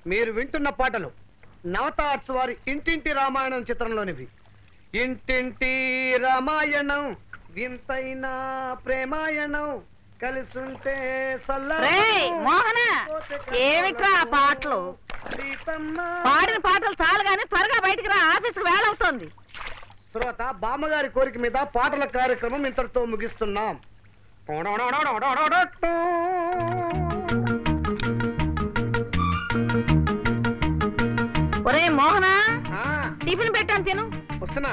మీరు వింటున్న పాటలు నవతాట్స్ వారి ఇంటింటి రామాయణం చిత్రంలోనివి ఇంటింటి రామాయణం వింతైన ప్రేమాయణం కలిసుంటే రేయ్, మోహన, ఏమిట్రా ఆ పాటలు? పాడిన పాటలు చాలు గాని త్వరగా బయటికి రా ఆఫీస్కి వేళ అవుతోంది శ్రోత బామ్మగారి కోరిక మీద పాటల కార్యక్రమం ఇంతటితో ముగిస్తున్నాం ఒరే మోహన ఆ, టిఫిన్ పెట్టాను తిను వస్తున్నా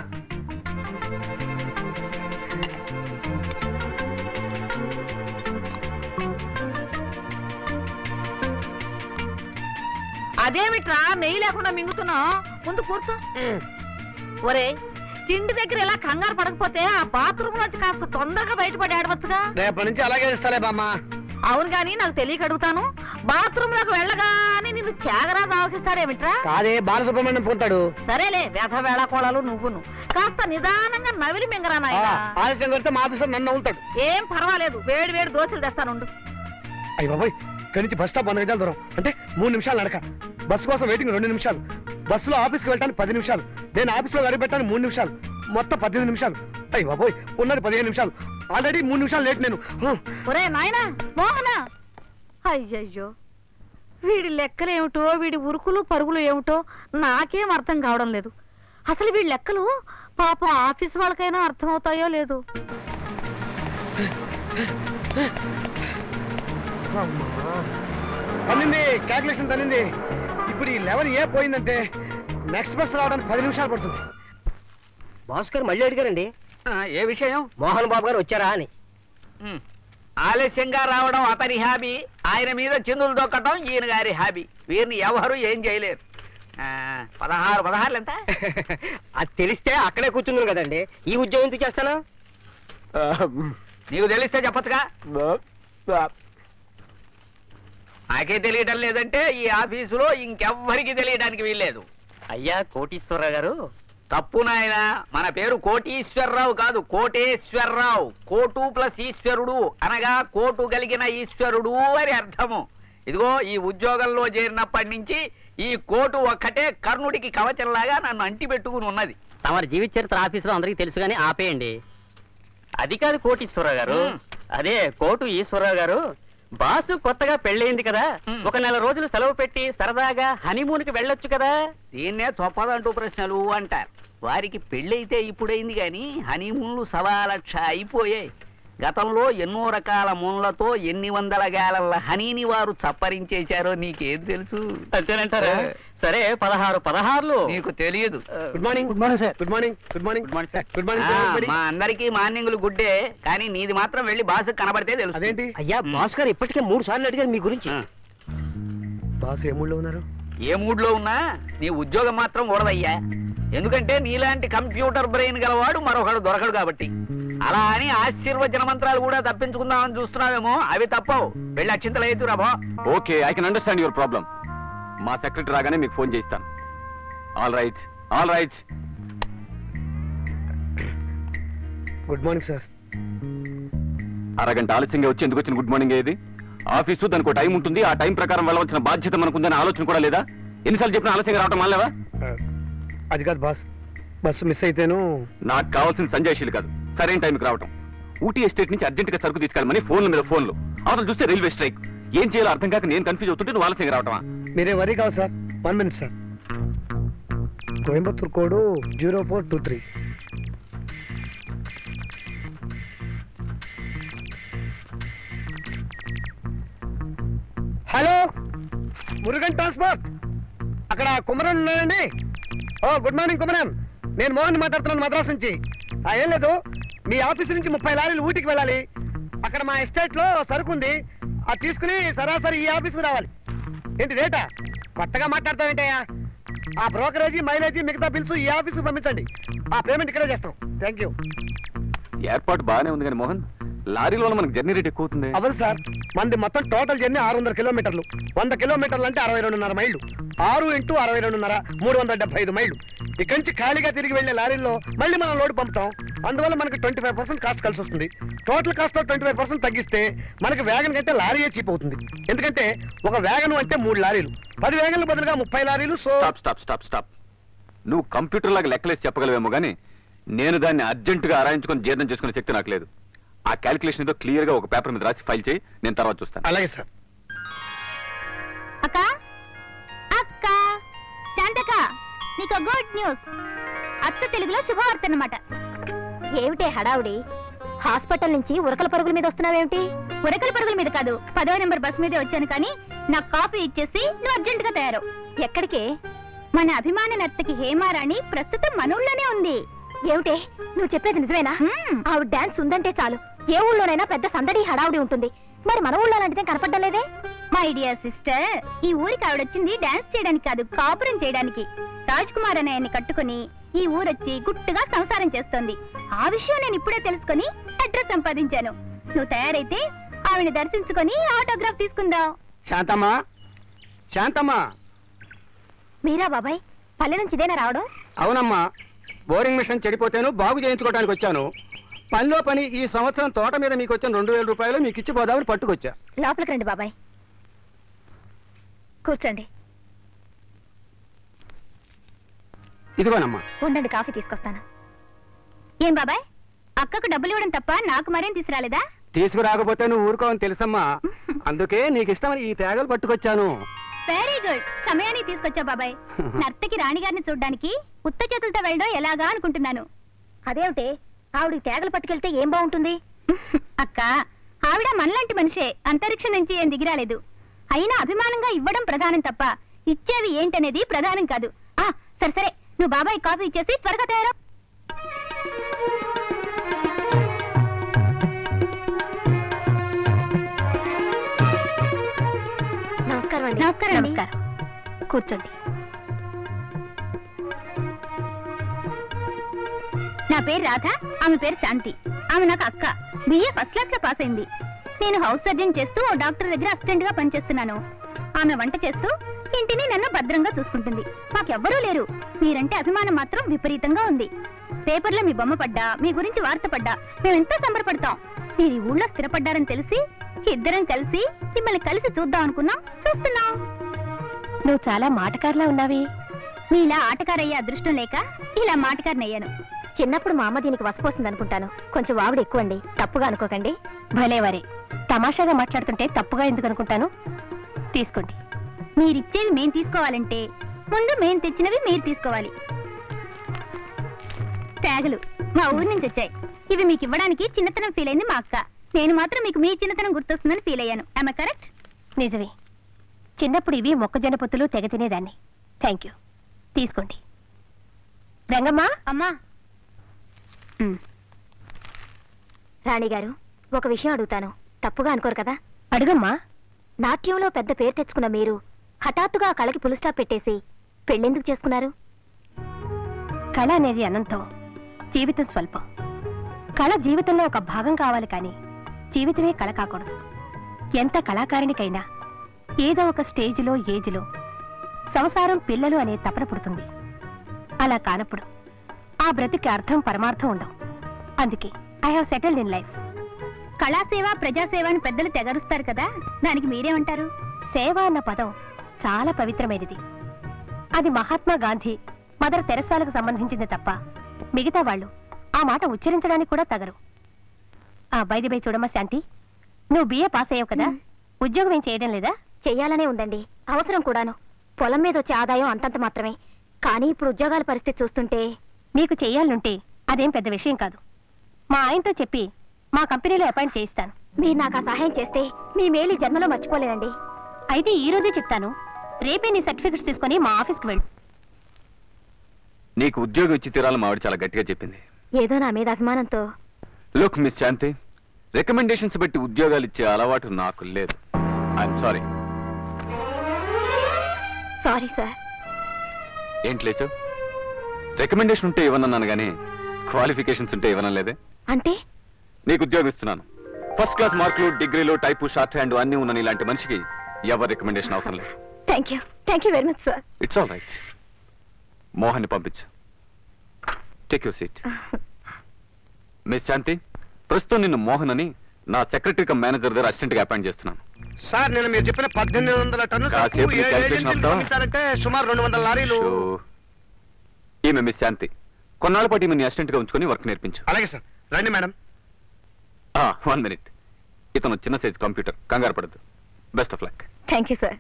అదేమిట్రా నెయ్యి లేకుండా మింగుతున్నావు ముందు కూర్చో ఒరే తిండి దగ్గర ఇలా కంగారు పడకపోతే ఆ బాత్రూమ్ నుంచి కాస్త తొందరగా బయటపడి ఆడవచ్చుగా రేపటి నుంచి అలాగే ఇస్తాలే బామ్మ అవును గాని నాకు తెలియక అడుగుతాను బాత్రూమ్ లోకి వెళ్ళగానే నిన్ను త్యాగరాజు ఆవహిస్తాడేమిట్రా కాదే బాలసుబ్రహ్మణ్యం పొంతాడు సరేలే వ్యధ వేళకోళాలు నువ్వును కాస్త నిదానంగా నవిలి మింగరా ఆ, నాయనా ఆలస్యం కొడితే మా ఆఫీసర్ నన్ను అవుతాడు ఏం పర్వాలేదు వేడి వేడి దోశలు తెస్తానుండు అయ్యి బాబాయ్ ఇక్కడి నుంచి బస్ స్టాప్ వంద గజాల దూరం అంటే మూడు నిమిషాలు నడక బస్సు కోసం వెయిటింగ్ రెండు నిమిషాలు బస్సులో ఆఫీస్కి వెళ్ళడానికి పది నిమిషాలు నేను ఆఫీస్లో గడిపెట్టాను మూడు నిమిషాలు మొత్తం పద్దెనిమిది నిమిషాలు అయ్యి బాబోయ్ ఉన్నది పదిహేను నిమిషాలు ఆల్రెడీ మూడు నిమిషాలు లేట్ నేను హ, ఒరే నాయనా మోహన అయ్యయ్యో వీడి లెక్కలేమిటో వీడి ఉరుకులు పరుగులు ఏమిటో నాకేం అర్థం కావడం లేదు అసలు వీడి లెక్కలు పాపం ఆఫీస్ వాళ్ళకైనా అర్థమవుతాయో లేదు అమ్మా. తన్నింది క్యాల్కులేషన్ తన్నింది ఇప్పుడు ఈ లెవెల్ ఏ పోయిందంటే నెక్స్ట్ బస్ రావడానికి పది నిమిషాలు పడుతుంది భాస్కర్ మళ్ళీ అడిగారండి ఏ విషయం మోహన్ బాబు గారు వచ్చారా అని ఉమ్. ఆలస్యంగా రావడం అతని హాబీ ఆయన మీద చిందులు దొక్కటం ఈయన గారి హాబీ వీరిని ఎవరు ఏం చేయలేరు ఆ, పదహారు పదహారులు ఎంత అది తెలిస్తే అక్కడే కూర్చున్నాను కదండి ఈ ఉద్యోగం ఎందుకు చేస్తాను నీకు తెలిస్తే చెప్పచ్చుగా నాకే తెలియటం లేదంటే ఈ ఆఫీసులో ఇంకెవ్వరికి తెలియడానికి వీల్లేదు అయ్యా కోటీశ్వరరావు గారు తప్పు నాయన మన పేరు కోటీశ్వరరావు కాదు కోటేశ్వరరావు కోటు ప్లస్ ఈశ్వరుడు అనగా కోటు కలిగిన ఈశ్వరుడు అని అర్థము ఇదిగో ఈ ఉద్యోగంలో చేరినప్పటి నుంచి ఈ కోటు ఒక్కటే కర్ణుడికి కవచంలాగా నన్ను అంటి పెట్టుకుని ఉన్నది తమరి జీవిత చరిత్ర ఆఫీసులో అందరికీ తెలుసు కానీ ఆపేయండి అది కాదు కోటీశ్వరరావు గారు మ్. అదే కోటు ఈశ్వరరావు గారు బాసు కొత్తగా పెళ్ళయింది కదా మ్. ఒక నెల రోజులు సెలవు పెట్టి సరదాగా హనీమూన్ కి వెళ్ళొచ్చు కదా దీన్నే చొప్పదంటూ ప్రశ్నలు అంటారు వారికి పెళ్ళైతే ఇప్పుడైంది కానీ హనీమూన్లు సవా లక్ష అయిపోయాయి గతంలో ఎన్నో రకాల మూన్లతో ఎన్ని వందల గాలల హనీని వారు చప్పరించేశారో నీకేం తెలుసు అంతేనంటారా సరే పదహారు పదహారులు నీకు తెలియదు good morning good morning sir good morning good morning Good morning, sir. Good ఆ, మార్నింగ్ మా అందరికీ మార్నింగ్లు గుడ్డే కానీ నీది మాత్రం వెళ్ళి బాసు కనబడితే తెలుసు అదేంటి అయ్యా భాస్కర్ ఇప్పటికే మూడు సార్లు అడిగారు మీ గురించి బాస్ ఏ మూడ్లో ఉన్నారు ఏ మూడ్ లో ఉన్నా నీ ఉద్యోగం మాత్రం ఊడదయ్యా ఎందుకంటే నీలాంటి కంప్యూటర్ బ్రెయిన్ గలవాడు మరొకడు దొరకడు కాబట్టి అలా అని ఆశీర్వచన మంత్రాలు కూడా తప్పించుకుందామని చూస్తున్నావేమో అవి తప్పవు వెళ్ళి అక్షింతలు ఎత్తురా బా okay I can understand your problem మా సెక్రటరీ రాగానే మీకు ఫోన్ చేయిస్తాను all right all right good morning sir అరగంట ఆలస్యంగా వచ్చి ఎందుకు వచ్చిన గుడ్ మార్నింగ్ ఏది ఆఫీసు దానికి ఒక టైం ఉంటుంది ఆ టైం ప్రకారం వెళ్ళవలసిన బాధ్యత మనకుందనే ఆలోచన కూడా లేదా ఎన్నిసార్లు చెప్పినా ఆలస్యంగా రావటం మాలేవా అది కాదు బాస్ బస్సు మిస్ అయితేను నాకు కావాల్సిన సంజయశీలు కాదు సరైన టైంకి రావటం ఊటీ ఎస్టేట్ నుంచి అర్జెంట్ గా సరుకు తీసుకెళ్ళమని ఫోన్ల మీద ఫోన్లు అవతల చూస్తే రైల్వే స్ట్రైక్ ఏం చేయాలో అర్థం కాక నేను కన్ఫ్యూజ్ అవుతుంటే నువ్వు ఆలస్యంగా రావటమా మీరే వరీ కాదు sir one minute sir Coimbatore code zero four two three hello Murugan transport అక్కడ కుమరన్ ఉన్నాడండి ఓ గుడ్ మార్నింగ్ కుమరన్ నేను మోహన్ మాట్లాడుతున్నాను మద్రాస్ నుంచి ఆ, ఏం లేదు మీ ఆఫీస్ నుంచి ముప్పై లారీలు ఊటికి వెళ్ళాలి అక్కడ మా ఎస్టేట్ లో సరుకు ఉంది అది తీసుకుని సరాసరి ఈ ఆఫీస్కి రావాలి ఏంటి రేటా కొత్తగా మాట్లాడతావేంటయ్యా ఆ బ్రోకరేజీ మైలేజీ మిగతా బిల్స్ ఈ ఆఫీస్కి పంపించండి ఆ పేమెంట్ ఇక్కడే చేస్తాం థ్యాంక్ యూ ఏర్పాటు బాగానే ఉంది కానీ మోహన్ లారీల వల్ల మనకు జర్నీ రేట్ ఎక్కువ అవుతుంది అవ్వదు సార్ మంది మొత్తం టోటల్ జర్నీ ఆరు వందల కిలోమీటర్లు వంద కిలోమీటర్లు అంటే అరవై రెండున్నర మైళ్ళు ఆరు ఇంటూ అరవై రెండున్నర మూడు వందల డెబ్బై ఐదు మైళ్ళు ఇక్కడి నుంచి ఖాళీగా తిరిగి వెళ్లే లారీల్లో మళ్ళీ మనం లోడ్ పంపుతాం అందువల్ల మనకి ట్వంటీ ఫైవ్ పర్సెంట్ కాస్ట్ కలిసి వస్తుంది టోటల్ కాస్ట్ లో ట్వంటీ ఫైవ్ పర్సెంట్ తగ్గిస్తే మనకి వ్యాగన్ కంటే లారీయే చీప్ అవుతుంది ఎందుకంటే ఒక వ్యాగన్ అంటే మూడు లారీలు పది వ్యాగన్లు బదులుగా ముప్పై లారీలు so stop stop stop stop నువ్వు కంప్యూటర్ లాగా లెక్కలేసి చెప్పగలవేమో కానీ నేను దాన్ని అర్జెంటుగా ఆరాయించుకొని జీర్ణం చేసుకునే శక్తి నాకు లేదు ఆ క్యాలిక్యులేషన్ ఏదో క్లియర్ గా ఒక పేపర్ మీద రాసి ఫైల్ చేయి నేను తర్వాత చూస్తాను అలాగే సార్ అక్క అక్క శాంతక నీకు గుడ్ న్యూస్ అచ్చ తెలుగులో శుభవార్త అన్నమాట ఏమిటే హడావుడి హాస్పిటల్ నుంచి ఉరకల పరుగుల మీద వస్తున్నావేమిటి ఉరకల పరుగుల మీద కాదు పదో నెంబర్ బస్ మీదే వచ్చాను కానీ నాకు కాపీ ఇచ్చేసి నువ్వు అర్జెంట్ గా తయారు ఎక్కడికి మన అభిమాన నర్తకి హేమారాణి ప్రస్తుతం మన ఊళ్ళోనే ఉంది ఏమిటే నువ్వు చెప్పేది నిజమేనా ఆవిడ డాన్స్ ఉందంటే చాలు ఏ ఊళ్ళోనైనా పెద్ద సందడి హడావుడి ఉంటుంది మరి మన ఊళ్ళో అలాంటిదే కనపడడం లేదే మై డియర్ సిస్టర్ ఈ ఊరికి ఆవిడ వచ్చింది డాన్స్ చేయడానికి కాదు కాపురం చేయడానికి రాజ్ కుమార్ అనే ఆయన్ని కట్టుకుని ఈ ఊరొచ్చి గుట్టుగా సంసారం చేస్తోంది ఆ విషయం నేను ఇప్పుడే తెలుసుకొని అడ్రస్ సంపాదించాను నువ్వు తయారైతే ఆవిడ దర్శించుకొని ఆటోగ్రాఫ్ తీసుకుందాం శాంతమ్మా శాంతమ్మా మీరా బాబాయ్ పల్లె నుంచి ఇదేనా రావడం అవునమ్మా బోరింగ్ మిషన్ చెడిపోతేను బాగు చేయించుకోవడానికి వచ్చాను పనిలో పని ఈ సంవత్సరం తోట మీద మీకు వచ్చిన రెండు వేల రూపాయలు మీకు ఇచ్చి పోదామని పట్టుకొచ్చా లోపలికి రండి బాబాయ్ కూర్చోండి ఇదిగోనమ్మా ఉండండి కాఫీ తీసుకొస్తాను ఏం బాబాయ్ అక్కకు డబ్బులు ఇవ్వడం తప్ప నాకు మరేం తీసుకురాలేదా తీసుకురాకపోతే నువ్వు ఊరుకోవని తెలుసమ్మా అందుకే నీకు ఇష్టమని ఈ తేగలు పట్టుకొచ్చాను వెరీ గుడ్ సమయానికి తీసుకొచ్చా బాబాయ్ నర్తకి రాణిగారిని చూడ్డానికి ఉత్త చేతులతో వెళ్ళడం ఎలాగా అనుకుంటున్నాను అదేమిటి ఆవిడ తేగలు పట్టుకెళ్తే ఏం బాగుంటుంది అక్క ఆవిడ మనలాంటి మనిషే అంతరిక్షం నుంచి ఏం దిగిరాలేదు అయినా అభిమానంగా ఇవ్వడం ప్రధానం తప్ప ఇచ్చేవి ఏంటనేది ప్రధానం కాదు ఆ సరే సరే నువ్వు బాబాయ్ కాఫీ ఇచ్చేసి త్వరగా తయారు నమస్కారం అండి నమస్కారం నమస్కారం కూర్చోండి నా పేరు రాధ ఆమె పేరు శాంతి ఆమె నాకు అక్క బిఏ ఫస్ట్ క్లాస్ లో పాస్ అయింది నేను హౌస్ సర్జన్ చేస్తూ ఓ డాక్టర్ దగ్గర అసిస్టెంట్ గా పనిచేస్తున్నాను ఆమె వంట చేస్తూ ఇంటిని నన్ను భద్రంగా చూసుకుంటుంది మాకెవ్వరూ లేరు మీరంటే అభిమానం మాత్రం విపరీతంగా ఉంది పేపర్లో మీ బొమ్మ పడ్డా మీ గురించి వార్త పడ్డా మేమెంతో సంబరపడతాం మీరు ఈ ఊళ్ళో స్థిరపడ్డారని తెలిసి ఇద్దరం కలిసి మిమ్మల్ని కలిసి చూద్దాం అనుకున్నాం చూస్తున్నాం నువ్వు చాలా మాటకారిలా ఉన్నావి నీలా ఆటకారయ్యే అదృష్టం లేక ఇలా మాటకారినయ్యాను చిన్నప్పుడు మా అమ్మ దీనికి వసపోసింది అనుకుంటాను కొంచెం వావిడి ఎక్కువండి తప్పుగా అనుకోకండి భలేవరే తమాషాగా మాట్లాడుతుంటే తప్పుగా ఎందుకు అనుకుంటాను తీసుకోండి మీరిచ్చేవి మేం తీసుకోవాలంటే ముందు మేం తెచ్చినవి మీరు తీసుకోవాలి ట్యాగులు మా ఊరి నుంచి వచ్చాయి ఇవి మీకు ఇవ్వడానికి చిన్నతనం ఫీల్ అయింది మా అక్క నేను మాత్రం మీకు మీ చిన్నతనం గుర్తొస్తుందని ఫీల్ అయ్యాను ఐ కరెక్ట్ నిజమే చిన్నప్పుడు ఇవి మొక్కజొన్న పొత్తులు తెగ తినేదాన్ని థ్యాంక్ యూ తీసుకోండి రంగమ్మా అమ్మా రాణి గారు ఒక విషయం అడుగుతాను తప్పుగా అనుకోరు కదా అడుగమ్మా నాట్యంలో పెద్ద పేరు తెచ్చుకున్న మీరు హఠాత్తుగా ఆ కళకి పులు స్టాప్ పెట్టేసి పెళ్ళెందుకు చేసుకున్నారు కళ అనేది అనంతం జీవితం స్వల్పం కళ జీవితంలో ఒక భాగం కావాలి కానీ జీవితమే కళ కాకూడదు ఎంత కళాకారునికైనా ఏదో ఒక స్టేజిలో ఏజ్లో సంసారం పిల్లలు అనే తపన పుడుతుంది అలా కానప్పుడు ఆ బ్రతికి అర్థం పరమార్థం ఉండవు అందుకే I have settled in life కళాసేవ ప్రజాసేవ అని పెద్దలు తెగరుస్తారు కదా దానికి మీరేమంటారు సేవ అన్న పదం చాలా పవిత్రమైనది అది మహాత్మా గాంధీ మదర్ తెరసాలకు సంబంధించింది తప్ప మిగతా వాళ్ళు ఆ మాట ఉచ్చరించడానికి కూడా తగరు ఆ బైది బై చూడమ్మా శాంతి నువ్వు బిఏ పాస్ అయ్యావు కదా ఉద్యోగం ఏం చేయడం లేదా చెయ్యాలనే ఉందండి అవసరం కూడాను పొలం మీద వచ్చే ఆదాయం అంతంత మాత్రమే కానీ ఇప్పుడు ఉద్యోగాల పరిస్థితి చూస్తుంటే నీకు చెయ్యాలనుంటే అదేం పెద్ద విషయం కాదు మా ఆయనతో చెప్పి మా కంపెనీలో అపాయింట్ చేయిస్తాను మీరు నాకు ఆ సహాయం చేస్తే మీ మేలు ఈ జన్మలో మర్చిపోలేనండి అయితే ఈ రోజే చెప్తాను రేపే నీ సర్టిఫికెట్స్ తీసుకొని మా ఆఫీస్కి వెళ్ళు నీకు ఉద్యోగం ఇచ్చి తీరాలని మావిడ చాలా గట్టిగా చెప్పింది ఏదో నా మీద అభిమానంతో లుక్ మిస్ శాంతి రికమెండేషన్స్ బట్టి ఉద్యోగాలు ఇచ్చే అలవాటు నాకు లేదు ఐఎమ్ సారీ సారీ సార్ ఏంటి లేచో రికమెండేషన్ ఉంటే ఇవ్వనన్నాను కానీ క్వాలిఫికేషన్స్ ఉంటే ఇవ్వనలేదే అంటే నీకు ఉద్యోగం ఇస్తున్నాను ఫస్ట్ క్లాస్ మార్కులు డిగ్రీలు టైపు షార్ట్ హ్యాండ్ అన్ని ఉన్న ఇలాంటి మనిషికి ఎవరి రికమెండేషన్ అవసరం లేదు thank you thank you very much sir it's all right Mohan పంపించు take your seat miss Shanti ప్రస్తుతం నిన్ను మోహన్ అని నా సెక్రటరీ కమ్ మేనేజర్ దగ్గర అసిస్టెంట్ గా అపాయింట్ చేస్తున్నాను సార్ నేను మీరు చెప్పిన పద్దెనిమిది వందల టన్ను సరుకు కాసేపు నీ ఏడు calculation ఏజెన్సీలు ఆపుతావా? పంపించాలంటే సుమారు రెండు వందల లారీలు షో. ఈమె మిస్ శాంతి కొన్నాళ్ళ పాటు ఈమె అసిస్టెంట్ గా ఉంచుకొని వర్క్ నేర్పించు అలాగే సార్ రండి మేడం వన్ మినిట్ ఇతను చిన్న సైజ్ కంప్యూటర్ కంగారు పడద్దు best of luck thank you sir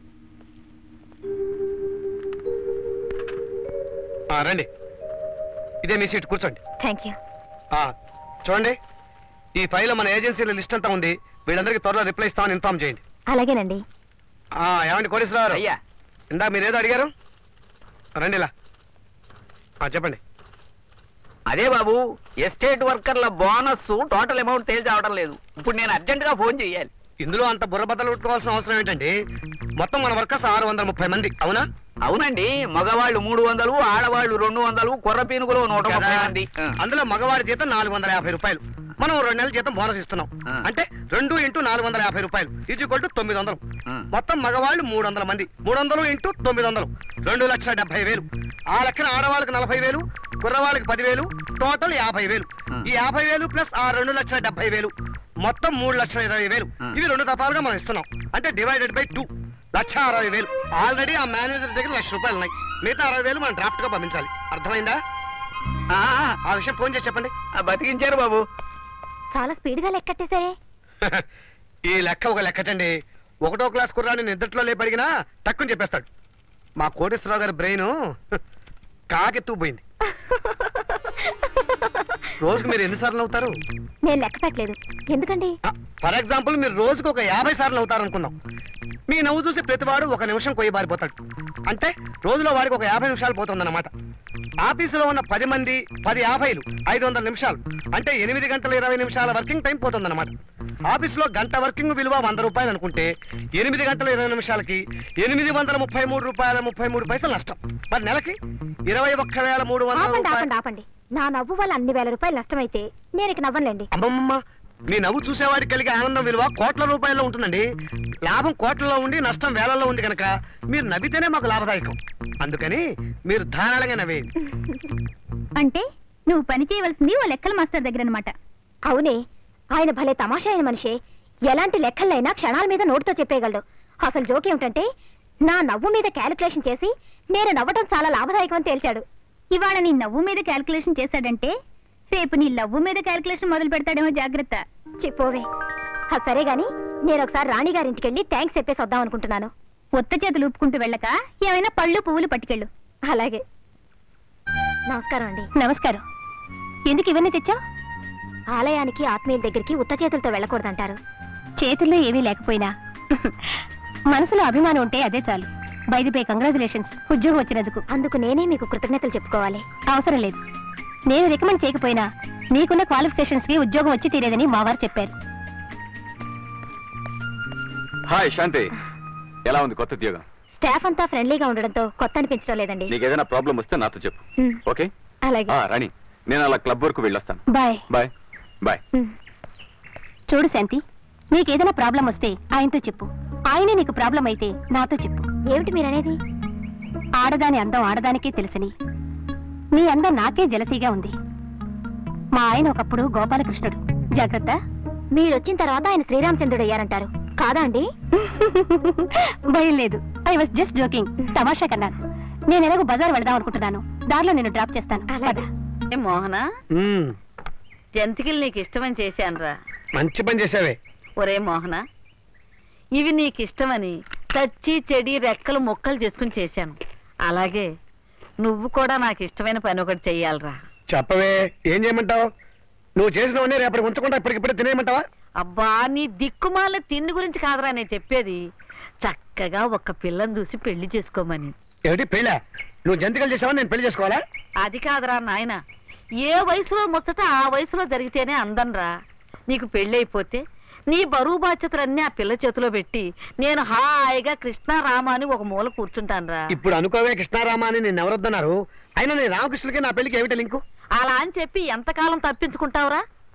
ఆ, రండి ఇదే మీ సీట్ కూర్చోండి థ్యాంక్ యూ ఆ, చూడండి ఈ ఫైల్ మన ఏజెన్సీల లిస్ట్ అంతా ఉంది వీళ్ళందరికీ త్వరలో రిప్లై ఇస్తామని ఇన్ఫార్మ్ చేయండి అలాగేనండి ఆ, ఏమండి కోటేశ్వరరావు అయ్యా ఇందా మీరు ఏదో అడిగారు రండి ఇలా ఆ, చెప్పండి అదే బాబు ఎస్టేట్ వర్కర్ల బోనస్ టోటల్ అమౌంట్ తేల్చి అవడం లేదు ఇప్పుడు నేను అర్జెంట్ గా ఫోన్ చేయాలి ఇందులో అంత బుర్రబద్దలు పెట్టుకోవాల్సిన అవసరం ఏంటండి మొత్తం మన వర్కర్స్ ఆరు వందల ముప్పై మంది అవునా అవునండి మగవాళ్ళు మూడు వందలు ఆడవాళ్ళు రెండు వందలు కొర్ర పీనుగులు నూట ముప్పై మంది ఆ. అందులో మగవాడి జీతం నాలుగు వందల యాభై రూపాయలు మనం రెండు నెలల జీతం బోనస్ ఇస్తున్నాం ఆ. అంటే రెండు ఇంటూ నాలుగు వందల యాభై రూపాయలు ఈజ్ ఈక్వల్ టు తొమ్మిది వందలు ఆ. మొత్తం మగవాళ్ళు మూడు వందల మంది మూడు వందలు ఇంటూ తొమ్మిది వందలు రెండు లక్షల డెబ్బై వేలు ఆ లెక్కన ఆడవాళ్ళకి నలభై వేలు కుర్రవాళ్ళకి పదివేలు టోటల్ యాభై వేలు ఆ. ఈ యాభై వేలు ప్లస్ ఆ రెండు లక్షల డెబ్బై వేలు మొత్తం మూడు లక్షల ఇరవై వేలు ఆ. ఇవి రెండు దఫాలుగా మనం ఇస్తున్నాం అంటే డివైడెడ్ బై టూ లక్ష అరవై వేలు ఆల్రెడీ ఆ మేనేజర్ దగ్గర లక్ష రూపాయలు ఉన్నాయి మిగతా అరవై వేలు మనం డ్రాఫ్ట్ గా పంపించాలి అర్థమైందా ఆ, ఆ విషయం ఫోన్ చేసి చెప్పండి ఆ, బతికించారు బాబు చాలా స్పీడ్ గా లెక్కట్టేశారే ఈ లెక్క ఒక లెక్కటండి ఒకటో క్లాస్ కుర్రాన్ని నిద్రలో లేపడిగినా తక్కువ చెప్పేస్తాడు మా కోటేశ్వరరావు గారి బ్రెయిన్ కాకెత్తుకుపోయింది రోజుకు మీరు ఎన్నిసార్లు అవుతారు నేను లెక్క పెట్టలేదు ఎందుకండి ఫర్ ఎగ్జాంపుల్ మీరు రోజుకు ఒక యాభై సార్లు అవుతారు అనుకుందాం మీ నవ్వు చూసి ప్రతివాడు ఒక నిమిషం కొయ్యి బారిపోతాడు అంటే రోజులో వాడికి ఒక యాభై నిమిషాలు పోతుందన్నమాట ఆఫీసులో ఉన్న పది మంది పది యాభైలు ఐదు వందల నిమిషాలు అంటే ఎనిమిది గంటల ఇరవై నిమిషాల వర్కింగ్ టైం పోతుందన్నమాట ఆఫీసులో గంట వర్కింగ్ విలువ వంద రూపాయలు అనుకుంటే ఎనిమిది గంటల ఇరవై నిమిషాలకి ఎనిమిది వందల ముప్పై మూడు రూపాయల ముప్పై మూడు పైసలు నష్టం మరి నెలకి ఇరవై ఒక్క వేల మూడు వందల ఆపండి రూపాయలు ఆపండి ఆపండి నా నవ్వు వల్ల అన్ని వేల రూపాయలు నష్టమైతే నేను ఇక నవ్వనులేండి అమ్మమ్మ మీ నవ్వు చూసేవాడికి కలిగే ఆనందం విలువ కోట్ల రూపాయల్లో ఉంటుందండి లాభం కోట్లలో ఉండి నష్టం వేలల్లో ఉంది కనుక మీరు నవ్వితేనే మాకు లాభదాయకం అందుకని మీరు ధారాళంగా నవ్వేది అంటే నువ్వు పని చేయవలసింది ఓ లెక్కల మాస్టర్ దగ్గర అనమాట అవునే ఆయన భలే తమాషా అయిన మనిషే ఎలాంటి లెక్కలైనా క్షణాల మీద నోటితో చెప్పేయగలడు అసలు జోక్ ఏమిటంటే నా నవ్వు మీద క్యాలిక్యులేషన్ చేసి నేను నవ్వటం చాలా లాభదాయకం అని తేల్చాడు ఇవాళ నీ నవ్వు మీద క్యాలిక్యులేషన్ చేశాడంటే రేపు నీ లవ్వు మీద క్యాలిక్యులేషన్ మొదలు పెడతాడేమో జాగ్రత్త చెప్పోవే ఆ, సరే గాని నేను ఒకసారి రాణి గారింటికి వెళ్ళి థ్యాంక్స్ చెప్పేసి వద్దాం అనుకుంటున్నాను ఒత్త చేతులు ఊపుకుంటూ వెళ్ళక ఏమైనా పళ్ళు పువ్వులు పట్టుకెళ్ళు అలాగే నమస్కారం అండి నమస్కారం ఎందుకు ఇవన్నీ తెచ్చా ఆలయానికి ఆత్మీయుల దగ్గరికి ఉత్త చేతులతో వెళ్ళకూడదంటారు చేతుల్లో ఏమీ లేకపోయినా మనసులో అభిమానం ఉంటే అదే చాలు బై కంగ్రాచులేషన్స్ ఉద్యోగం వచ్చినందుకు అందుకు నేనే మీకు కృతజ్ఞతలు చెప్పుకోవాలి అవసరం లేదు నేను రికమెండ్ చేయకపోయినా నీకున్న క్వాలిఫికేషన్స్ కి ఉద్యోగం వచ్చి తీరేదని మా వారు చెప్పారు హాయ్ శాంతి ఎలా ఉంది కొత్త ఉద్యోగం స్టాఫ్ అంతా ఫ్రెండ్లీగా ఉండడంతో కొత్త అనిపించడం లేదండి నీకు ఏదైనా ప్రాబ్లం వస్తే నాతో చెప్పు హ్మ్. ఓకే అలాగే ఆ, రాణి నేను అలా క్లబ్ వరకు వెళ్ళొస్తాను బాయ్ బాయ్ బాయ్ చూడు శాంతి నీకేదైనా ప్రాబ్లం వస్తే ఆయనతో చెప్పు ఆయనే నీకు ప్రాబ్లం అయితే నాతో చెప్పు ఏమిటి మీరనేది ఆడదాని అందం ఆడదానికే తెలుసని నీ అందం నాకే జలసీగా ఉంది మా ఆయన ఒకప్పుడు గోపాలకృష్ణుడు జాగ్రత్త మీరొచ్చిన తర్వాత ఆయన శ్రీరామచంద్రుడు అయ్యారంటారు కాదా అండి భయం లేదు ఐ వాస్ జస్ట్ జోకింగ్ తమాషా కన్నాను నేను ఎలాగో బజార్ వెళదాం అనుకుంటున్నాను దారిలో నేను డ్రాప్ చేస్తాను పద. ఏ మోహన మ్మ్. జంతికలు నీకు ఇష్టమని చేశానురా మంచి పని చేసావే ఒరే మోహన ఇవి నీకు ఇష్టమని చచ్చి చెడి రెక్కలు మొక్కలు చేసుకుని చేశాను అలాగే నువ్వు కూడా నాకు ఇష్టమైన పని ఒకటి చెయ్యాలిరా చెప్పవే ఏం చేయమంటావు నువ్వు చేసినవన్నీ రేపటి ఉంచకుండా ఇప్పటికిప్పుడే తినేయమంటావా అబ్బా నీ దిక్కుమాల తిండి గురించి కాదురా నేను చెప్పేది చక్కగా ఒక పిల్లని చూసి పెళ్లి చేసుకోమని ఏమిటి పెళ్ళా నువ్వు జంతికలు చేసావా నేను పెళ్లి చేసుకోవాలా అది కాదురా నాయన ఏ వయసులో ముచ్చట ఆ వయసులో జరిగితేనే అందనరా నీకు పెళ్ళి అయిపోతే నీ బరువు బాధ్యతలన్నీ ఆ పిల్ల చేతిలో పెట్టి నేను హాయిగా కృష్ణ రామ అని ఒక మూల కూర్చుంటానురా ఇప్పుడు అనుకోవే కృష్ణారామ అని నేను ఎవరొద్దన్నారు అయినా నేను రామకృష్ణుడికి నా పెళ్లికి ఏమిటి లింకు అలా అని చెప్పి ఎంతకాలం తప్పించుకుంటావురా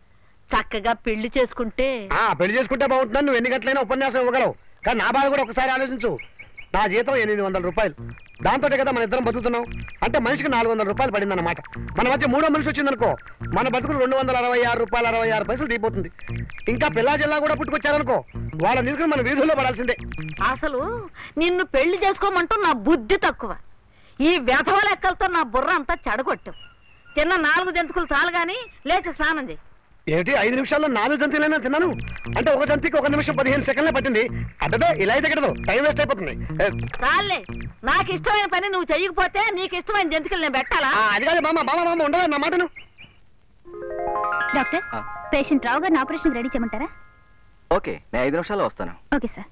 చక్కగా పెళ్లి చేసుకుంటే ఆ పెళ్లి చేసుకుంటే బాగుంటుందని నువ్వు ఎన్ని గంటలైనా ఉపన్యాసం ఇవ్వగలవు కానీ నా బాధ కూడా ఒకసారి ఆలోచించు నా జీతం ఎనిమిది వందల రూపాయలు దాంతో కదా మన ఇద్దరం బతుకుతున్నాం అంటే మనిషికి నాలుగు వందల రూపాయలు పడిందన్నమాట మన మధ్య మూడో మనిషి వచ్చిందనుకో మన బతుకులు రెండు వందల అరవై ఆరు రూపాయలు అరవై ఆరు పైసలు దిగిపోతుంది ఇంకా పిల్లా జిల్లా కూడా పుట్టుకొచ్చారనుకో వాళ్ళని తీసుకుని మన వీధుల్లో పడాల్సిందే అసలు నిన్ను పెళ్లి చేసుకోమంటూ నా బుద్ధి తక్కువ ఈ వ్యధవ లెక్కలతో నా బుర్ర అంతా చెడగొట్టు తిన్న నాలుగు జంతుకులు చాలు గాని లేచి స్నానం చేయి ఏంటి ఐదు నిమిషాల్లో నాలుగు జంతువులైనా తిన్నాను అంటే ఒక జంతుకి ఒక నిమిషం పదిహేను సెకండ్లే పట్టింది అడ్డదే ఇలా అయితే కిడదు టైం వేస్ట్ అయిపోతుంది ఏ, చాలే నాకు ఇష్టమైన పని నువ్వు చెయ్యకపోతే నీకు ఇష్టమైన జంతుకులు నేను పెట్టాలా ఆ, అది కాదు మామ మామ మామ ఉండదు నా మాటను డాక్టర్ పేషెంట్ రావు గారిని ఆపరేషన్ రెడీ చేయమంటారా ఓకే నేను ఐదు నిమిషాల్లో వస్తాను okay sir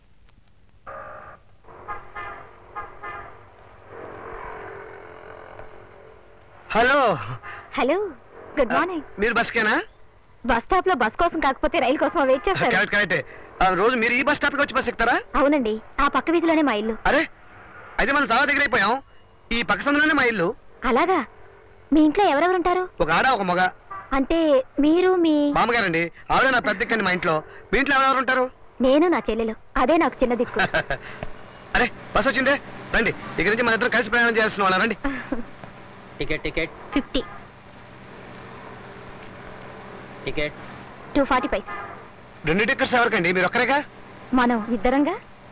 hello hello good morning మీరు బస్కేనా బస్ స్టాప్ లో బస్ కోసం కాకపోతే రైలు కోసం వెయిట్ చేస్తారు కరెక్ట్ కరెక్ట్ ఆ, రోజు మీరు ఈ బస్ స్టాప్కి వచ్చి బస్ ఎక్కుతారా అవునండి ఆ పక్క వీధిలోనే మా ఇల్లు అరే అయితే మనం చాలా దగ్గర అయిపోయాం ఈ పక్క సందులోనే మా ఇల్లు అలాగా మీ ఇంట్లో ఎవరెవరు ఉంటారు ఒక ఆడ ఒక మగ అంటే మీరు మీ మామగారండి ఆవిడ నా పెద్ద దిక్కండి మా ఇంట్లో మీ ఇంట్లో ఎవరెవరు ఉంటారు నేను నా చెల్లెలు అదే నాకు చిన్న దిక్కు అరే బస్ వచ్చిందే రండి ఇక్కడి నుంచి మన ఇద్దరు కలిసి ప్రయాణం చేయాల్సిన వాళ్ళ రండి ticket ticket fifty ticket two forty five రెండు టికెట్స్ ఎవరికండి మీరు ఒక్కరేగా మనం ఇద్దరంగా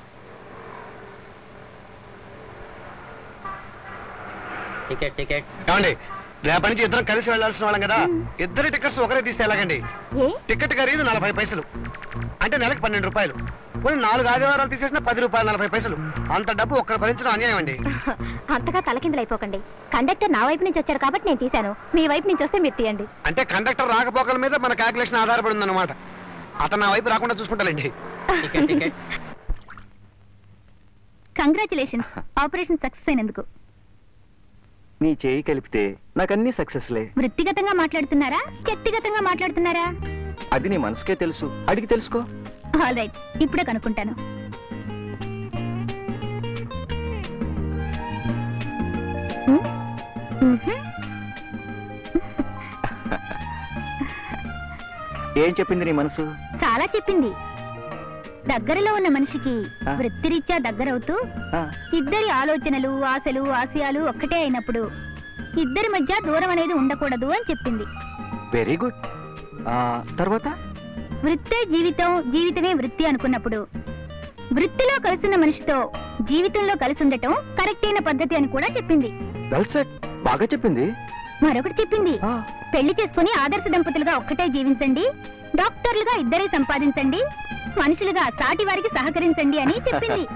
టికెట్ టికెట్ ఏమండి రేపటి నుంచి ఇద్దరం కలిసి వెళ్ళాల్సిన వాళ్ళం కదా ఇద్దరు టికెట్స్ ఒకరే తీస్తే ఎలాగండి ఏ టికెట్ ఖరీదు నలభై పైసలు అంటే నెలకు పన్నెండు రూపాయలు కొన్ని నాలుగు ఆదివారాలు తీసేసిన పది రూపాయలు నలభై పైసలు అంత డబ్బు ఒక్కరు భరించడం అన్యాయం అండి అంతగా తలకిందులైపోకండి కండక్టర్ నా వైపు నుంచి వచ్చారు కాబట్టి నేను తీశాను మీ వైపు నుంచి వస్తే మీరు తీయండి అంటే కండక్టర్ రాకపోకల మీద మన క్యాల్కులేషన్ ఆధారపడి ఉందన్నమాట అతను నా వైపు రాకుండా చూసుకుంటానండి ticket ticket congratulations operation success అయినందుకు నీ చేయి కలిపితే నాకన్నీ సక్సెస్లే వృత్తిగతంగా మాట్లాడుతున్నారా వ్యక్తిగతంగా మాట్లాడుతున్నారా అది నీ మనసుకే తెలుసు అడిగి తెలుసుకో ఆల్ రైట్ ఇప్పుడే కనుక్కుంటాను హ్మ్? మ్మ్హ్మ్. ఏం చెప్పింది నీ మనసు చాలా చెప్పింది దగ్గరలో ఉన్న మనిషికి ఆ. వృత్తిరీత్యా దగ్గరవుతూ ఆ, ఇద్దరి ఆలోచనలు ఆశలు ఆశయాలు ఒక్కటే అయినప్పుడు ఇద్దరి మధ్య దూరం అనేది ఉండకూడదు అని చెప్పింది వెరీ గుడ్ ఆ, తర్వాత వృత్తే జీవితం జీవితమే వృత్తి అనుకున్నప్పుడు వృత్తిలో కలిసిన మనిషితో జీవితంలో కలిసి ఉండటం కరెక్ట్ అయిన పద్ధతి అని కూడా చెప్పింది వెల్ సెట్ బాగా చెప్పింది మరొకటి చెప్పింది ఆ, పెళ్లి చేసుకుని ఆదర్శ దంపతులుగా ఒక్కటే జీవించండి డాక్టర్లుగా ఇద్దరే సంపాదించండి మనుషులుగా సాటి వారికి సహకరించండి అని చెప్పింది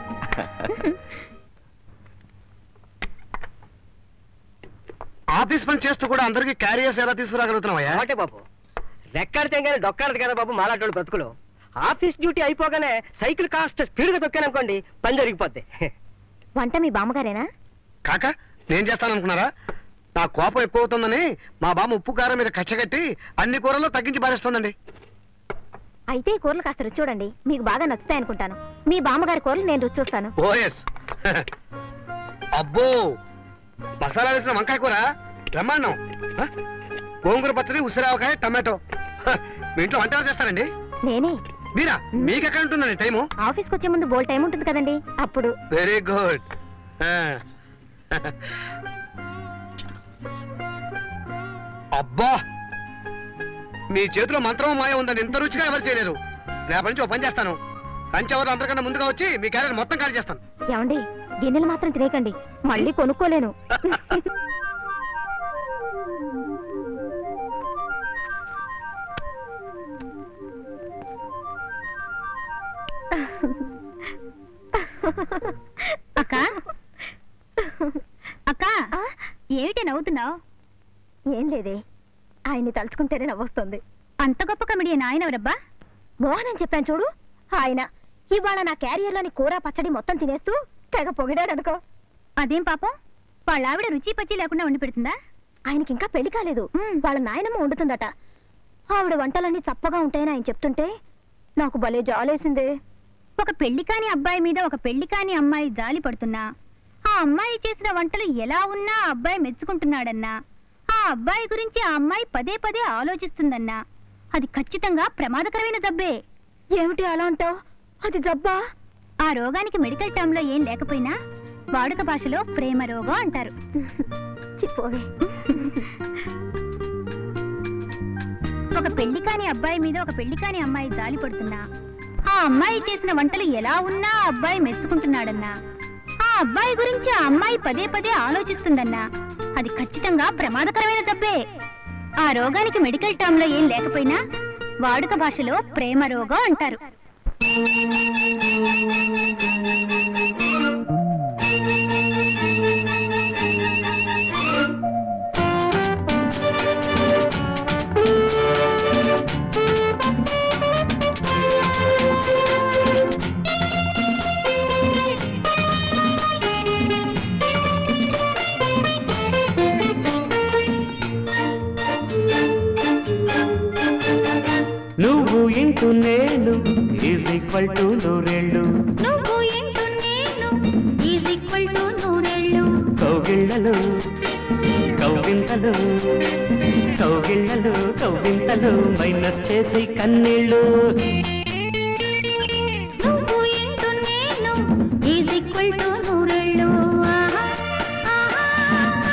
ఆఫీస్ పని చేస్తూ కూడా అందరికి క్యారియర్స్ ఎలా తీసుకురాగలుగుతున్నావయ్యా ఒకటే బాబు రెక్కాడితే కానీ డొక్కాడదు కదా బాబు మాలాటోళ్ళు బ్రతుకులు ఆఫీస్ డ్యూటీ అయిపోగానే సైకిల్ కాస్త స్పీడ్ గా తొక్కాననుకోండి పని జరిగిపోద్ది వంట మీ బామ్మగారేనా కాక నేను చేస్తాననుకున్నారా నా కోపం ఎక్కువ అవుతుందని మా బామ్మ ఉప్పు కారం మీద కచ్చగట్టి అన్ని కూరల్లో తగ్గించి పారేస్తుందండి అయితే ఈ కూరలు కాస్త రుచి చూడండి మీకు బాగా నచ్చుతాయి అనుకుంటాను మీ బామ్మగారి కూరలు నేను రుచి చూస్తాను ఓఎస్ అబ్బో మసాలా వేసిన వంకాయ కూర బ్రహ్మాండం హ? గోంగూర పచ్చడి ఉసిరావకాయ టమాటో హ, మీ ఇంట్లో వంట ఎవరు చేస్తారండి నేనే మీరా మీకెక్కడ ఉంటుందండి టైము ఆఫీస్కి వచ్చే ముందు బోల్ టైం ఉంటుంది కదండి అప్పుడు వెరీ గుడ్ అబ్బా మీ చేతిలో మంత్రం మాయ ఉందని ఇంత రుచిగా ఎవరు చేయలేరు రేపటి నుంచి ఓ పని చేస్తాను కంచి ఎవరు అందరికన్నా ముందుగా వచ్చి మీ క్యారెట్ మొత్తం ఖాళీ చేస్తాను ఏమండి గిన్నెలు మాత్రం తినేయకండి మళ్ళీ కొనుక్కోలేను అక్క అక్క ఏమిటి నవ్వుతున్నావు ఏం లేదే ఆయన్ని తలుచుకుంటేనే నవ్వొస్తుంది అంత గొప్ప కమిడియన్ ఆయన ఎవరబ్బా మోహన్ అని చెప్పాను చూడు ఆయన ఇవాళ నా క్యారియర్లోని కూర పచ్చడి మొత్తం తినేస్తూ తెగ పొగిడాడు అనుకో అదేం పాపం వాళ్ళ ఆవిడ రుచి పచ్చి లేకుండా వండి పెడుతుందా ఆయనకి ఇంకా పెళ్లి కాలేదు వాళ్ళ నాయనమ్మ వండుతుందట ఆవిడ వంటలన్నీ చప్పగా ఉంటాయని ఆయన చెప్తుంటే నాకు భలే జాలేసిందే ఒక పెళ్లి కాని అబ్బాయి మీద ఒక పెళ్లి కాని అమ్మాయి జాలి పడుతున్నా ఆ అమ్మాయి చేసిన వంటలు ఎలా ఉన్నా ఆ అబ్బాయి మెచ్చుకుంటున్నాడన్నా ఆ అబ్బాయి గురించి ఆ అమ్మాయి పదే పదే ఆలోచిస్తుందన్నా అది ఖచ్చితంగా ప్రమాదకరమైన జబ్బే ఏమిటి అలా అంటావు అది జబ్బా ఆ రోగానికి మెడికల్ టర్మ్ లో ఏం లేకపోయినా వాడుక భాషలో ప్రేమ రోగం అంటారు చిపోవే ఒక పెళ్లి కాని అబ్బాయి మీద ఒక పెళ్లి కాని అమ్మాయి జాలి పడుతున్నా ఆ అమ్మాయి చేసిన వంటలు ఎలా ఉన్నా ఆ అబ్బాయి మెచ్చుకుంటున్నాడన్నా ఆ అబ్బాయి గురించి ఆ అమ్మాయి పదే పదే ఆలోచిస్తుందన్నా అది ఖచ్చితంగా ప్రమాదకరమైన జబ్బే ఆ రోగానికి మెడికల్ టర్మ్ లో ఏం లేకపోయినా వాడుక భాషలో ప్రేమ రోగం అంటారు నువ్వు ఇంటూ నేను ఈజ్ ఈక్వల్ టు నూరేళ్ళు నువ్వు ఎంటు నేను ఈజ్ ఈక్వల్ టు నూరేళ్ళు కౌగిళ్ళలు కౌవింతలు కౌగిళ్ళలు కౌవింతలు మైనస్ చేసి కన్నీళ్ళు నువ్వు ఎంటు నేను ఈజ్ ఈక్వల్ టు నూరేళ్ళు ఆహా, ఆహా.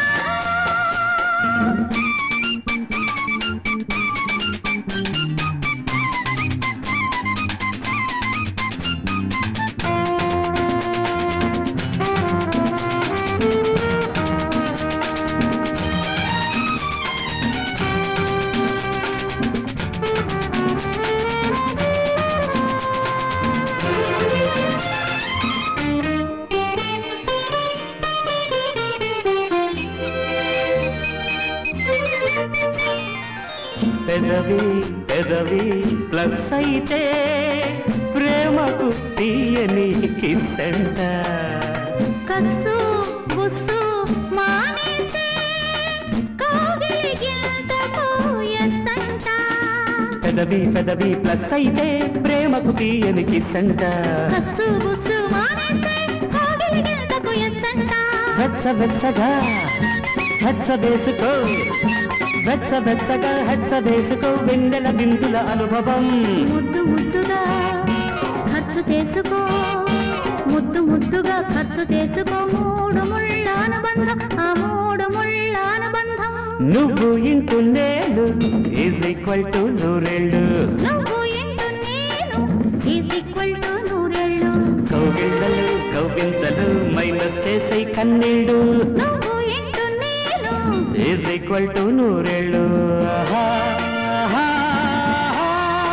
పెదవి పెదవి ప్లస్ అయితే ప్రేమకు తీయని కిస్ అంట కస్సు బుస్సు మానేస్తే కౌగిలి గెంతకు ఎస్ అంట పెదవి పెదవి ప్లస్ అయితే ప్రేమకు తీయని కిస్ అంట కస్సు బుస్సు మానేస్తే కౌగిలి గెంతకు ఎస్ అంట వెచ్చ వెచ్చగా హెచ్చ వేసుకో వెచ్చ వెచ్చగా హెచ్చ వేసుకో వెన్నెల బిందుల అనుభవం ముద్దు ముద్దుగా ఖర్చు చేసుకో ముద్దు ముద్దుగా ఖర్చు చేసుకో మూడు ముళ్ళ అనుబంధం ఆ మూడు ముళ్ళ అనుబంధం నువ్వు ఇంటూ నేను ఈజ్ ఈక్వల్ టు నూరేళ్ళు నువ్వు ఎంటు నేను ఈజ్ ఈక్వల్ టు నూరేళ్ళు కౌగిళ్ళలు కౌగింతలు మైనస్ చేసే కన్నీళ్ళు నువ్వు ఎంటు నేను ఈజ్ ఈక్వల్ టు నూరేళ్ళు ఆహా, ఆహా, ఆహా.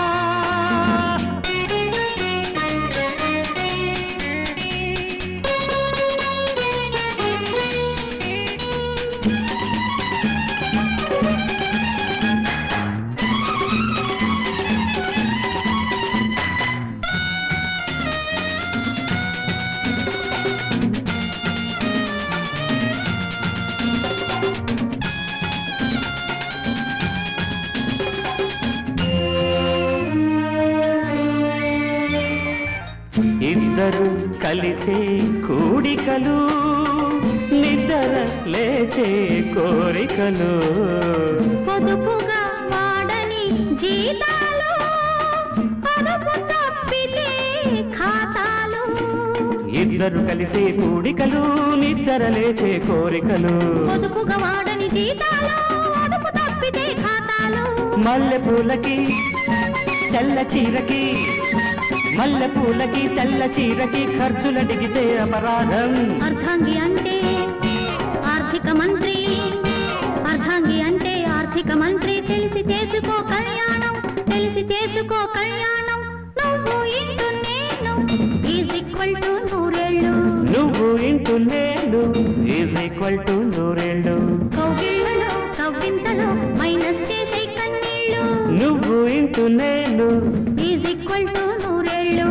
ఇద్దరు కలిసే కూడికలు నిద్ర లేచే కోరికలు పొదుపుగా వాడని జీతాలు పొదుపు తప్పితే ఖాతాలు ఇద్దరు కలిసే కూడికలు నిద్ర లేచే కోరికలు పొదుపుగా వాడని జీతాలు పొదుపు తప్పితే ఖాతాలు మల్లె పూలకి తెల్ల చీరకి మల్లె పూలకి తెల్ల చీరకి ఖర్చులడిగితే అపరాధం అర్ధాంగి అంటే ఆర్థిక మంత్రి అర్ధాంగి అంటే ఆర్థిక మంత్రి తెలిసి చేసుకో కళ్యాణం తెలిసి చేసుకో కళ్యాణం నువ్వు ఇంటూ నేను ఈజ్ ఈక్వల్ టు నూరేళ్ళు నువ్వు ఇంటూ నేను ఈజ్ ఈక్వల్ టు నూరేళ్ళు కౌగిళ్ళలో కవ్వింతలో మైనస్ చేసే కన్నీళ్ళు నువ్వు ఇంటూ నేను ఈజ్ ఈక్వల్ టు నూరేళ్ళు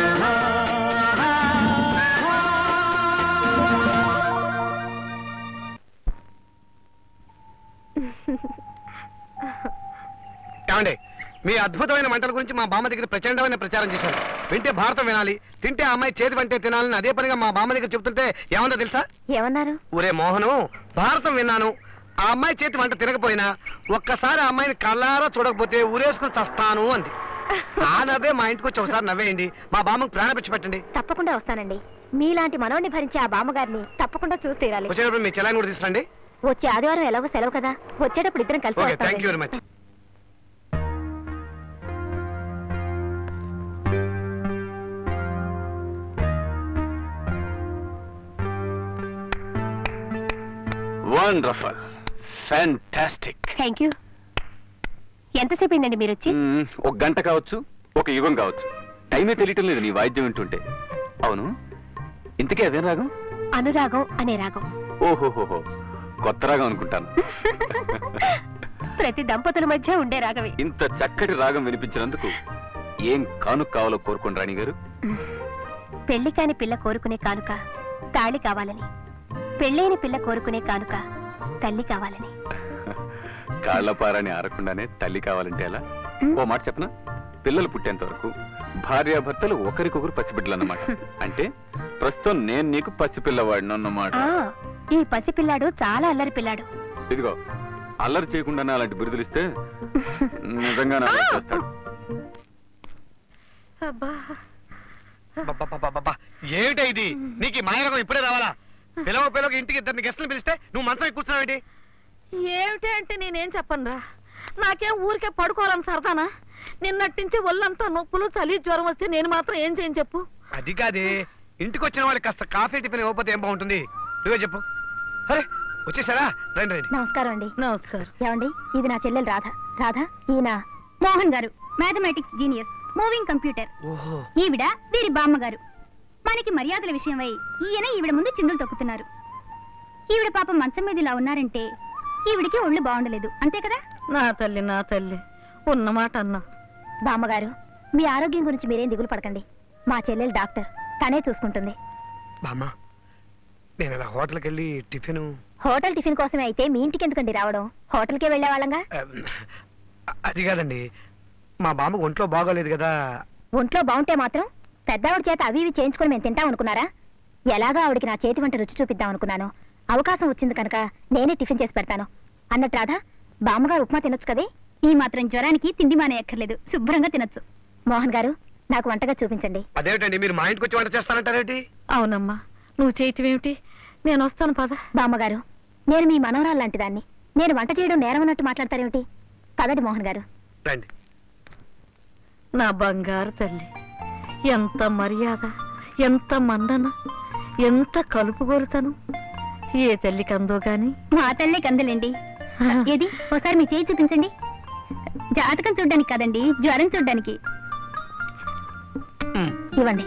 ఏమండి మీ అద్భుతమైన వంటల గురించి మా బామ్మ దగ్గర ప్రచండమైన ప్రచారం చేశారు వింటే భారతం వినాలి తింటే ఆ అమ్మాయి చేతి వంటే తినాలని అదే పనిగా మా బామ్మ దగ్గర చెబుతుంటే ఏమన్నా తెలుసా ఏమన్నారు ఒరే మోహను భారతం విన్నాను ఆ అమ్మాయి చేతి వంట తినకపోయినా ఒక్కసారి ఆ అమ్మాయిని కళ్ళారా చూడకపోతే ఊరేసుకుని చస్తాను అంది ఆ నవ్వే మా ఇంటికి వచ్చి ఒకసారి నవ్వేయండి మా బామ్మకు ప్రాణ పిచ్చి పెట్టండి తప్పకుండా వస్తానండి మీలాంటి మనోడిని భరించే ఆ బామ్మగారిని తప్పకుండా చూసి తీరాలి వచ్చేటప్పుడు మీ చెలాయిని కూడా తీసుకురండి వచ్చే ఆదివారం ఎలాగో సెలవు కదా వచ్చేటప్పుడు ఇద్దరం కలిసి ఓకే వస్తాంలే. Thank you very much wonderful fantastic thank you ఎంతసేపు అయిందండి మీరు వచ్చి ఒక గంట కావచ్చు ఒక యుగం కావచ్చు టైమే తెలియటం లేదు నీ వాయిద్యం వింటుంటే అవును ఇంతకీ అదే రాగం అనురాగం అనే రాగం ఓహోహోహో కొత్త రాగం అనుకుంటాను ప్రతి దంపతుల మధ్య ఉండే రాగమే ఇంత చక్కటి రాగం వినిపించినందుకు ఏం కానుక కావాలో కోరుకోండి రాణి గారు పెళ్లి కాని పిల్ల కోరుకునే కానుక తాళి కావాలని పెళ్ళైన పిల్ల కోరుకునే కానుక తల్లి కావాలని కాళ్లపారని ఆరకుండానే తల్లి కావాలంటే ఎలా ఓ మాట చెప్పనా పిల్లలు పుట్టేంత వరకు భార్యాభర్తలు ఒకరికొకరు పసిబిడ్డలు అన్నమాట అంటే ప్రస్తుతం నేను నీకు పసిపిల్లవాడిని అన్నమాట ఆ, ఈ పసిపిల్లాడు చాలా అల్లరి పిల్లాడు ఇదిగో అల్లరి చేయకుండానే అలాంటి బిరుదులు ఇస్తే నిజంగా నా చేస్తాడు అబ్బా అబ్బబ్బబ్బబ్బబ్బా. ఏమిటా ఇది నీకు ఈ మాయరకం ఇప్పుడే రావాలా పిలవ పిలవ ఇంటికి ఇద్దరిని గెస్టులు పిలిస్తే నువ్వు మంచం ఎక్కి కూర్చున్నావేంటి ఏమిటి అంటే నేనేం చెప్పనురా నాకేం ఊరికే పడుకోవాలని సరదానా నిన్నట్టించి ఒళ్ళంతా నొప్పులు చలి జ్వరం వస్తే నేను మాత్రం ఏం చేయను చెప్పు అది కాదే ఇంటికి వచ్చిన వాళ్ళకి కాస్త కాఫీ టిఫిన్ ఇవ్వకపోతే ఏం బాగుంటుంది నువ్వే చెప్పు అరే వచ్చేసారా రండి రండి నమస్కారం అండి నమస్కారం ఏమండి ఇది నా చెల్లెలు రాధ రాధ ఈయన మోహన్ గారు మ్యాథమెటిక్స్ జీనియస్ మూవింగ్ కంప్యూటర్ ఓహో ఈవిడ వీరి బామ్మగారు మనకి మర్యాదల విషయమై ఈయన ఈవిడ ముందు చిందులు తొక్కుతున్నారు ఈవిడ పాపం మంచం మీద ఇలా ఉన్నారంటే ఈవిడికి ఒళ్ళు బాగుండలేదు అంతే కదా నా తల్లి నా తల్లి ఉన్నమాట అన్నా బామ్మగారు మీ ఆరోగ్యం గురించి మీరేం దిగులు పడకండి మా చెల్లెలు డాక్టర్ తనే చూసుకుంటుంది బామ్మ నేను ఇలా హోటల్కి వెళ్ళి టిఫిన్ హోటల్ టిఫిన్ కోసమే అయితే మీ ఇంటికి ఎందుకండి రావడం హోటల్కే వెళ్ళేవాళ్ళంగా అది కాదండి మా బామ్మ ఒంట్లో బాగోలేదు కదా ఒంట్లో బాగుంటే మాత్రం పెద్దవాడి చేత అవి ఇవి చేయించుకొని మేము తింటాం అనుకున్నారా ఎలాగా ఆవిడికి నా చేతి వంట రుచి చూపిద్దాం అనుకున్నాను అవకాశం వచ్చింది కనుక నేనే టిఫిన్ చేసి పెడతాను అన్నట్టు రాధా బామ్మగారు ఉప్మా తినొచ్చు కదే ఈ మాత్రం జ్వరానికి తిండి మానేయక్కర్లేదు శుభ్రంగా తినొచ్చు మోహన్ గారు నాకు వంటగా చూపించండి అదేమిటండి మీరు మా ఇంటికి వచ్చి వంట చేస్తానంటారేంటి అవునమ్మా నువ్వు చేయటం ఏమిటి నేను వస్తాను పద బామ్మగారు నేను మీ మనవరాలు లాంటి దాన్ని నేను వంట చేయడం నేరం అన్నట్టు మాట్లాడతారేమిటి పదండి మోహన్ గారు రండి నా బంగారు తల్లి ఎంత మర్యాద ఎంత మన్నన ఎంత కలుపుగోలుతనం ఏ తల్లికి అందో గాని మా తల్లే కందలేండి ఏది ఒకసారి మీ చేయి చూపించండి జాతకం చూడ్డానికి కాదండి జ్వరం చూడ్డానికి మ్. ఇవ్వండి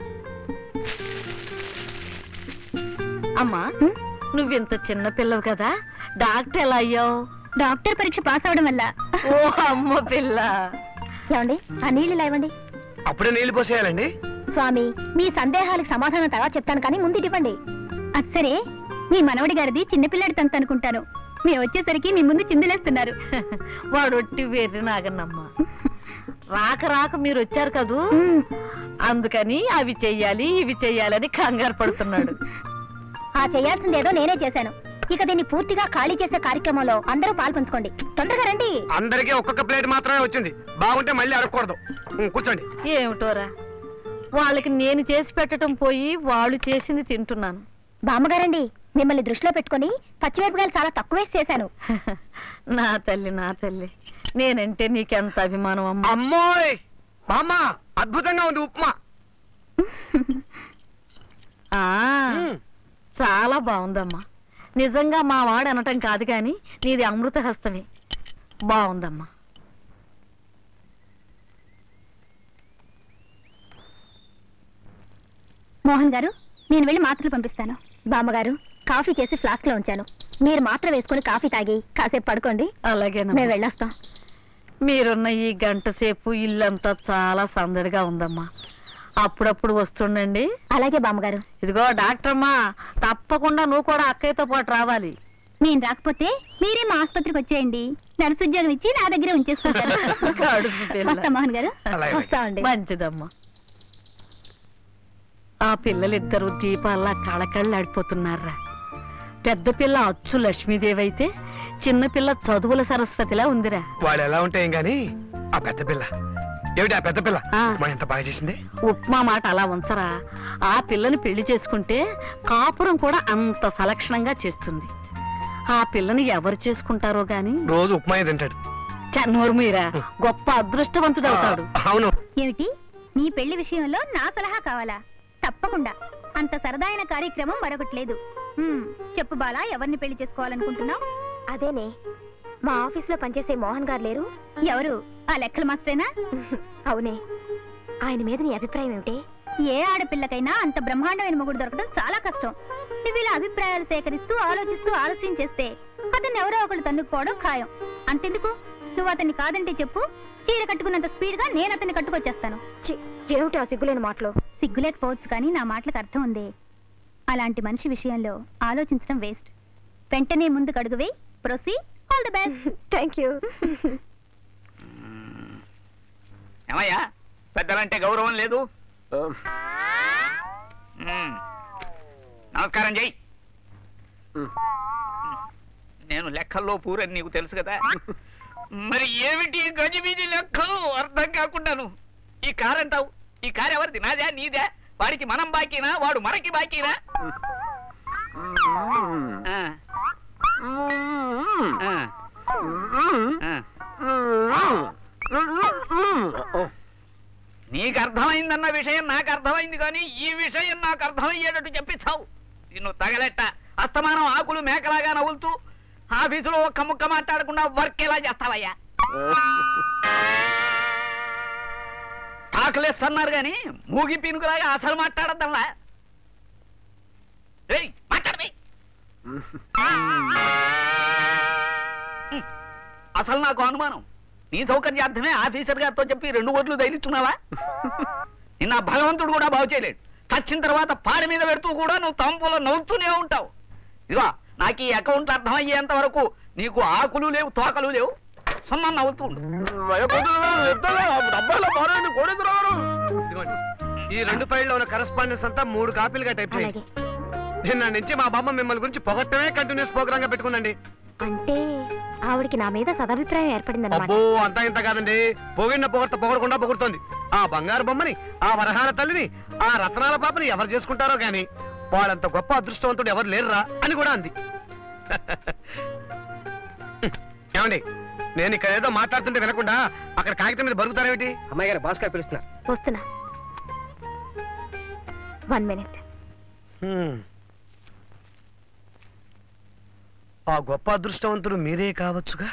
అమ్మా హ్మ్? నువ్వింత చిన్న పిల్లవు కదా డాక్టర్ ఎలా అయ్యావు డాక్టర్ పరీక్ష పాస్ అవడం వల్ల ఓ అమ్మ పిల్ల ఏమండి ఆ నీళ్ళు ఇలా ఇవ్వండి అప్పుడే నీళ్లు పోసేయాలండి స్వామి మీ సందేహాలకు సమాధానం తర్వాత చెప్తాను కానీ ముందు ఇది ఇవ్వండి అది సరే మీ మనవడి గారిది చిన్నపిల్లాడి తంత అనుకుంటాను మేము వచ్చేసరికి మీ ముందు చిందులేస్తున్నారు వాడు ఒట్టి వెర్రి నాగన్నమ్మ రాక రాక మీరు వచ్చారు కదూ మ్, అందుకని అవి చెయ్యాలి ఇవి చెయ్యాలని కంగారు పడుతున్నాడు ఆ చేయాల్సిందేదో నేనే చేశాను ఇక దీన్ని పూర్తిగా ఖాళీ చేసే కార్యక్రమంలో అందరూ పాల్పంచుకోండి తొందరగా రండి అందరికీ ఒక్కొక్క ప్లేట్ మాత్రమే వచ్చింది బాగుంటే మళ్ళీ అడగకూడదు ఉం, కూర్చోండి ఏమిటోరా వాళ్ళకి నేను చేసి పెట్టడం పోయి వాళ్ళు చేసింది తింటున్నాను బామ్మగారండి మిమ్మల్ని దృష్టిలో పెట్టుకొని పచ్చిమిరపకాయలు చాలా తక్కువేసి చేశాను నా తల్లి నా తల్లి నేనంటే నీకెంత అభిమానం అమ్మా అమ్మోయ్ బామ్మ అద్భుతంగా ఉంది ఉప్మా ఆ, ఉం. చాలా బాగుందమ్మా నిజంగా మా వాడు అనటం కాదు కానీ నీది అమృత హస్తమే బాగుందమ్మా మోహన్ గారు నేను వెళ్ళి మాత్రలు పంపిస్తాను బామ్మగారు కాఫీ చేసి ఫ్లాస్క్ లో ఉంచాను మీరు మాత్రం వేసుకొని కాఫీ తాగి కాసేపు పడుకోండి మేము అలాగేనమ్మా వెళ్ళొస్తాం మీరున్న ఈ గంట సేపు ఇల్లంతా చాలా సందడిగా ఉందమ్మా అప్పుడప్పుడు వస్తుండండి అలాగే బామ్మగారు ఇదిగో డాక్టర్మా తప్పకుండా నువ్వు కూడా అక్కయ్యతో పాటు రావాలి నేను రాకపోతే మీరే మా ఆసుపత్రికి వచ్చేయండి నర్సు ఉద్యోగం ఇచ్చి నా దగ్గర ఉంచేసుకుంటారు గడుసు పిల్ల. వస్తా మోహన్ గారు అలాగే. వస్తామండి మంచిదమ్మా ఆ పిల్లలిద్దరూ దీపాల్లా కళకళ్ళాడిపోతున్నారా పెద్ద పిల్ల అచ్చు లక్ష్మీదేవి అయితే చిన్నపిల్ల చదువుల సరస్వతిలా ఉందిరా వాళ్ళు ఎలా ఉంటాయి గాని ఆ పెద్ద పిల్ల ఏమిటి ఆ పెద్ద పిల్ల ఆ. మా ఎంత బాగా చేసింది ఉప్మా మాట అలా ఉంచరా ఆ పిల్లని పెళ్లి చేసుకుంటే కాపురం కూడా అంత సలక్షణంగా చేస్తుంది ఆ పిల్లని ఎవరు చేసుకుంటారో గాని రోజు ఉప్మా తింటాడు చన్నోరుమీరా గొప్ప అదృష్టవంతుడవుతాడు అవును ఏమిటి నీ పెళ్లి విషయంలో నా సలహా కావాలా తప్పకుండా అంత సరదాయిన కార్యక్రమం మరొకటి లేదు హ్మ్, చెప్పు బాలా ఎవరిని పెళ్లి చేసుకోవాలనుకుంటున్నావు అదేనే మా ఆఫీస్లో పనిచేసే మోహన్ గారు లేరు ఎవరు ఆ లెక్కల మాస్టరేనా అవునే ఆయన మీద నీ అభిప్రాయం ఏమిటి ఏ ఆడపిల్లకైనా అంత బ్రహ్మాండమైన మొగుడు దొరకడం చాలా కష్టం నువ్వు ఇలా అభిప్రాయాలు సేకరిస్తూ ఆలోచిస్తూ ఆలస్యం చేస్తే అతన్ని ఎవరో ఒకళ్ళు తన్నుకుపోవడం ఖాయం అంతెందుకు నువ్వు అతన్ని కాదంటే చెప్పు చీర కట్టుకున్నంత స్పీడ్ గా నేను అతన్ని కట్టుకొచ్చేస్తాను చి ఏమిటి ఆ సిగ్గులేని మాటలు సిగ్గులేకపోవచ్చు కానీ నా మాటలకు అర్థం ఉంది అలాంటి మనిషి విషయంలో ఆలోచించడం వేస్ట్ వెంటనే ముందు కడుగువే ప్రొసీ all the best thank you ఏమయ్యా పెద్దలంటే గౌరవం లేదు మ్మ్. నమస్కారం జై నేను లెక్కల్లో పూరని నీకు తెలుసు కదా మరి ఏమిటి ఈ గజిబిజి లెక్కలు అర్థం కాకుండాను ఈ కారు అంటావు ఈ కారు ఎవరిది నాదే నీదే వాడికి మనం బాకీనా వాడు మనకి బాకీనా ఆ. ఆ. ఆ. నీకు అర్థమైందన్న విషయం నాకు అర్థమైంది కానీ ఈ విషయం నాకు అర్థమయ్యేటట్టు చెప్పిస్తావు నిన్ను తగలెట్ట అస్తమానం ఆకులు మేకలాగా నవ్వులుతూ ఆఫీసులో ఒక్క ముక్క మాట్లాడకుండా వర్క్ ఎలా చేస్తావయ్యా టాక్లెస్ అన్నారు కానీ మూగి పీనుకులాగా అసలు మాట్లాడద్దంలా రేయ్ మాట్లాడమే అసలు నాకు అనుమానం నీ సౌకర్యార్థమే ఆఫీసర్ గారితో చెప్పి రెండు ఓట్లు ధైర్యిస్తున్నావా నిన్న భగవంతుడు కూడా బాగు చేయలేడు చచ్చిన తర్వాత పాడి మీద పెడుతూ కూడా నువ్వు తంపులో నవ్వుతూనే ఉంటావు ఇదిగో నాకు ఈ అకౌంట్ అర్థమయ్యేంత వరకు నీకు ఆకులు లేవు తోకలు లేవు సమ్మని నవ్వుతూ ఉండు. ఇదిగోండి. ఈ రెండు ఫైల్లో ఉన్న కరస్పాండెన్స్ అంతా మూడు కాపీలుగా టైప్ చేయండి అలాగే నిన్న నుంచి మా బామ్మ మిమ్మల్ని గురించి పొగట్టమే కంటిన్యూస్ ప్రోగ్రామ్ గా పెట్టుకుందండి అంటే ఆవిడికి నా మీద సదభిప్రాయం ఏర్పడిందన్నమాట అబ్బో అంతా ఇంత కాదండి పొగిడిన పొగడత పొగడకుండా పొగుడుతోంది ఆ బంగారు బొమ్మని ఆ వరహాల తల్లిని ఆ రత్నాల పాపని ఎవరు చేసుకుంటారో గాని వాళ్ళంత గొప్ప అదృష్టవంతుడు ఎవరు లేరురా అని కూడా అంది ఏమండి నేను ఇక్కడ ఏదో మాట్లాడుతుంటే వినకుండా అక్కడ కాగితం మీద బరుగుతారేమిటి అమ్మాయి గారు భాస్కర్ పిలుస్తున్నారు వస్తున్నా వన్ మినిట్ హ్మ్. ఆ గొప్ప అదృష్టవంతుడు మీరే కావచ్చుగా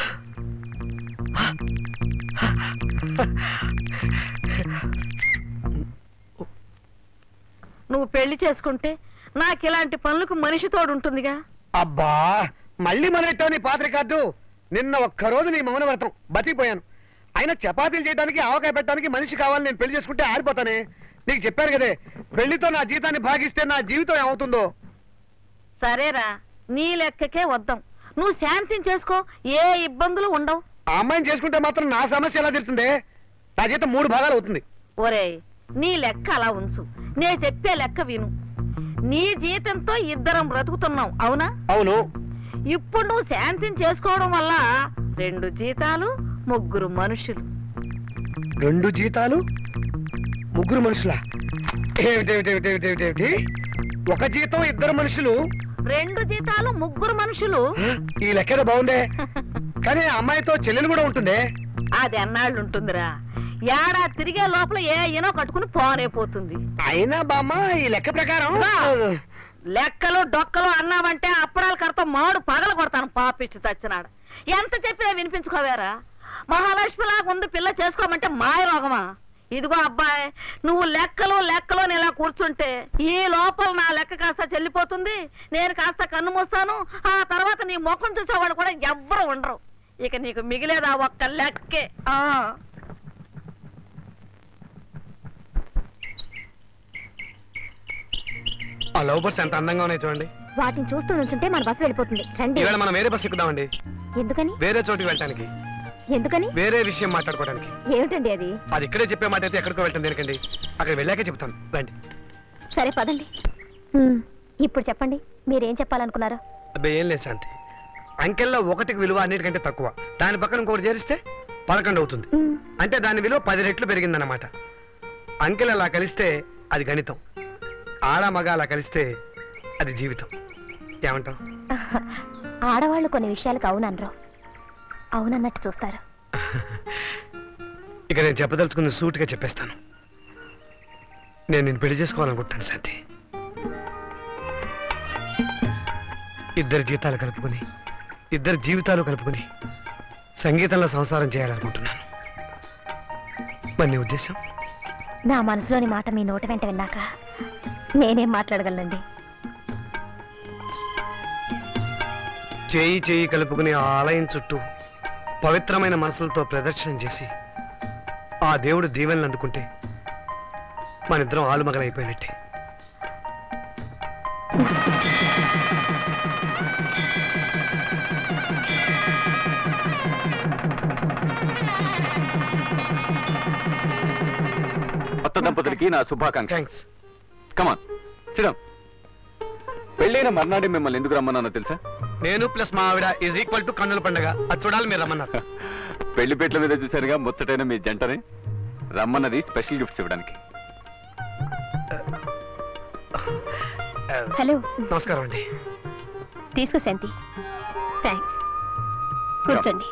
నువ్వు పెళ్లి చేసుకుంటే నాకు ఇలాంటి పనులకు మనిషి తోడు ఉంటుందిగా అబ్బా మళ్ళీ మొదలెట్టావు నీ పాత రికార్డు నిన్న ఒక్క రోజు నీ మౌన వ్రతం బతికిపోయాను అయినా చపాతీలు చేయడానికి ఆవకాయ పెట్టడానికి మనిషి కావాలి నేను పెళ్లి చేసుకుంటే ఆరిపోతానే నీకు చెప్పాను కదే పెళ్లితో నా జీవితాన్ని భాగిస్తే నా జీవితం ఏమవుతుందో సరేరా నీ లెక్కకే వద్దాం నువ్వు శాంతిని చేసుకో ఏ ఇబ్బందులు ఉండవు ఆ అమ్మాయిని చేసుకుంటే మాత్రం నా సమస్య ఎలా తీరుతుంది నా జీతం మూడు భాగాలు అవుతుంది ఒరేయ్ నీ లెక్క అలా ఉంచు నే చెప్పే లెక్క విను నీ జీతంతో ఇద్దరం బ్రతుకుతున్నాం అవునా అవును ఇప్పుడు నువ్వు శాంతిని చేసుకోవడం వల్ల రెండు జీతాలు ముగ్గురు మనుషులు రెండు జీతాలు ముగ్గురు మనుషుల ఏమిటేమిటేమిటేమిటేమిటి ఒక జీతం ఇద్దరు మనుషులు రెండు జీతాలు ముగ్గురు మనుషులు ఈ లెక్కన బాగుందే కానీ ఆ అమ్మాయితో చెల్లెలు కూడా ఉంటుందే అది ఎన్నాళ్ళు ఉంటుందిరా ఏడా తిరిగే లోపల ఏ అయినో కట్టుకుని పోనేపోతుంది అయినా బామ్మ ఈ లెక్క ప్రకారం బా. లెక్కలు డొక్కలు అన్నావంటే అప్పడాల కరతో మాడు పగల కొడతాను పాపిచ్చి చచ్చినాడు ఎంత చెప్పినా వినిపించుకోవేరా మహాలక్ష్మిలాగా ఉంది పిల్ల చేసుకోమంటే మాయ రోగమా ఇదిగో అబ్బాయి నువ్వు లెక్కలు లెక్కలు అని ఇలా కూర్చుంటే ఈ లోపల నా లెక్క కాస్త చెల్లిపోతుంది నేను కాస్త కన్ను మూస్తాను ఆ తర్వాత నీ ముఖం చూసేవాడు కూడా ఎవ్వరు ఉండరు ఇక నీకు మిగిలేదా ఒక్క లెక్కే ఆ ఆ లవ్ బస్ ఎంత అందంగా ఉన్నాయి చూడండి వాటిని చూస్తూ నుంచుంటే మన బస్సు వెళ్ళిపోతుంది రండి ఈవేళ మనం వేరే బస్ ఎక్కుదామండి ఎందుకని వేరే చోటికి వెళ్ళటానికి ఎందుకని వేరే విషయం మాట్లాడుకోవడానికి ఏమిటండి అది అది ఇక్కడే చెప్పే మాట అయితే ఎక్కడికో వెళ్తాం దేనికండి అక్కడ వెళ్ళాకే చెప్తాను రండి సరే పదండి హ్మ్. ఇప్పుడు చెప్పండి మీరేం చెప్పాలనుకున్నారో అబ్బాయి ఏం లేదు శాంతి అంకెల్లో ఒకటికి విలువ అన్నిటికంటే తక్కువ దాని పక్కన ఇంకొకటి చేరిస్తే పదకొండు అవుతుంది మ్, అంటే దాని విలువ పది రెట్లు పెరిగిందన్నమాట అంకెలు అలా కలిస్తే అది గణితం ఆడ మగ అలా కలిస్తే అది జీవితం ఏమంటావు ఆడవాళ్ళు కొన్ని విషయాలకు అవుననరు అవునన్నట్టు చూస్తారు ఇక నేను చెప్పదలుచుకున్న సూటిగా చెప్పేస్తాను నేను నేను పెళ్లి చేసుకోవాలనుకుంటాను శాంతి ఇద్దరు జీతాలు కలుపుకొని ఇద్దరు జీవితాలు కలుపుకొని సంగీతంలో సంసారం చేయాలనుకుంటున్నాను మరి నీ ఉద్దేశం నా మనసులోని మాట మీ నోట వెంట విన్నాక నేనేం మాట్లాడగలనండి చేయి చేయి కలుపుకుని ఆ ఆలయం చుట్టూ పవిత్రమైన మనసులతో ప్రదర్శన చేసి ఆ దేవుడు దీవెనలు అందుకుంటే మనిద్దరం ఆలుమగలైపోయినట్టే కొత్త దంపతులకి నా శుభాకాంక్ష థ్యాంక్స్ కమాన్ సిడం పెళ్ళైన మర్నాడే మిమ్మల్ని ఎందుకు రమ్మన్నానో తెలుసా నేను ప్లస్ మా ఆవిడ ఈజ్ ఈక్వల్ టు కన్నుల పండుగ అది చూడాలి మీరు రమ్మన్నారు పెళ్లి పీటల మీద చూశారుగా ముచ్చటైన మీ జంటని రమ్మన్నది స్పెషల్ గిఫ్ట్స్ ఇవ్వడానికి హలో నమస్కారం అండి తీసుకో శాంతి థ్యాంక్స్ కూర్చోండి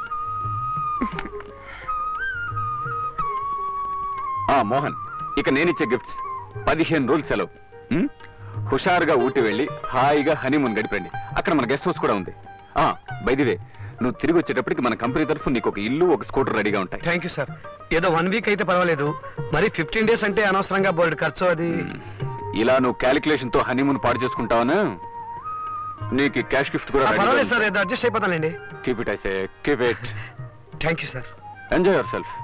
ఆ మోహన్ ఇక నేనిచ్చే గిఫ్ట్స్ పదిహేను రోజులు సెలవు ఉమ్? హుషారుగా ఊటి వెళ్ళి హాయిగా హనీమూన్ గడిపండి అక్కడ మన గెస్ట్ హౌస్ కూడా ఉంది ఆ బైదివే నువ్వు తిరిగి వచ్చేటప్పటికి మన కంపెనీ తరఫు నీకు ఒక ఇల్లు ఒక స్కూటర్ రెడీగా ఉంటాయి థ్యాంక్ యూ సార్ ఏదో వన్ వీక్ అయితే పర్వాలేదు మరి ఫిఫ్టీన్ డేస్ అంటే అనవసరంగా బోర్డు ఖర్చు అది ఇలా నువ్వు క్యాలిక్యులేషన్ తో హనీమూన్ పాడు చేసుకుంటావనా నీకు క్యాష్ గిఫ్ట్ కూడా ఆ, పర్వాలేదు సార్ ఏదో అడ్జస్ట్ అయిపోతానండి కీప్ ఇట్ ఐసే keep it thank you sir enjoy yourself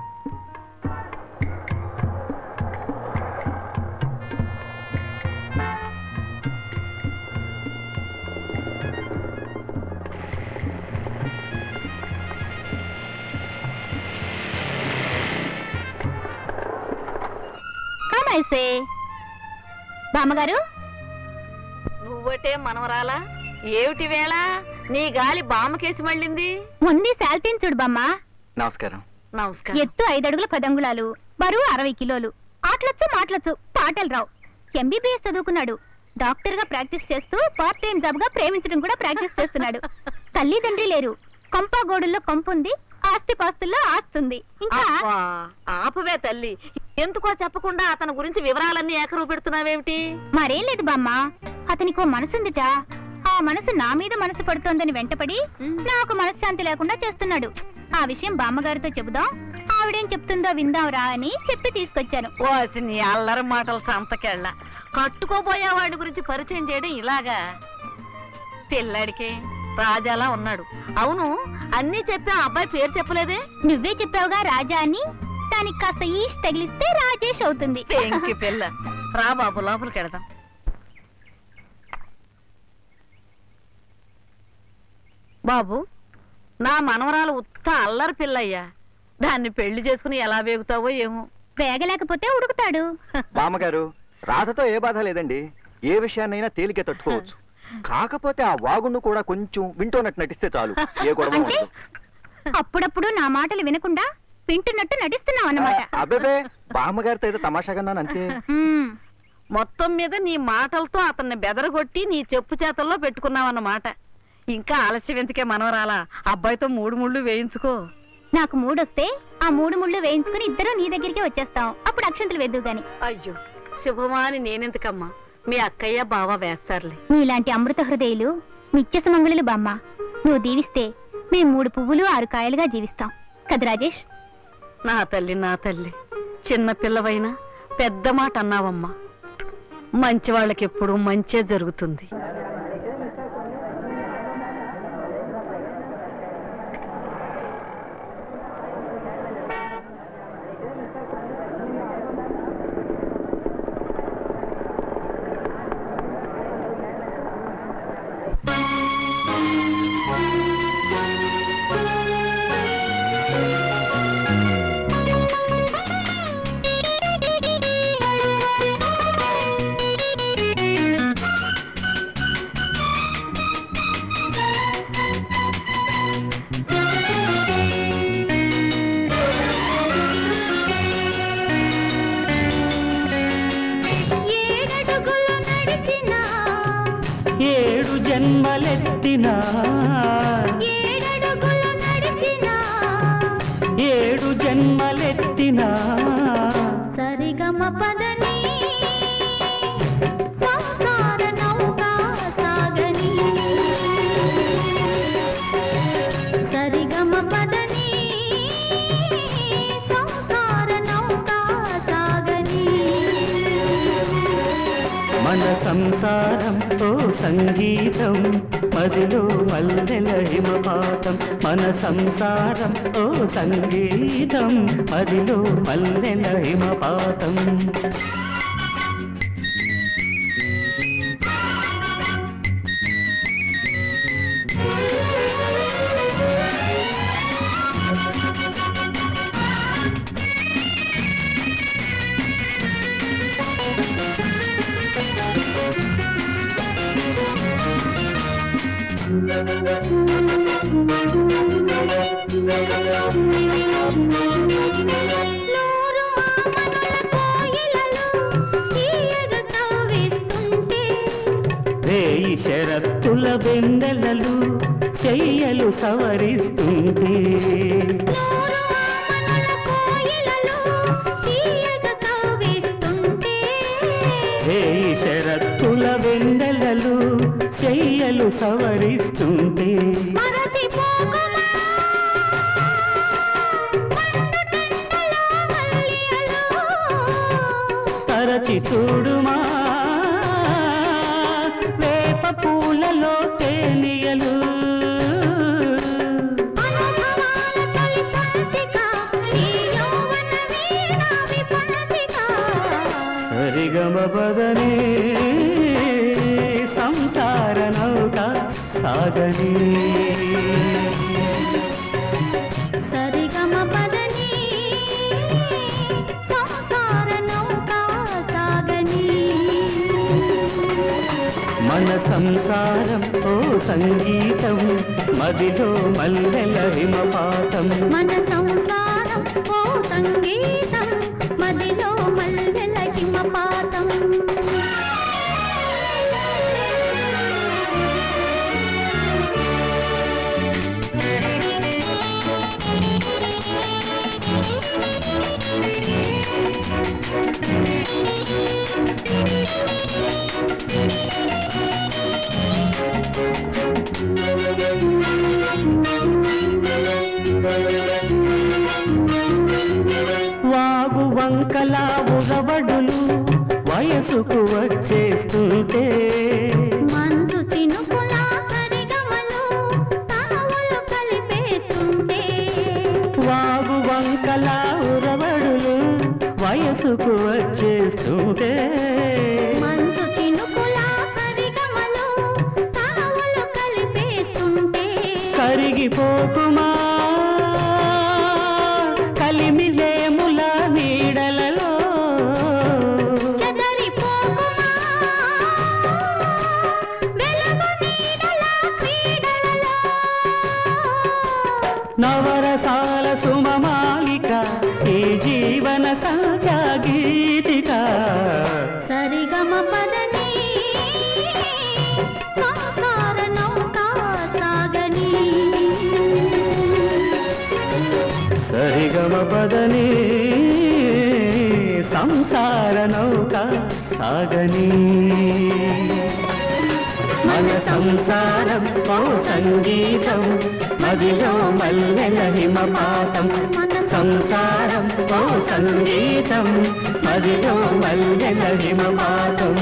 కామైసే బామ్మగారు నువ్వటే మనవరాలా ఏమిటి వేళ నీ గాలి బామ్మకేసి మళ్ళింది ముందు శాల్తీన్ చూడు బామ్మ నమస్కారం నమస్కారం ఎత్తు ఐదు అడుగుల పదంగుళాలు బరువు అరవై కిలోలు ఆటలొచ్చు మాటలొచ్చు పాటలు రావు ఎంబీబీఎస్ చదువుకున్నాడు డాక్టర్ గా ప్రాక్టీస్ చేస్తూ పార్ట్ టైం జాబ్ గా ప్రేమించడం కూడా ప్రాక్టీస్ చేస్తున్నాడు తల్లిదండ్రి లేరు కొంప గోడుల్లో కొంపుంది ఆస్తి పాస్తుల్లో ఆస్తుంది ఇంకా అబ్బా, ఆపవే తల్లి ఎందుకో చెప్పకుండా అతని గురించి వివరాలన్నీ ఏకరువు పెడుతున్నావేమిటి మరేం లేదు బామ్మ అతనికో మనసుందిట ఆ మనసు నా మీద మనసు పడుతోందని వెంటపడి నాకు మనశ్శాంతి లేకుండా చేస్తున్నాడు ఆ విషయం బామ్మగారితో చెబుదాం ఆవిడేం చెప్తుందో విందాంరా అని చెప్పి తీసుకొచ్చాను ఓసి నీ అల్లరి మాటలు సంతకెళ్ళ కట్టుకోబోయే వాడి గురించి పరిచయం చేయడం ఇలాగా పిల్లాడికి రాజాలా ఉన్నాడు అవును అన్నీ చెప్పి ఆ అబ్బాయి పేరు చెప్పలేదే నువ్వే చెప్పావుగా రాజా అని దానికి కాస్త ఈష్ తగిలిస్తే రాజేష్ అవుతుంది పెంకి పిల్ల రా బాబు లోపలికి వెళదాం బాబు నా మనవరాలు ఉత్త అల్లరి పిల్లయ్యా దాన్ని పెళ్లి చేసుకుని ఎలా వేగుతావో ఏమో వేగలేకపోతే ఉడుకుతాడు బామ్మగారు రాధతో ఏ బాధ లేదండి ఏ విషయాన్నైనా తేలికే తట్టుకోవచ్చు కాకపోతే ఆ వాగును కూడా కొంచెం వింటోనట్టు నటిస్తే చాలు ఏ గొడవ అంటే ఉండదు అప్పుడప్పుడు నా మాటలు వినకుండా వింటున్నట్టు నటిస్తున్నావు అన్నమాట అబ్బేబే బామ్మగారితో ఏదో తమాషాగా అంతే హ్మ్. మొత్తం మీద నీ మాటలతో అతన్ని బెదరగొట్టి నీ చెప్పు చేతల్లో పెట్టుకున్నావన్నమాట ఇంకా ఆలస్యం ఎందుకే మనవరాలా అబ్బాయితో మూడు ముళ్ళు వేయించుకో నాకు మూడొస్తే ఆ మూడు ముళ్ళు వేయించుకుని ఇద్దరు నీ దగ్గరికి వచ్చేస్తాం అప్పుడు అక్షంతలు వెద్దు గాని అయ్యో శుభమాని నేనెందుకమ్మా మీ అక్కయ్య బావ వేస్తారులే నీలాంటి అమృత హృదయులు నిత్య సుమంగళులు బామ్మ నువ్వు దీవిస్తే మేము మూడు పువ్వులు ఆరు కాయలుగా జీవిస్తాం కదా రాజేష్ నా తల్లి నా తల్లి చిన్న పిల్లవైనా పెద్ద మాట అన్నావమ్మా మంచి వాళ్ళకి ఎప్పుడు మంచే జరుగుతుంది ఏడు జన్మలెత్తినా ఏడడుగులు నడిచినా ఏడు జన్మలెత్తినా సరిగమ పదని సంసార నౌకా సాగని సరిగమ పదని సంసార నౌకా సాగని మన సంసారం ఓ సంగీతం మదిలో మల్లెల హిమపాతం మన సంసారం ఓ సంగీతం మదిలో మల్లెల హిమపాతం నూరు మామనుల కోయిలలు తీయగ తవ్విస్తుంటే రేయి షరత్తుల బెందెలలు చెయ్యలు సవరిస్తుంటే నూరు మామనుల కోయిలలు తీయగ తవ్విస్తుంటే రేయి షరత్తుల బెందెలలు చెయ్యలు సవరిస్తుంటే మరచిపోకుమా పండు టెండలో మల్లియలు తరచి చూడుమా వేప పూలలో తేలియలు అనుభవాల తొలి సంచిక ఈ యౌవన వీణ విపంచిక సరిగమ పదని సంసార నౌక సాగని సరిగమ పదని సంసార నౌకా సాగని మన సంసారం ఓ సంగీతం మదిలో మల్లెల హిమపాతం మన సంసారం ఓ సంగీతం మదిలో మల్లెల హిమపాతం వాగు వంకల ఉరవడులు వయసుకు వచ్చేస్తుంటే మంచు చినుకుల సరిగమలు తావులు కలిపేస్తుంటే వాగు వంకల ఉరవడులు వయసుకు వచ్చేస్తుంటే మంచు చినుకుల సరిగమలు తావులు కలిపేస్తుంటే కరిగిపోకుమా కలిమిలేముల నీడలలో చెదరిపోకుమా వెలుగు నీడల క్రీడలలో నవరసాల సుమమాలిక ఈ జీవన సంచా గీతిక సరిగమ పదని సంసార నౌకా సాగని సరిగమ పదని సంసార నౌక సాగని మన సంసారం ఓ సంగీతం మదిలో మల్లెల హిమపాతం సంసారం ఓ సంగీతం మదిలో మల్లెల హిమపాతం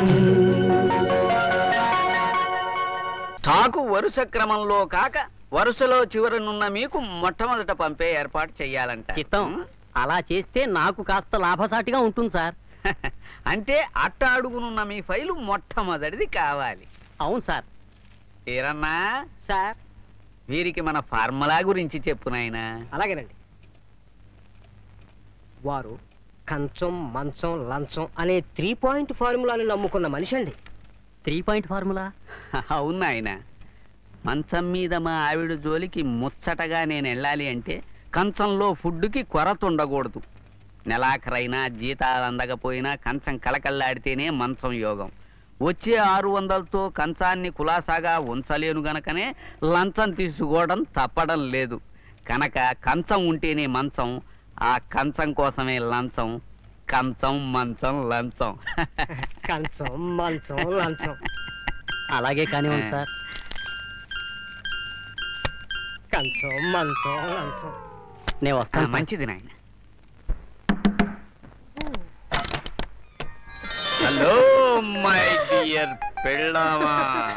టాకు వరుస క్రమంలో కాక వరుసలో చివరనున్న మీకు మొట్టమొదట పంపే ఏర్పాటు చెయ్యాలంట చిత్తం అలా చేస్తే నాకు కాస్త లాభసాటిగా ఉంటుంది సార్ అంటే అట్ట అడుగునున్న మీ ఫైలు మొట్టమొదటిది కావాలి అవును సార్ ఏరన్నా సార్ వీరికి మన ఫార్ములా గురించి చెప్పు నాయనా అలాగేనండి వారు కంచం మంచం లంచం అనే త్రీ పాయింట్ ఫార్ములాని నమ్ముకున్న మనిషి అండి త్రీ పాయింట్ ఫార్ములా అవును నాయన మంచం మీద మా ఆవిడ జోలికి ముచ్చటగా నేను వెళ్ళాలి అంటే కంచంలో ఫుడ్డుకి కొరత ఉండకూడదు నెలాఖరైనా జీతాలు అందకపోయినా కంచం కళకళ్ళాడితేనే మంచం యోగం వచ్చే ఆరు వందలతో కంచాన్ని కులాసాగా ఉంచలేను గనకనే లంచం తీసుకోవడం తప్పడం లేదు కనుక కంచం ఉంటేనే మంచం ఆ కంచం కోసమే లంచం కంచం మంచం లంచం కంచం మంచం లంచం అలాగే కానివ్వండి సార్ కంచం మంచం లంచం నేను ఆ, వస్తాను సార్. మంచిది నాయన హలో మై డియర్ పెళ్ళామా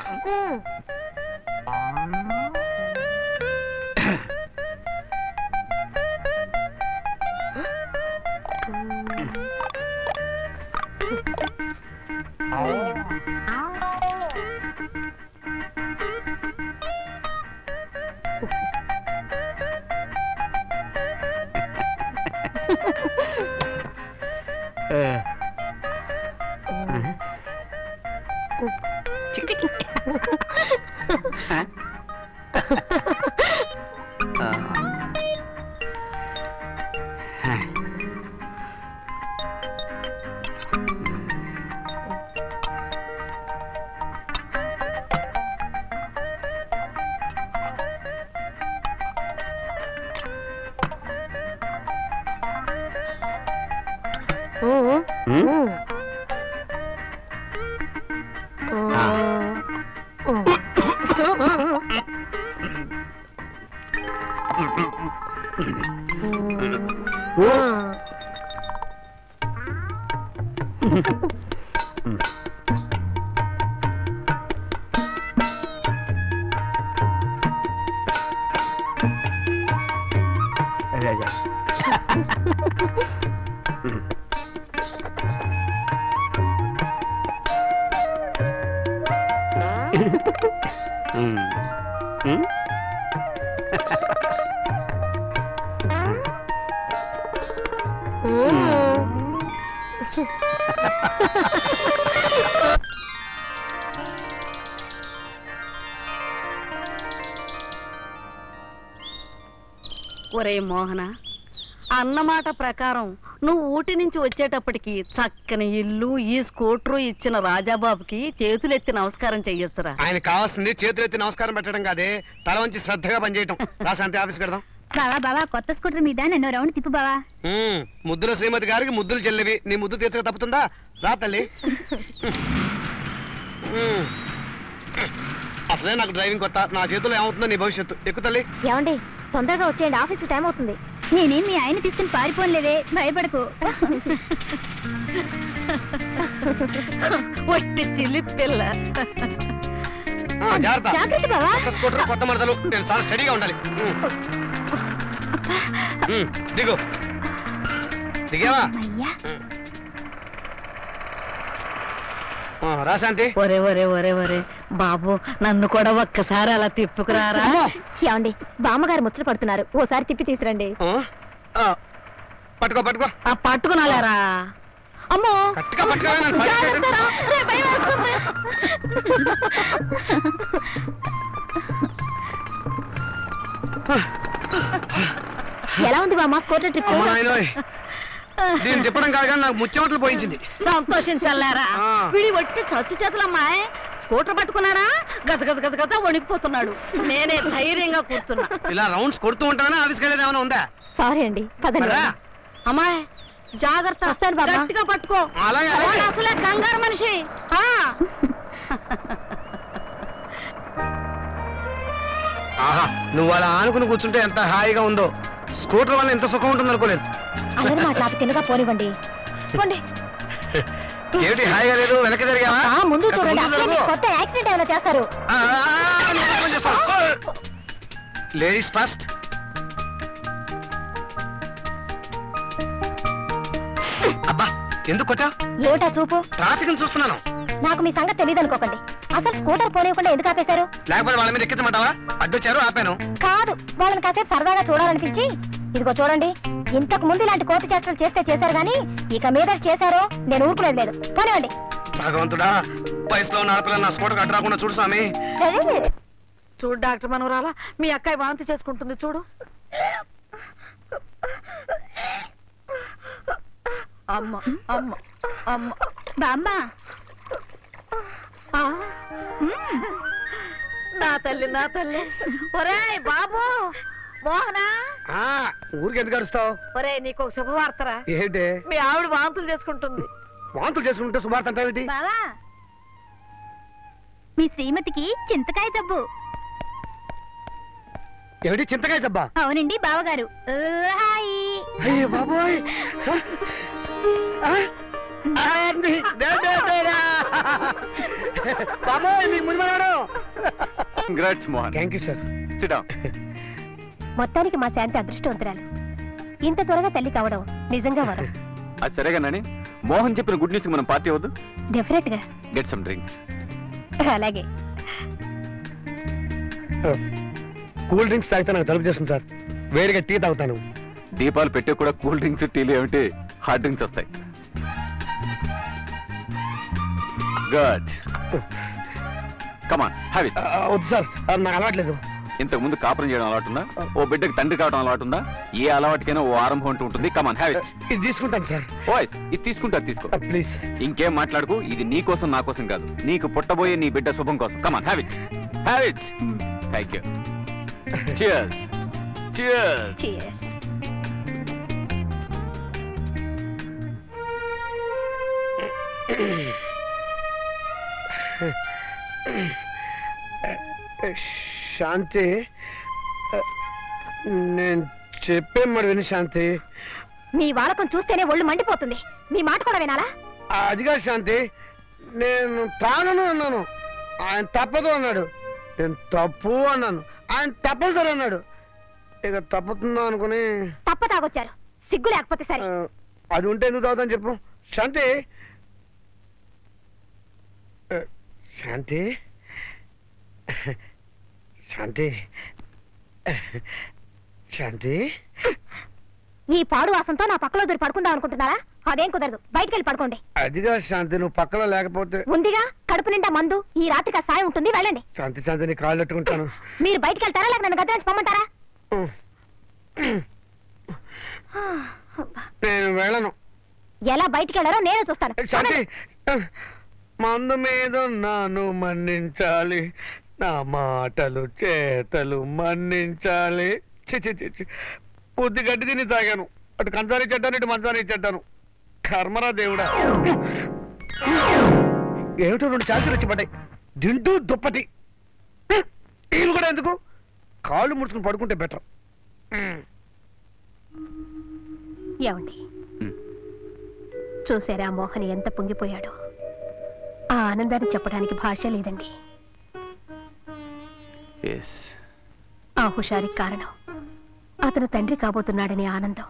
ఒరే మోహన అన్నమాట ప్రకారం నువ్వు ఊటి నుంచి వచ్చేటప్పటికి చక్కని ఇల్లు ఈ స్కూటరు ఇచ్చిన రాజాబాబుకి చేతులెత్తి నమస్కారం చెయ్యొచ్చురా ఆయన కావాల్సింది చేతులెత్తి నమస్కారం పెట్టడం కాదే తల వంచి శ్రద్ధగా పనిచేయటం రాశాంతి ఆఫీస్ పెడదాం బావా బావా కొత్త స్కూటర్ మీద నన్ను రౌండ్ తిప్పు బావా ఉమ్, ముద్దుల శ్రీమతి గారికి ముద్దులు చెల్లివి నీ ముద్దు తీర్చక తప్పుతుందా రా తల్లి ఉమ్. అసలే నాకు డ్రైవింగ్ కొత్త నా చేతిలో ఏమవుతుందో నీ భవిష్యత్తు ఎక్కు తల్లి ఏమండి తొందరగా వచ్చేయండి ఆఫీస్ టైం అవుతుంది నేనేం మీ ఆయన తీసుకుని పారిపోలేదే భయపడకు ఒట్టి చిల్లి పిల్ల ఆ, జాగ్రత్త జాగ్రత్త బావా కొత్త స్కూటర్ కొత్త మడతలు నేను చాలా స్టడీగా ఉండాలి ఉమ్. ఉమ్, దిగు దిగావా అయ్యా ఆ, రా శాంతి ఒరే ఒరే ఒరే ఒరే బాబు నన్ను కూడా ఒక్కసారి అలా తిప్పుకురారా అమ్మో. ఏమండి బామ్మగారు ముచ్చట పడుతున్నారు ఓసారి తిప్పి తీసురండి ఆ, ఆ, పట్టుకో పట్టుకో ఆ పట్టుకునాలేరా అమ్మో గట్టిగా పట్టుకోవే, నన్ను పట్టుకో. జాగ్రత్తరా. రే, భయం వేస్తుంది. ఎలా ఉంది బామ్మ స్కూటర్ ట్రిప్ అమ్మ నాయనోయ్ దీన్ని తిప్పడం కాదు కానీ నాకు ముచ్చెమట్లు పోయించింది సంతోషించల్లారా ఆ. వీడి ఒట్టి చచ్చు చేతులమ్మాయి స్కూటర్ పట్టుకున్నారా గజ గజ గజ గజ వణికిపోతున్నాడు నేనే ధైర్యంగా కూర్చున్నా ఇలా రౌండ్స్ కొడుతూ ఉంటానే ఆఫీస్కి వెళ్ళేది ఏమైనా ఉందా సారీ అండి పదండి మరా? అమ్మాయి జాగ్రత్త వస్తాను బాబా. గట్టిగా పట్టుకో అలాగే, అలాగే. వాడు అసలే కంగారు మనిషి ఆ ఆహా నువ్వు అలా ఆనుకుని కూర్చుంటే ఎంత హాయిగా ఉందో స్కూటర్ వల్ల ఎంత సుఖం ఉంటుంది అనుకోలేదు అల్లరి మాట్లాడి తిన్నగా పోనివ్వండి పోండి ఏమిటి హాయిగా లేదు వెనక జరిగావా ఆ, ముందు కాస్త చూడండి ముందు అసలే జరుగు. మీకు కొత్త యాక్సిడెంట్ ఏమైనా చేస్తారు ఆ, ఆ, ఆ, నేను ఓపెన్ చేస్తాను. లేడీస్ ఫస్ట్ అబ్బా ఎందుకు కొట్టా ఏమిటా చూపు ట్రాఫిక్ చూస్తున్నాను నాకు మీ సంగతి తెలియదు అనుకోకండి అసలు స్కూటర్ పోనివ్వకుండా ఎందుకు ఆపేశారు లేకపోతే వాళ్ళ మీద ఎక్కించమంటావా అడ్డొచ్చారు ఆపాను కాదు వాళ్ళని కాసేపు సరదాగా చూడాలనిపించి ఇదిగో చూడండి ఇంతకు ముందు ఇలాంటి కోతి చేష్టలు చేస్తే చేశారు గానీ ఇక మీద చేశారో నేను ఊరుకునేది లేదు పోనివ్వండి భగవంతుడా వయసులో ఉన్న ఆడపిల్ల నా స్కూటర్ అడ్డు రాకుండా చూడు స్వామి చూడు డాక్టర్ మనవరాలా మీ అక్కాయి వాంతి చేసుకుంటుంది చూడు అమ్మ అమ్మ అమ్మ బామ్మ ఆ, నా తల్లి నా తల్లి ఒరేయ్ బాబు మోహనా ఆ, ఊరికి ఎందుకు అరుస్తావు ఒరేయ్ నీకు ఒక శుభవార్తరా ఏంటి మీ ఆవిడ వాంతులు చేసుకుంటుంది వాంతులు చేసుకుంటే శుభార్త అంటావేంటి బావా మీ శ్రీమతికి చింతకాయ జబ్బు ఏమిటి చింతకాయ జబ్బా అవునండి బావగారు హాయ్ అయ్యో బాబోయ్ ఆ? ఆ, నీ- దే, దే, దేరా. బాబోయ్ నీకు ముందు మనవాడు congrats Mohan thank you sir సిడా మొత్తానికి మా శాంతి అదృష్టవంతురాలు ఇంత త్వరగా తల్లి కావడం నిజంగా వరం అది సరేగానని మోహన్ చెప్పిన గుడ్ న్యూస్ మనం పార్టీ అవ్వద్దు డెఫినెట్ గా గెట్ సమ్ డ్రింక్స్ అలాగే కూల్ డ్రింక్స్ తాగితే నాకు తలుపు చేస్తుంది సార్ వేడిగా టీ తాగుతాను దీపాలు పెట్టే కూడా కూల్ డ్రింక్స్ టీలు ఏమిటి హాట్ డ్రింక్స్ వస్తాయి గుడ్ కమాన్ హ్యావ్ ఇట్ ఆ, వద్దు సార్ ఆ, నాకు అలవాట్లేదు ఇంతకు ముందు కాపురం చేయడం అలవాటు ఉందా ఓ బిడ్డకి తండ్రి కావడం అలవాటు ఉందా ఏ అలవాటుకైనా ఓ ఆరంభం అంటూ ఉంటుంది కమాన్ హ్యావ్ ఇట్ ఇది తీసుకుంటాను సార్ వాయిస్ ఇది తీసుకుంటా తీసుకో ప్లీజ్ ఇంకేం మాట్లాడుకు ఇది నీ కోసం నా కోసం కాదు నీకు పుట్టబోయే నీ బిడ్డ శుభం కోసం come on have it have it thank you cheers cheers Cheers. Shanti ఆ, నేను చెప్పే మరి విని శాంతి మీ వాడకం చూస్తేనే ఒళ్ళు మండిపోతుంది మీ మాట కూడా వినాలా అదిగా శాంతి నేను తానను అన్నాను ఆయన తప్పదు అన్నాడు నేను తప్పు అన్నాను ఆయన తప్పనిసరి అన్నాడు ఇక తప్పుతుందా అనుకుని తప్ప తాగొచ్చారు సిగ్గు లేకపోతే సరే ఆ, అది ఉంటే ఎందుకు తాగుతాను చెప్పు శాంతి ఆ, శాంతి శాంతి శాంతి ఈ పాడు వాసంతో నా పక్కలో దూరి పడుకుందాం అనుకుంటున్నారా అదేం కుదరదు బయటికి వెళ్ళి పడుకోండి అదిగా శాంతి నువ్వు పక్కన లేకపోతే ఉందిగా కడుపు నిండా మందు ఈ రాత్రికి ఆ సాయం ఉంటుంది వెళ్ళండి శాంతి శాంతి నీ కాళ్ళు పెట్టుకుంటాను మీరు బయటికి వెళ్తారా లేక నన్ను గది నుంచి పొమ్మంటారా నేను వెళ్ళను ఎలా బయటికి వెళ్ళారో నేనే చూస్తాను శాంతి మందు మీద నాను మన్నించాలి నా మాటలు చేతలు మన్నించాలి చి చి చి చి. బుద్ధి గడ్డి తిని తాగాను అటు కంచాని చెడ్డాను ఇటు మంచాన్ని చెడ్డాను కర్మరా దేవుడా ఏమిటో రెండు ఛాన్సులు వచ్చి పడ్డాయి దిండు దుప్పటి వీళ్ళు కూడా ఎందుకు కాళ్ళు ముడుచుకుని పడుకుంటే బెటర్ ఏమండి చూసారా మోహన్ ఎంత పొంగిపోయాడో ఆ ఆనందాన్ని చెప్పడానికి భాష లేదండి ఎస్ ఆ హుషారికి కారణం అతను తండ్రి కాబోతున్నాడనే ఆనందం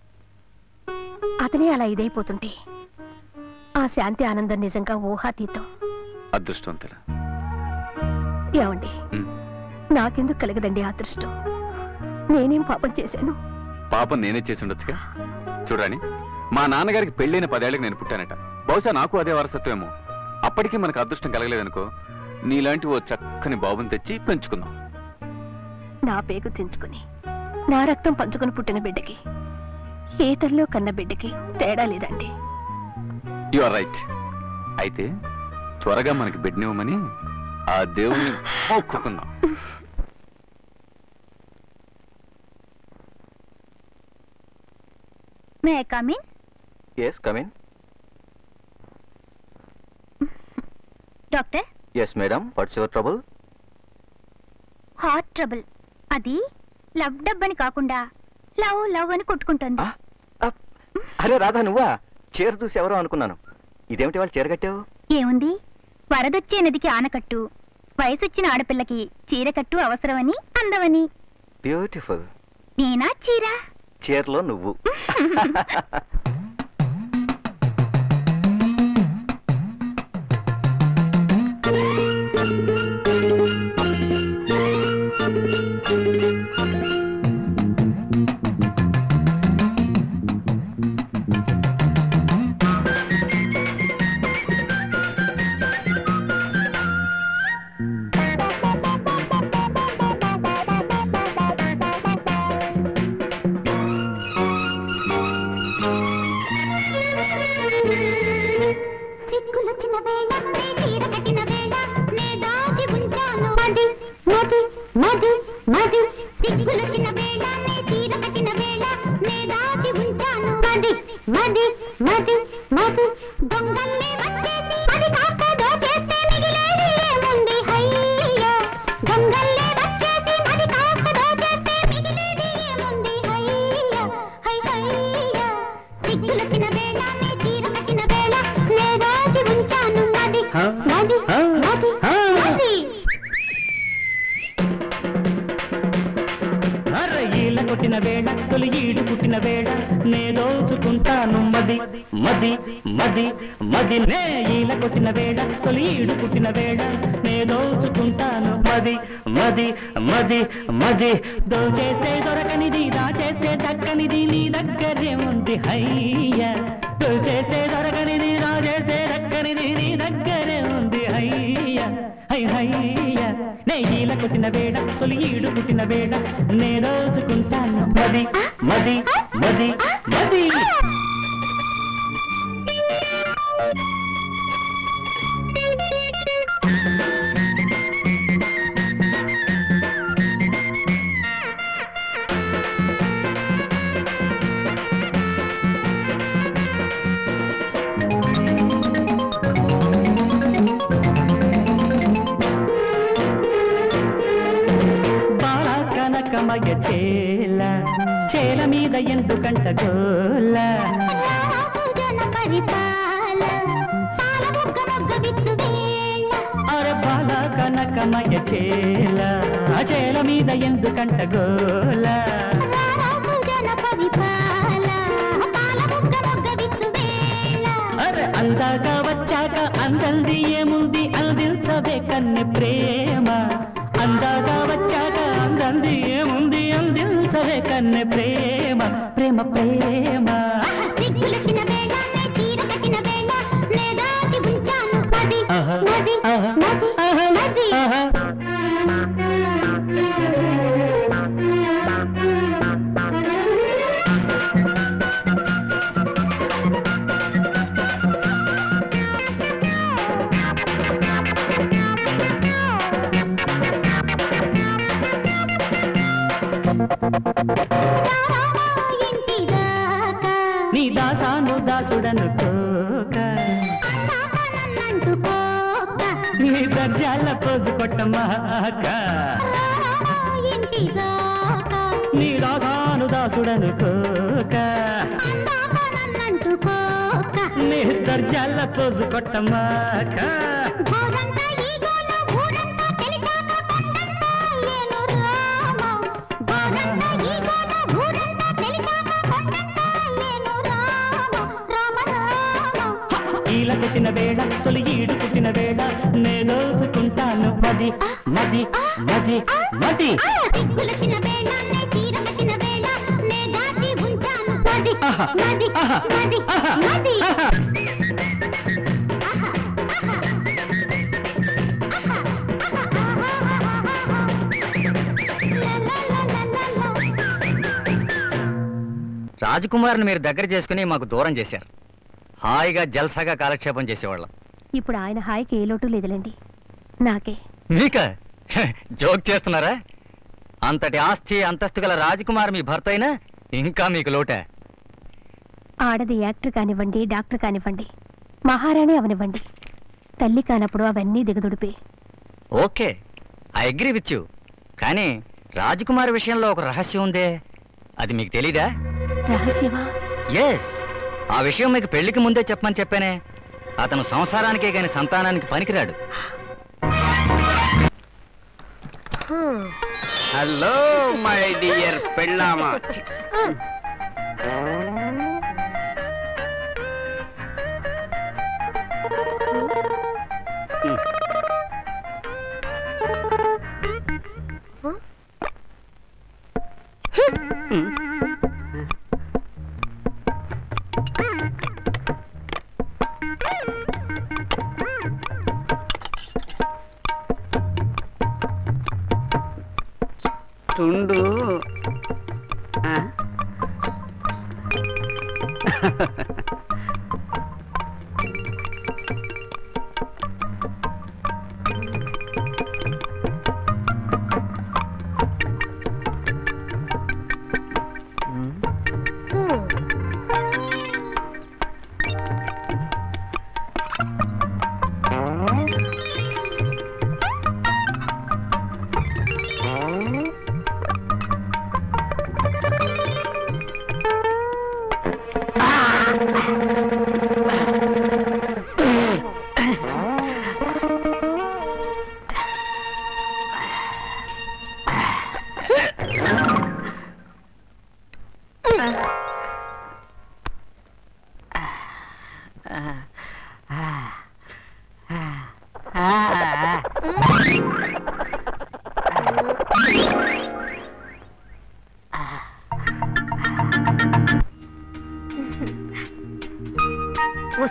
అతనే అలా ఇదైపోతుంటే ఆ శాంతి ఆనందం నిజంగా ఊహాతీతం అదృష్టవంతుల ఏమండి నాకెందుకు కలగదండి ఆ అదృష్టం నేనేం పాపం చేశాను పాపం నేనే చేసి ఉండొచ్చుగా చూడరాని మా నాన్నగారికి పెళ్ళైన పదేళ్ళకి నేను పుట్టానట బహుశా నాకు అదే వారసత్వమేమో అప్పటికీ మనకు అదృష్టం కలగలేదనుకో నీలాంటి ఓ చక్కని బాబుని తెచ్చి పెంచుకుందాం నా పేగు తెంచుకుని నా రక్తం పంచుకుని పుట్టిన బిడ్డకి ఏ తల్లో కన్న బిడ్డకి తేడా లేదండి యు ఆర్ రైట్ అయితే త్వరగా మనకి బిడ్డనివ్వమని ఆ దేవుని మొక్కుకుందాం may come in yes come in doctor yes madam what's your trouble heart trouble అది లవ్ డబ్ అని కాకుండా లవ్ లవ్ అని కొట్టుకుంటుంది అరే రాధా నువ్వా చీర చూసి ఎవరో అనుకున్నాను ఇదేమిటి వాళ్ళు చీర కట్టావు ఏముంది వరదొచ్చే నదికి ఆనకట్టు వయసొచ్చిన ఆడపిల్లకి చీరకట్టు అవసరమని అందమని బ్యూటిఫుల్ నేనా చీర చీరలో నువ్వు మది మది మది సిగ్గులు చిన్న వేళ నే చీర కట్టిన వేళ నే దాచి ఉంచాను మది మది మది మది దొంగల్లే వచ్చేసి అది కాస్త దోచేస్తే మిగిలేది ఏముంది హయ్యా దొంగల్లే వచ్చేసి అది కాస్త దోచేస్తే మిగిలేది ఏముంది హయ్యా హై హయ్యా సిగ్గులు చిన్న వేళ నే చీర కట్టిన వేళ నే దాచి ఉంచాను మది మది మది మది అర ఈల కొట్టిన వేళ తొలి ఈడు పుట్టిన వేళ నే దోచుకుంటాను మది మది మది మది నే ఈల కొట్టిన వేళ తొలి ఈడు పుట్టిన వేళ నే దోచుకుంటాను మది మది మది మది దోచేస్తే దొరకనిది దాచేస్తే దక్కనిది నీ దగ్గరే ఉంది హయ్యా దోచేస్తే దొరకనిది దాచేస్తే దక్కనిది నీ దగ్గరే ఉంది హయ్యా హై హయ్యా నే ఈల కొట్టిన వేళ తొలి ఈడు పుట్టిన వేళ నే దోచుకుంటాను మది మది మది మది బాల కనకమయ చేల చేల మీద ఎందుకంట గోల సుజన పరిపాల పాల బుగ్గ నొగ్గ విచ్చు వేళ అరే బాల కనకమయ చేల చేల మీద ఎందుకంట గోల సుజన పరిపాల పాల బుగ్గ నొగ్గ విచ్చు వేళ అరే అందాక వచ్చాక అందంది ఏముంది అందించవే కన్నె ప్రేమ అందాక వచ్చాక అందంది ఏముంది అందించవే కన్నె ప్రేమ ప్రేమ ప్రేమ సిగ్గులు చిన్న వేళ నే చీర కట్టిన వేళ నే దాచి ఉంచాను మది ఆహా, మది ఆహా, మది ఆహా, మది ఆహా. ఇంటి దాకా నీ దాసాను దాసుడను కోక నన్నంటూ పోక నీ దర్జాల పోజు కొట్టమాక ఇంటి దాకా నీ దాసాను దాసుడను కోక నన్నంటూ పోక నీ దర్జాల పోజు కొట్టమాక ఊరంతా ఈ గోల ఊరంతా తెలిసాక కొండంతా ఏను రామ ఊరంతా ఈ గోల ఊరంతా తెలిసాక కొండంతా ఏను రామ రామ రామ ఈల పుట్టిన వేళ తొలి ఈడు పుట్టిన వేళ నే దోచుకుంటాను మది మది మది మది సిగ్గుల చిన్న వేళ నే చీర కట్టిన వేళ నే దాచి ఉంచాను మది ఆహా, మది ఆహా, మది ఆహా, మది ఆహా. రాజకుమారిని మీరు దగ్గర చేసుకుని మాకు దూరం చేశారు హాయిగా జల్సాగా కాలక్షేపం చేసేవాళ్ళం ఇప్పుడు ఆయన హాయికి ఏ లోటు లేదులేండి నాకే మీక జోక్ చేస్తున్నారా అంతటి ఆస్తి అంతస్తు గల రాజకుమారి మీ భర్త అయినా ఇంకా మీకు లోటే ఆడది యాక్టర్ కానివ్వండి డాక్టర్ కానివ్వండి మహారాణి అవనివ్వండి తల్లి కానప్పుడు అవన్నీ దిగదుడిపే okay I agree with you కానీ రాజకుమారి విషయంలో ఒక రహస్యం ఉందే అది మీకు తెలీదా రహస్యమా ఎస్ ఆ విషయం మీకు పెళ్లికి ముందే చెప్పమని చెప్పానే అతను సంసారానికే గాని సంతానానికి పనికిరాడు హలో మై డియర్ పెళ్ళామా తుండు ఆ?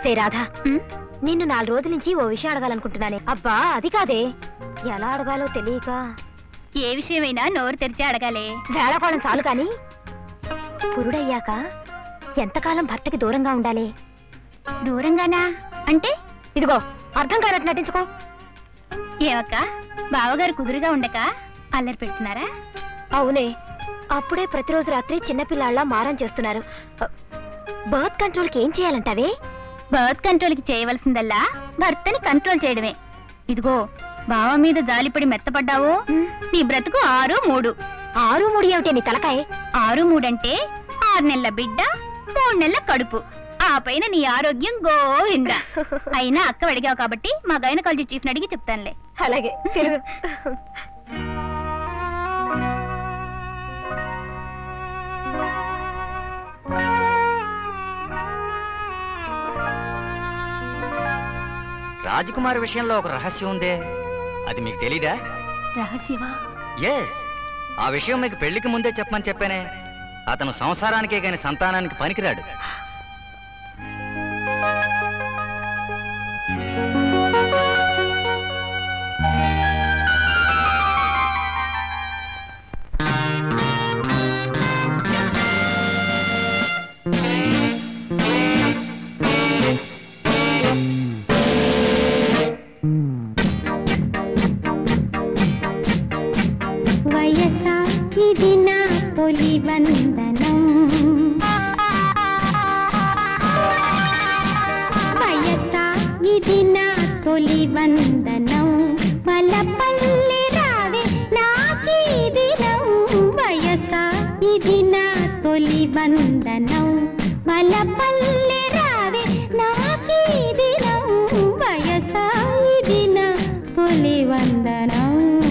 ఒసే రాధా నిన్ను నాలుగు రోజుల నుంచి ఓ విషయం అడగాలనుకుంటున్నానే అబ్బా అది కాదే ఎలా అడగాలో తెలియక ఏ విషయమైనా నోరు తెరిచి అడగాలే వేళకోళం చాలు కాని పురుడయ్యాక ఎంతకాలం భర్తకి దూరంగా ఉండాలి దూరంగానా అంటే ఇదిగో అర్థం కానట్టు నటించుకో ఏమక్క బావగారు కుదురుగా ఉండక అల్లరి పెడుతున్నారా అవునే అప్పుడే ప్రతిరోజు రాత్రి చిన్నపిల్లాళ్ళ మారం చేస్తున్నారు బర్త్ కంట్రోల్కి ఏం చేయాలంటావే బర్త్ కంట్రోల్ కి చేయవలసిందల్లా భర్తని కంట్రోల్ చేయడమే ఇదిగో బావ మీద జాలిపడి మెత్తపడ్డావో నీ బ్రతుకు ఆరు మూడు ఆరు మూడు ఏమిటే నీ తలకాయ ఆరు మూడంటే ఆరు నెలల బిడ్డ మూడు నెలల కడుపు ఆ పైన నీ ఆరోగ్యం గోవిందా అయినా అక్క అడిగావు కాబట్టి మా గైనకాలజీ చీఫ్ అడిగి చెప్తానులే అలాగే తిరుగు రాజకుమారి విషయంలో ఒక రహస్యం ఉందే అది మీకు తెలీదా రహస్యమా ఎస్ ఆ విషయం మీకు పెళ్లికి ముందే చెప్పమని చెప్పానే అతను సంసారానికే గాని సంతానానికి పనికిరాడు వయసా ఇది నా తొలి వందనం వయసా ఇది నా తొలి వందనం వలపల్లి రావే నాకీ దినం వయసా ఇది నా తొలి వందనం వలపల్లి రావే నాకీ దినం వయసా ఇది నా తొలి వందనం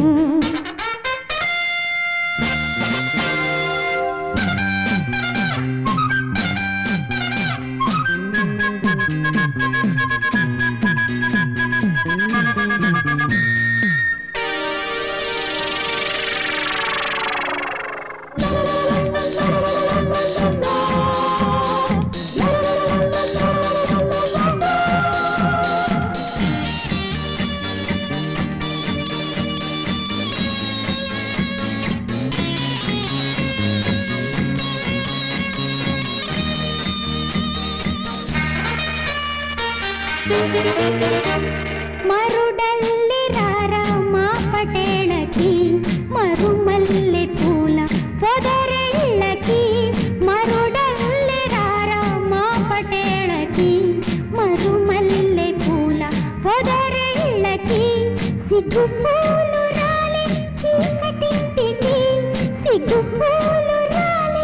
మరుడల్లి రారా మా పటేళకి మరుమల్లె పూల పొదరెళ్ళకి మరుడల్లి రారా మా పటేళకి మరుమల్లె పూల పొదరెళ్ళకి సిగ్గు పూలు రాలే చీకటింటికి సిగ్గు పూలు రాలే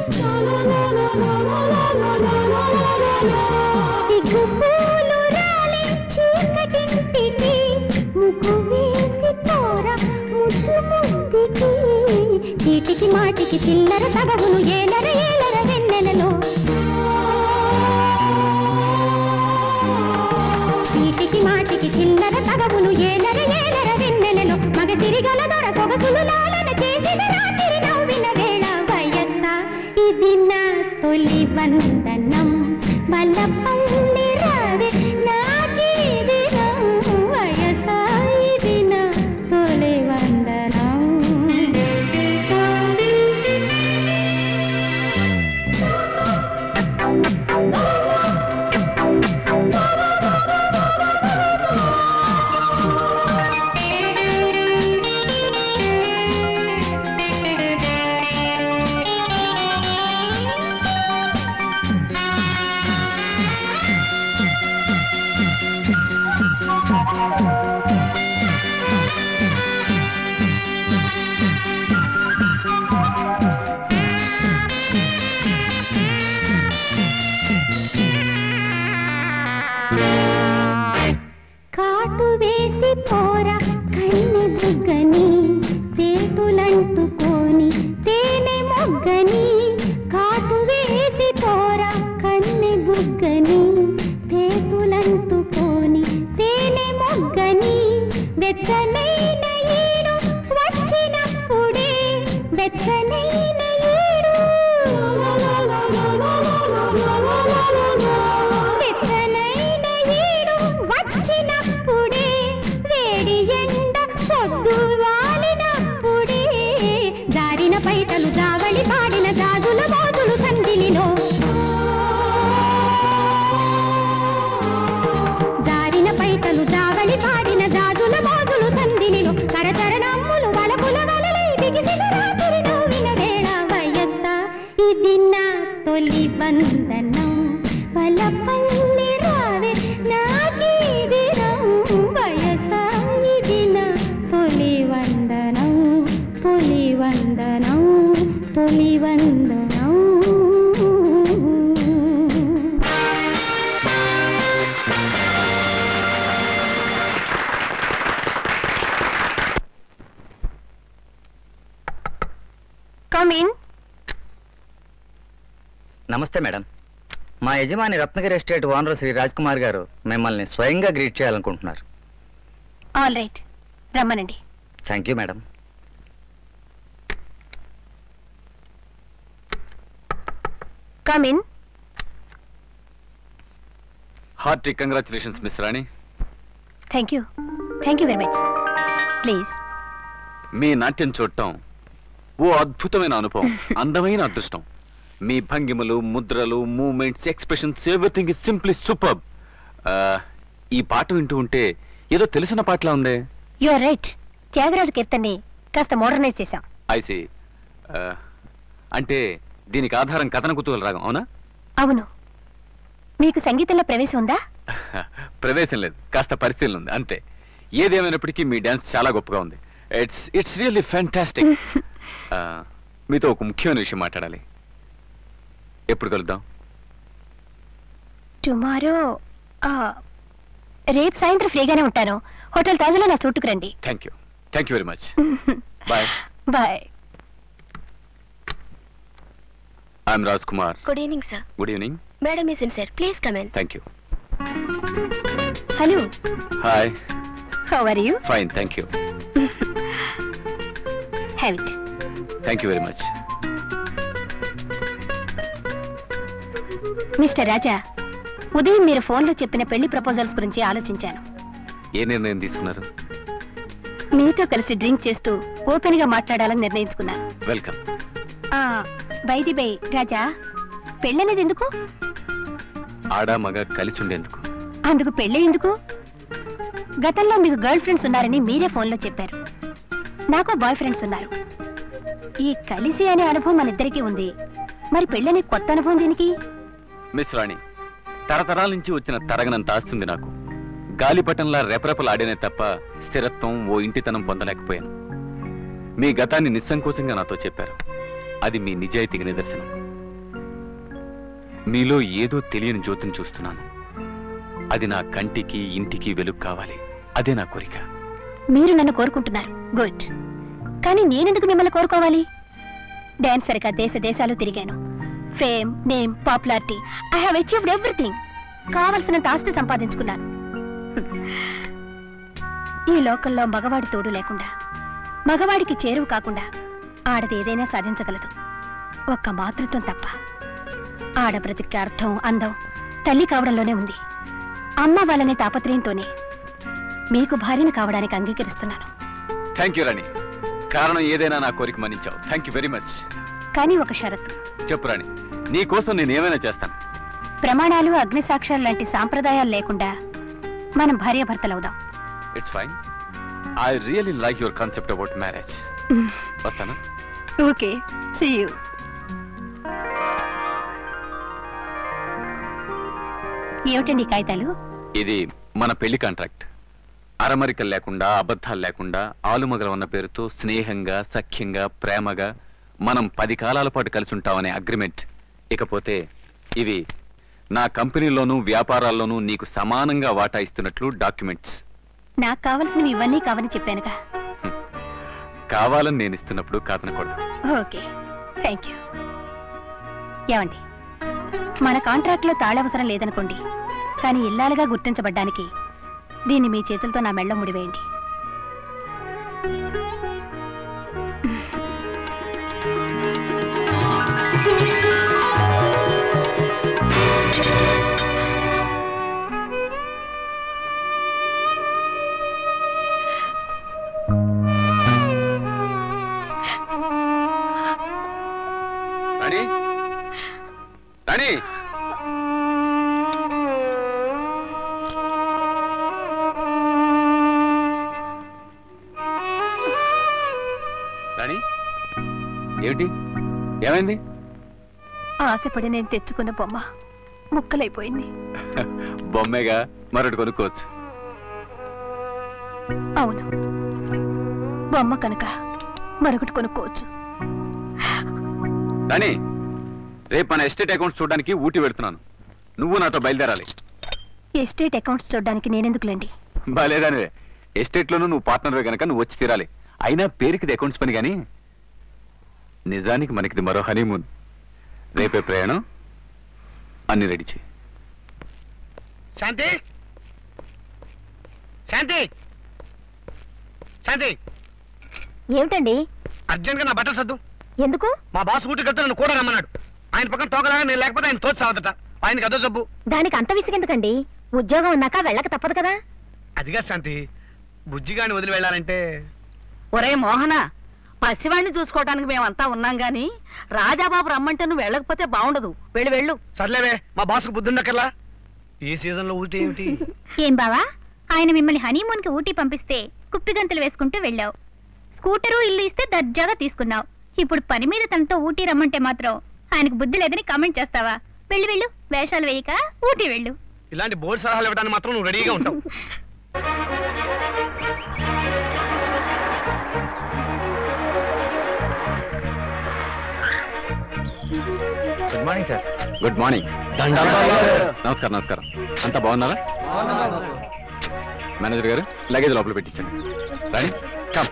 సిగ్గు పూలు రాలే చీకటింటికి ముగ్గు వేసి పోరా ముద్దు ముద్దికి చీటికి మాటికి చిల్లర తగవులు ఏలర ఏలర వెన్నెలలో చీటికి మాటికి చిల్లర తగవులు ఏలర ఏలర వెన్నెలలో మగ సిరిగల దొర సొగసులు లాలన చేసిన రాత్రి నవ్విన వేళ వయస్స ఇది నా తొలి వందనం వల్లపల్లి రావే నాకీ దినం వయస ఇది నా తొలి వందనం తొలి వందనం కమ్ ఇన్ నమస్తే మేడం మా యజమాని రత్నగిరి ఎస్టేట్ ఓనర్ శ్రీ రాజ్ కుమార్ గారు మిమ్మల్ని స్వయంగా గ్రీట్ చేయాలనుకుంటున్నారు ఆల్ రైట్ రమ్మనండి thank you madam come in hearty congratulations miss Rani thank you thank you very much please మీ నాట్యం చూడటం ఓ అద్భుతమైన అనుభవం అందమైన అదృష్టం మీ భంగిమలు ముద్రలు moments expressions everything is simply super ఈ పాట వింటూ ఉంటే ఏదో తెలిసిన పాటలా ఉందే యు ఆర్ రైట్ త్యాగరాజు కీర్తన్ని కాస్త మోడర్నైజ్ చేశాం ఐసి అంటే దీనికి ఆధారం కథన కుతూహల రాగం అవునా అవును మీకు సంగీతంలో ప్రవేశం ఉందా ప్రవేశం లేదు కాస్త పరిశీలన ఉంది అంతే ఏదేమైనప్పటికీ మీ డాన్స్ చాలా గొప్పగా ఉంది ఇట్స్ ఇట్స్ రియల్లీ ఫ్యాంటాస్టిక్ మీతో ఒక ముఖ్యమైన విషయం మాట్లాడాలి ఎప్పుడు కలుద్దాం టుమారో రేపు సాయంత్రం ఫ్రీగానే ఉంటాను హోటల్ తాజులో నా సూటుకు రండి thank you thank you very much bye bye I'm Raj Kumar good evening sir good evening madam is in sir please come in thank you hello hi how are you fine thank you have it thank you very much mister Raja ఉదయం మీరు ఫోన్లో చెప్పిన పెళ్లి proposals గురించి ఆలోచించాను ఏ నిర్ణయం తీసుకున్నారు మీతో కలిసి డ్రింక్ చేస్తూ ఓపెన్ గా మాట్లాడాలని నిర్ణయించుకున్నాను వెల్కమ్ ఆ బైది బై రాజా పెళ్ళనేది ఎందుకు ఆడ మగ కలిసి ఉండేందుకు అందుకు పెళ్ళి ఎందుకు గతంలో మీకు గర్ల్ ఫ్రెండ్స్ ఉన్నారని మీరే ఫోన్లో చెప్పారు నాకు బాయ్ ఫ్రెండ్స్ ఉన్నారు ఈ కలిసి అనే అనుభవం మన ఇద్దరికీ ఉంది మరి పెళ్ళని కొత్త అనుభవం దీనికి మిస్ రాణి తరతరాల నుంచి వచ్చిన తరగనంత ఆస్తుంది నాకు గాలిపటంలా రెపరెపలాడేనే తప్ప స్థిరత్వం ఓ ఇంటితనం పొందలేకపోయాను మీ గతాన్ని నిస్సంకోచంగా నాతో చెప్పారు అది మీ నిజాయితీకి నిదర్శనం మీలో ఏదో తెలియని జ్యోతిని చూస్తున్నాను అది నా కంటికి ఇంటికి వెలుగు కావాలి అదే నా కోరిక మీరు నన్ను కోరుకుంటున్నారు గుడ్ కానీ నేనెందుకు మిమ్మల్ని కోరుకోవాలి డాన్సర్గా దేశ దేశాలు తిరిగాను fame name popularity I have achieved everything కావలసినంత ఆస్తి సంపాదించుకున్నాను ఈ లోకంలో మగవాడి తోడు లేకుండా మగవాడికి చేరువు కాకుండా ఆడది ఏదైనా సాధించగలదు ఒక్క మాతృత్వం తప్ప ఆడ బ్రతికి అర్థం అందం తల్లి కావడంలోనే ఉంది అమ్మ వాళ్ళనే తాపత్రయంతోనే మీకు భార్యను కావడానికి అంగీకరిస్తున్నాను థ్యాంక్ యూ రాణి కారణం ఏదైనా నా కోరిక మన్నించావు థ్యాంక్ యూ వెరీ మచ్ కానీ ఒక షరతు చెప్పు రాణి నీ కోసం నేను ఏమైనా చేస్తాను ప్రమాణాలు అగ్నిసాక్ష్యాలు లాంటి సాంప్రదాయాలు లేకుండా మనం భార్యాభర్తలవుదాం it's fine I really like your concept about marriage వస్తానా ఓకే సీ యూ ఏమిటండి ఈ కాగితాలు ఇది మన పెళ్లి కాంట్రాక్ట్ అరమరికలు లేకుండా అబద్ధాలు లేకుండా ఆలుమగల ఉన్న పేరుతో స్నేహంగా సఖ్యంగా ప్రేమగా మనం పది కాలాల పాటు కలిసి ఉంటామనే అగ్రిమెంట్ ఇకపోతే ఇవి నా కంపెనీలోనూ వ్యాపారాల్లోనూ నీకు సమానంగా వాటా ఇస్తున్నట్లు డాక్యుమెంట్స్ నాకు కావలసినవి ఇవన్నీ కావని చెప్పానుగా కావాలని నేను ఇస్తున్నప్పుడు కాదనకూడదు ఓకే థ్యాంక్ యూ ఏమండి మన కాంట్రాక్ట్లో తాళవసరం లేదనుకోండి కానీ ఇల్లాలుగా గుర్తించబడ్డానికి దీన్ని మీ చేతులతో నా మెళ్ళ ముడివేయండి రాణి రాణి రాణి ఏమిటి ఏమైంది ఆశపడి నేను తెచ్చుకున్న బొమ్మ ముక్కలైపోయింది బొమ్మేగా మరొకటి కొనుక్కోవచ్చు అవును బొమ్మ కనుక మరొకటి కొనుక్కోవచ్చు రాణి రేపు మన ఎస్టేట్ అకౌంట్స్ చూడడానికి ఊటీ వెళ్తున్నాను నువ్వు నాతో బయలుదేరాలి ఎస్టేట్ అకౌంట్స్ చూడడానికి నేనెందుకులేండి బాలేదానివే ఎస్టేట్ లోనూ నువ్వు పార్ట్నర్వే గనక నువ్వు వచ్చి తీరాలి అయినా పేరుకిది అకౌంట్స్ పని కానీ నిజానికి మనకిది మరో హనీమూన్ రేపే ప్రయాణం అన్ని రెడీ చేయి శాంతి శాంతి శాంతి ఏమిటండి అర్జెంట్ గా నా బట్టలు సర్దు ఎందుకు మా బాస్ ఊటి కట్టు నన్ను కూడా రమ్మన్నాడు ఆయన పక్కన తోకలాగా నేను లేకపోతే ఆయన తోచి సాగుతట ఆయనకి అదో జబ్బు దానికి అంత విసిగెందుకండి ఉద్యోగం ఉన్నాక వెళ్ళక తప్పదు కదా అదిగా శాంతి బుజ్జిగాని వదిలి వెళ్ళాలంటే ఒరే మోహన పసివాణ్ణి చూసుకోవడానికి మేమంతా ఉన్నాం గాని రాజాబాబు రమ్మంటే నువ్వు వెళ్ళకపోతే బాగుండదు వెళ్ళి వెళ్ళు సర్లేవే మా బాస్కు బుద్ధుండక్కర్లా ఈ సీజన్ లో ఊటీ ఏమిటి ఏం బావా ఆయన మిమ్మల్ని హనీమూన్ కి ఊటీ పంపిస్తే కుప్పిగంతులు వేసుకుంటూ వెళ్ళావు స్కూటరు ఇల్లు ఇస్తే దర్జాగా తీసుకున్నావు ఇప్పుడు పని మీద తనతో ఊటీ రమ్మంటే మాత్రం ఆయనకు బుద్ధి లేదని కామెంట్ చేస్తావా వెళ్ళు వెళ్ళు వేషాలు వేయక ఊటీ వెళ్ళు ఇలాంటి బోర్డు సలహాలు ఇవ్వడానికి మాత్రం నువ్వు రెడీగా ఉంటావు good morning sir good morning నమస్కారం నమస్కారం అంతా బాగున్నారా మేనేజర్ గారు లగేజ్ లోపల పెట్టించండి Rani come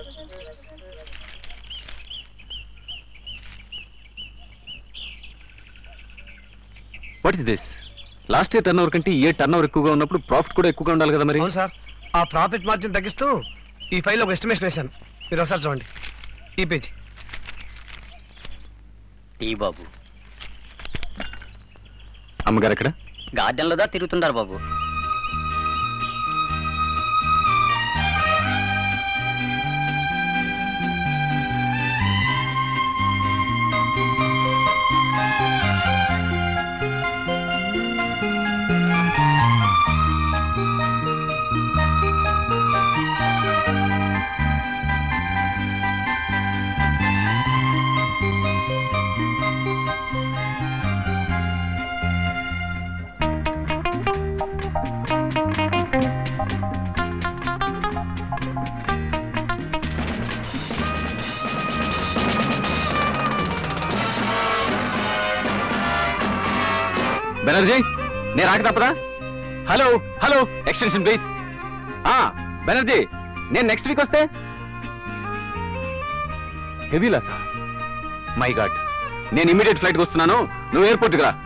what is this last year turnover కంటే ఈ ఇయర్ టర్న్ ఓవర్ ఎక్కువగా ఉన్నప్పుడు ప్రాఫిట్ కూడా ఎక్కువగా ఉండాలి కదా మరి అవును సార్ ఆ ప్రాఫిట్ మార్జిన్ తగ్గిస్తూ ఈ ఫైల్ ఒక ఎస్టిమేషన్ వేశాను మీరు ఒకసారి చూడండి ఈ పేజీ టీ బాబు అమ్మగారు ఎక్కడ గార్డెన్ లోదా తిరుగుతుండారు బాబు బెనర్జీ నేను రాక తప్పదా hello hello extension please Banerjee నేను నెక్స్ట్ వీక్ వస్తే హెవీ లాసా మై గాడ్ నేను ఇమీడియట్ ఫ్లైట్కి వస్తున్నాను నువ్వు ఎయిర్పోర్ట్కి రా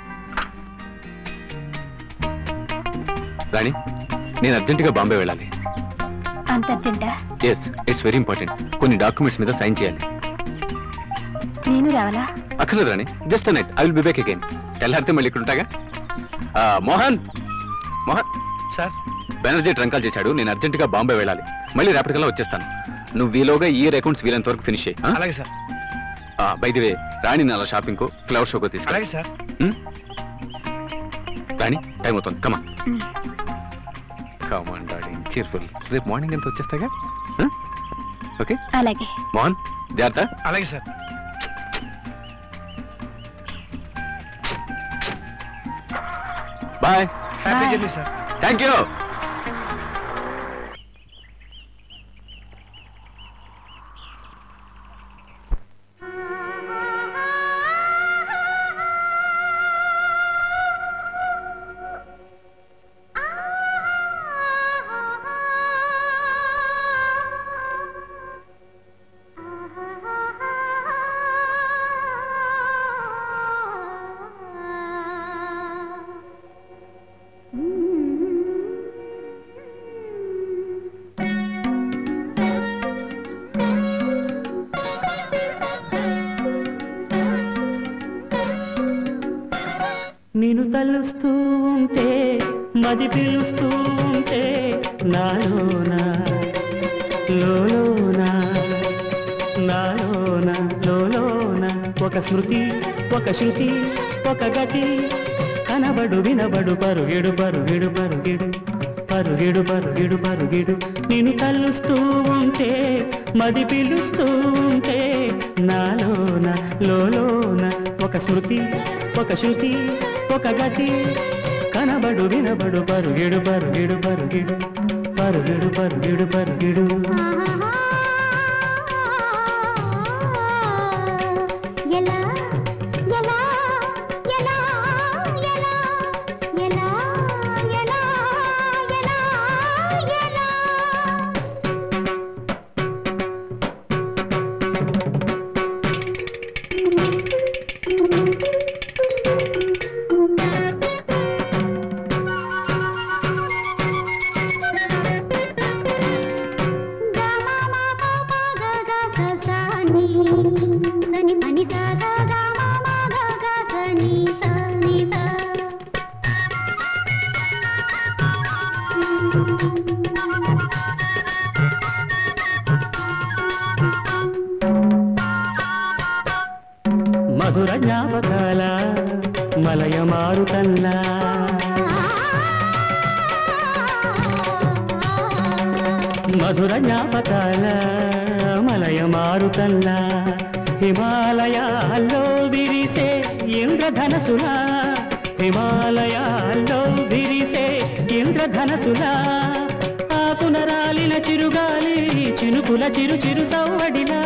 రాణి నేను అర్జెంటుగా బాంబే వెళ్ళాలి అంత అర్జెంటా ఎస్ ఇట్స్ వెరీ ఇంపార్టెంట్ కొన్ని డాక్యుమెంట్స్ మీద సైన్ చేయాలి నేను రావాలా అక్కర్లేదు Rani just night I will be back again తెల్లారితే మళ్ళీ ఇక్కడ ఉంటాగా ఆ, మోహన్ మోహన్ సార్ బెనర్జీ ట్రంకాల్ చేశాడు నేను అర్జెంటుగా బాంబే వెళ్ళాలి మళ్ళీ రేపటికల్లా వచ్చేస్తాను నువ్వు వీలోగా ఇయర్ అకౌంట్స్ వీలంత వరకు ఫినిష్ చేయి అలాగే sir by the way Rani నాల షాపింగ్ కో ఫ్లవర్ షోకో తీసుకు అలాగే సార్ రాణి టైం అవుతుంది కమా కమాన్ డార్లింగ్ చీర్ఫుల్ రేపు మార్నింగ్ ఎంత వచ్చేస్తాగా ఓకే అలాగే మోహన్ జాగ్రత్త అలాగే sir bye happy journey sir thank you నిన్ను తలుస్తూ ఉంటే మది పిలుస్తూ ఉంటే నాలోన లోలోన నాలోన లోలోన ఒక స్మృతి ఒక శృతి ఒక గతి కనబడు వినబడు పరుగిడు పరుగిడు పరుగిడు పరుగిడు పరుగిడు పరుగిడు నిన్ను తల్లుస్తూ ఉంటే మది పిలుస్తూ ఉంటే నాలోన లోలోన ఒక స్మృతి ఒక శృతి ఒక గతి కనబడు వినబడు పరుగిడు పరుగిడు పరుగిడు పరుగిడు పరుగిడు పరుగిడు ఎలా సని పని సా గా గా మా మా గా గా సని సా ని సా మధుర జ్ఞాపకాల మలయ మారుతల్లా మధుర జ్ఞాపకాల మలయ మారుతల్లా హిమాలయాల్లో విరిసే ఇంద్రధనసులా హిమాలయాల్లో విరిసే ఇంద్రధనసులా ఆకున రాలిన చిరుగాలి చినుకుల చిరు చిరు సవ్వడిలా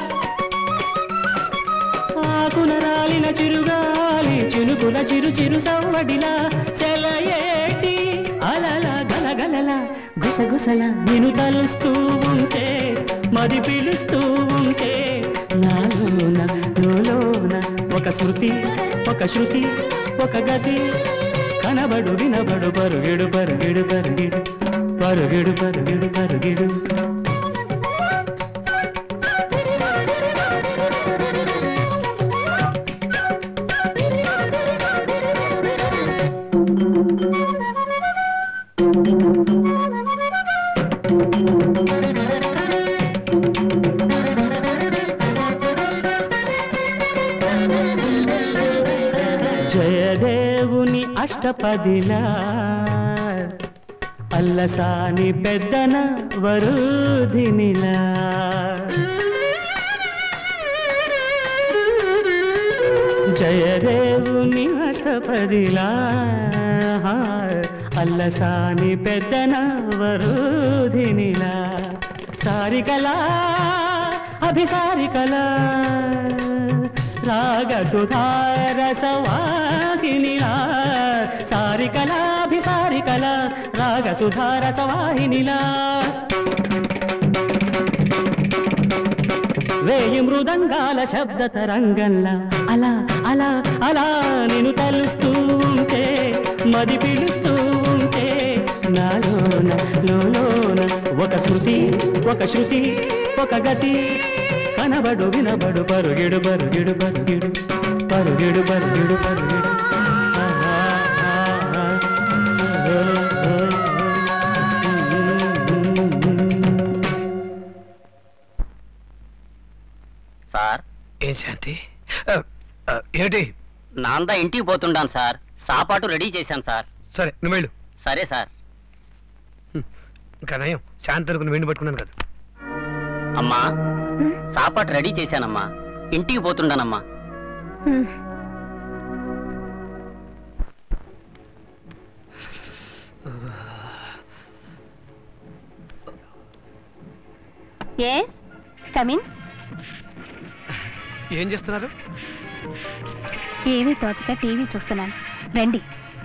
ఆకున రాలిన చిరుగాలి చినుకుల చిరు చిరు సవ్వడిలా సెలయేటి అలల గలగలల గుసగుసల నేను తలుస్తూ ఉంటే మది పిలుస్తూ ఉంటే నాలోన లోన ఒక స్మృతి ఒక శృతి ఒక గతి కనబడు వినబడు పరుగిడు పరుగిడు పరుగిడు పరుగిడు పరుగిడు పరుగిడు జయదేవుని అష్టపదిలా అల్లసాని పెద్దన వరుధినిలా జయదేవుని అష్టపదిలా అల్లసాని పెద్దన వరుధినిలా సారికలా అభిసారికలా రాగ సుధారసవాహినిలా సారికలాభిసారికల రాగ సుధారసవాహినిలా వేయి మృదంగాల శబ్ద తరంగంలా అలా అలా అలా నేను తలుస్తూ ఉంటే మది పిలుస్తూ ఉంటే నాలోన లోలోన ఒక శృతి ఒక శృతి ఒక గతి కనబడు వినబడు పరుగిడు పరుగిడు పరుగిడు పరుగిడు పరుగిడు పరుగిడు ఆ, ఆ, ఆ, ఆ, ఓ, ఓ, ఓ. సార్ ఏం శాంతి ఆ, ఆ, ఏంటి నాందా ఇంటికి పోతుండాను సార్ సాపాటు రెడీ చేశాను సార్ సరే నువ్వు వెళ్ళు సరే సార్ ఇంకా నయం శాంతి అనుకుని వెండి పట్టుకున్నాను కదా అమ్మా సాపాటు రెడీ చేశానమ్మా ఇంటికి పోతుండానమ్మా ఎస్ కమిన్ ఏం చేస్తున్నారు ఏమీ తోచక టీవీ చూస్తున్నాను రండి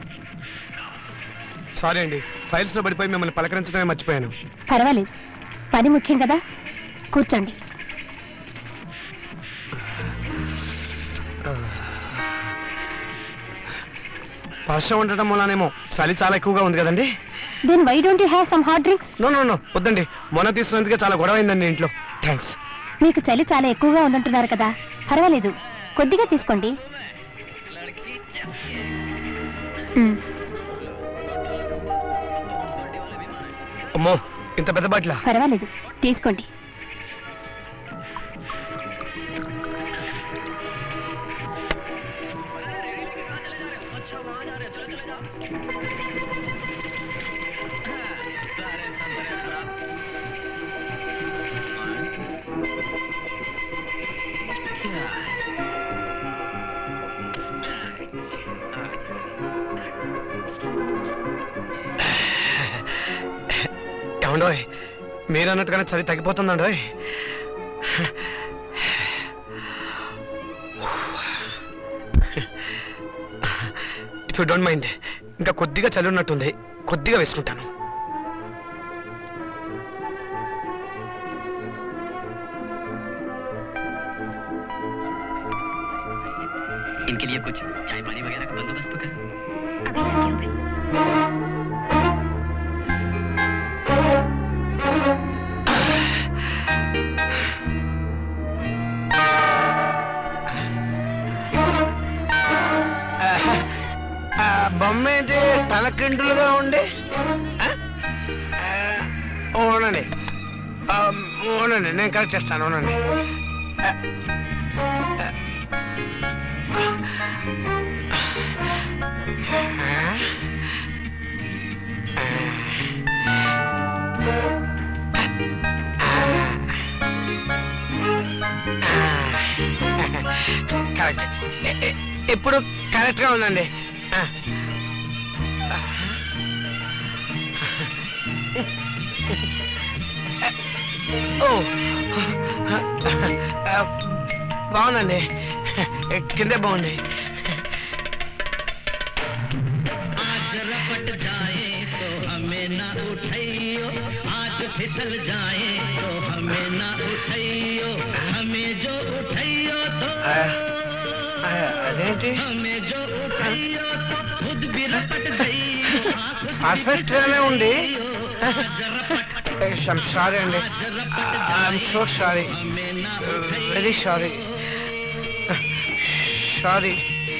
సారీ అండి ఫైల్స్ లో పడిపోయి మిమ్మల్ని పలకరించడమే మర్చిపోయాను పర్వాలేదు పని ముఖ్యం కదా కూర్చోండి వర్షం ఉండటం వల్లనేమో చలి చాలా ఎక్కువగా ఉంది కదండి then why don't you have some hot drinks no no no వద్దండి మొన్న తీసుకున్నందుకే చాలా గొడవ అయిందండి ఇంట్లో థ్యాంక్స్ మీకు చలి చాలా ఎక్కువగా ఉందంటున్నారు కదా పర్వాలేదు కొద్దిగా తీసుకోండి మ్, అమ్మో ఇంత పెద్ద బాటిలా పర్వాలేదు తీసుకోండి ఏమండోయ్ మీరు అన్నట్టుగానే చలి తగ్గిపోతుందండోయ్ ఇఫ్ యూ డోంట్ మైండ్ ఇంకా కొద్దిగా చలి ఉన్నట్టుంది కొద్దిగా వేసుకుంటాను इनके लिए कुछ चाय पानी वगैरह का बंदोबस्त तो करें బొమ్మ ఏంటి తలకిండులుగా ఉండి ఆ? ఆ, ఉండండి ఆ, ఉండండి నేను కరెక్ట్ చేస్తాను ఉండండి ఆ, ఆ, ఆ, కరెక్ట్ ఇ- ఇ- ఇప్పుడు కరెక్ట్ గా ఉందండి ఆ. ఓ ఆ, బాగుందండి కిందే బాగుంది रपट जाए तो हमें ना उठाइयो आज फिसल जाए तो हमें ना उठाइयो हमें जो उठाइयो तो ఆ, ఆ, అదేంటి हमें जो उठाइयो तो खुद भी रपट जाइयो పర్ఫెక్ట్ గానే ఉంది సారీ అండి I'm so sorry very sorry sorry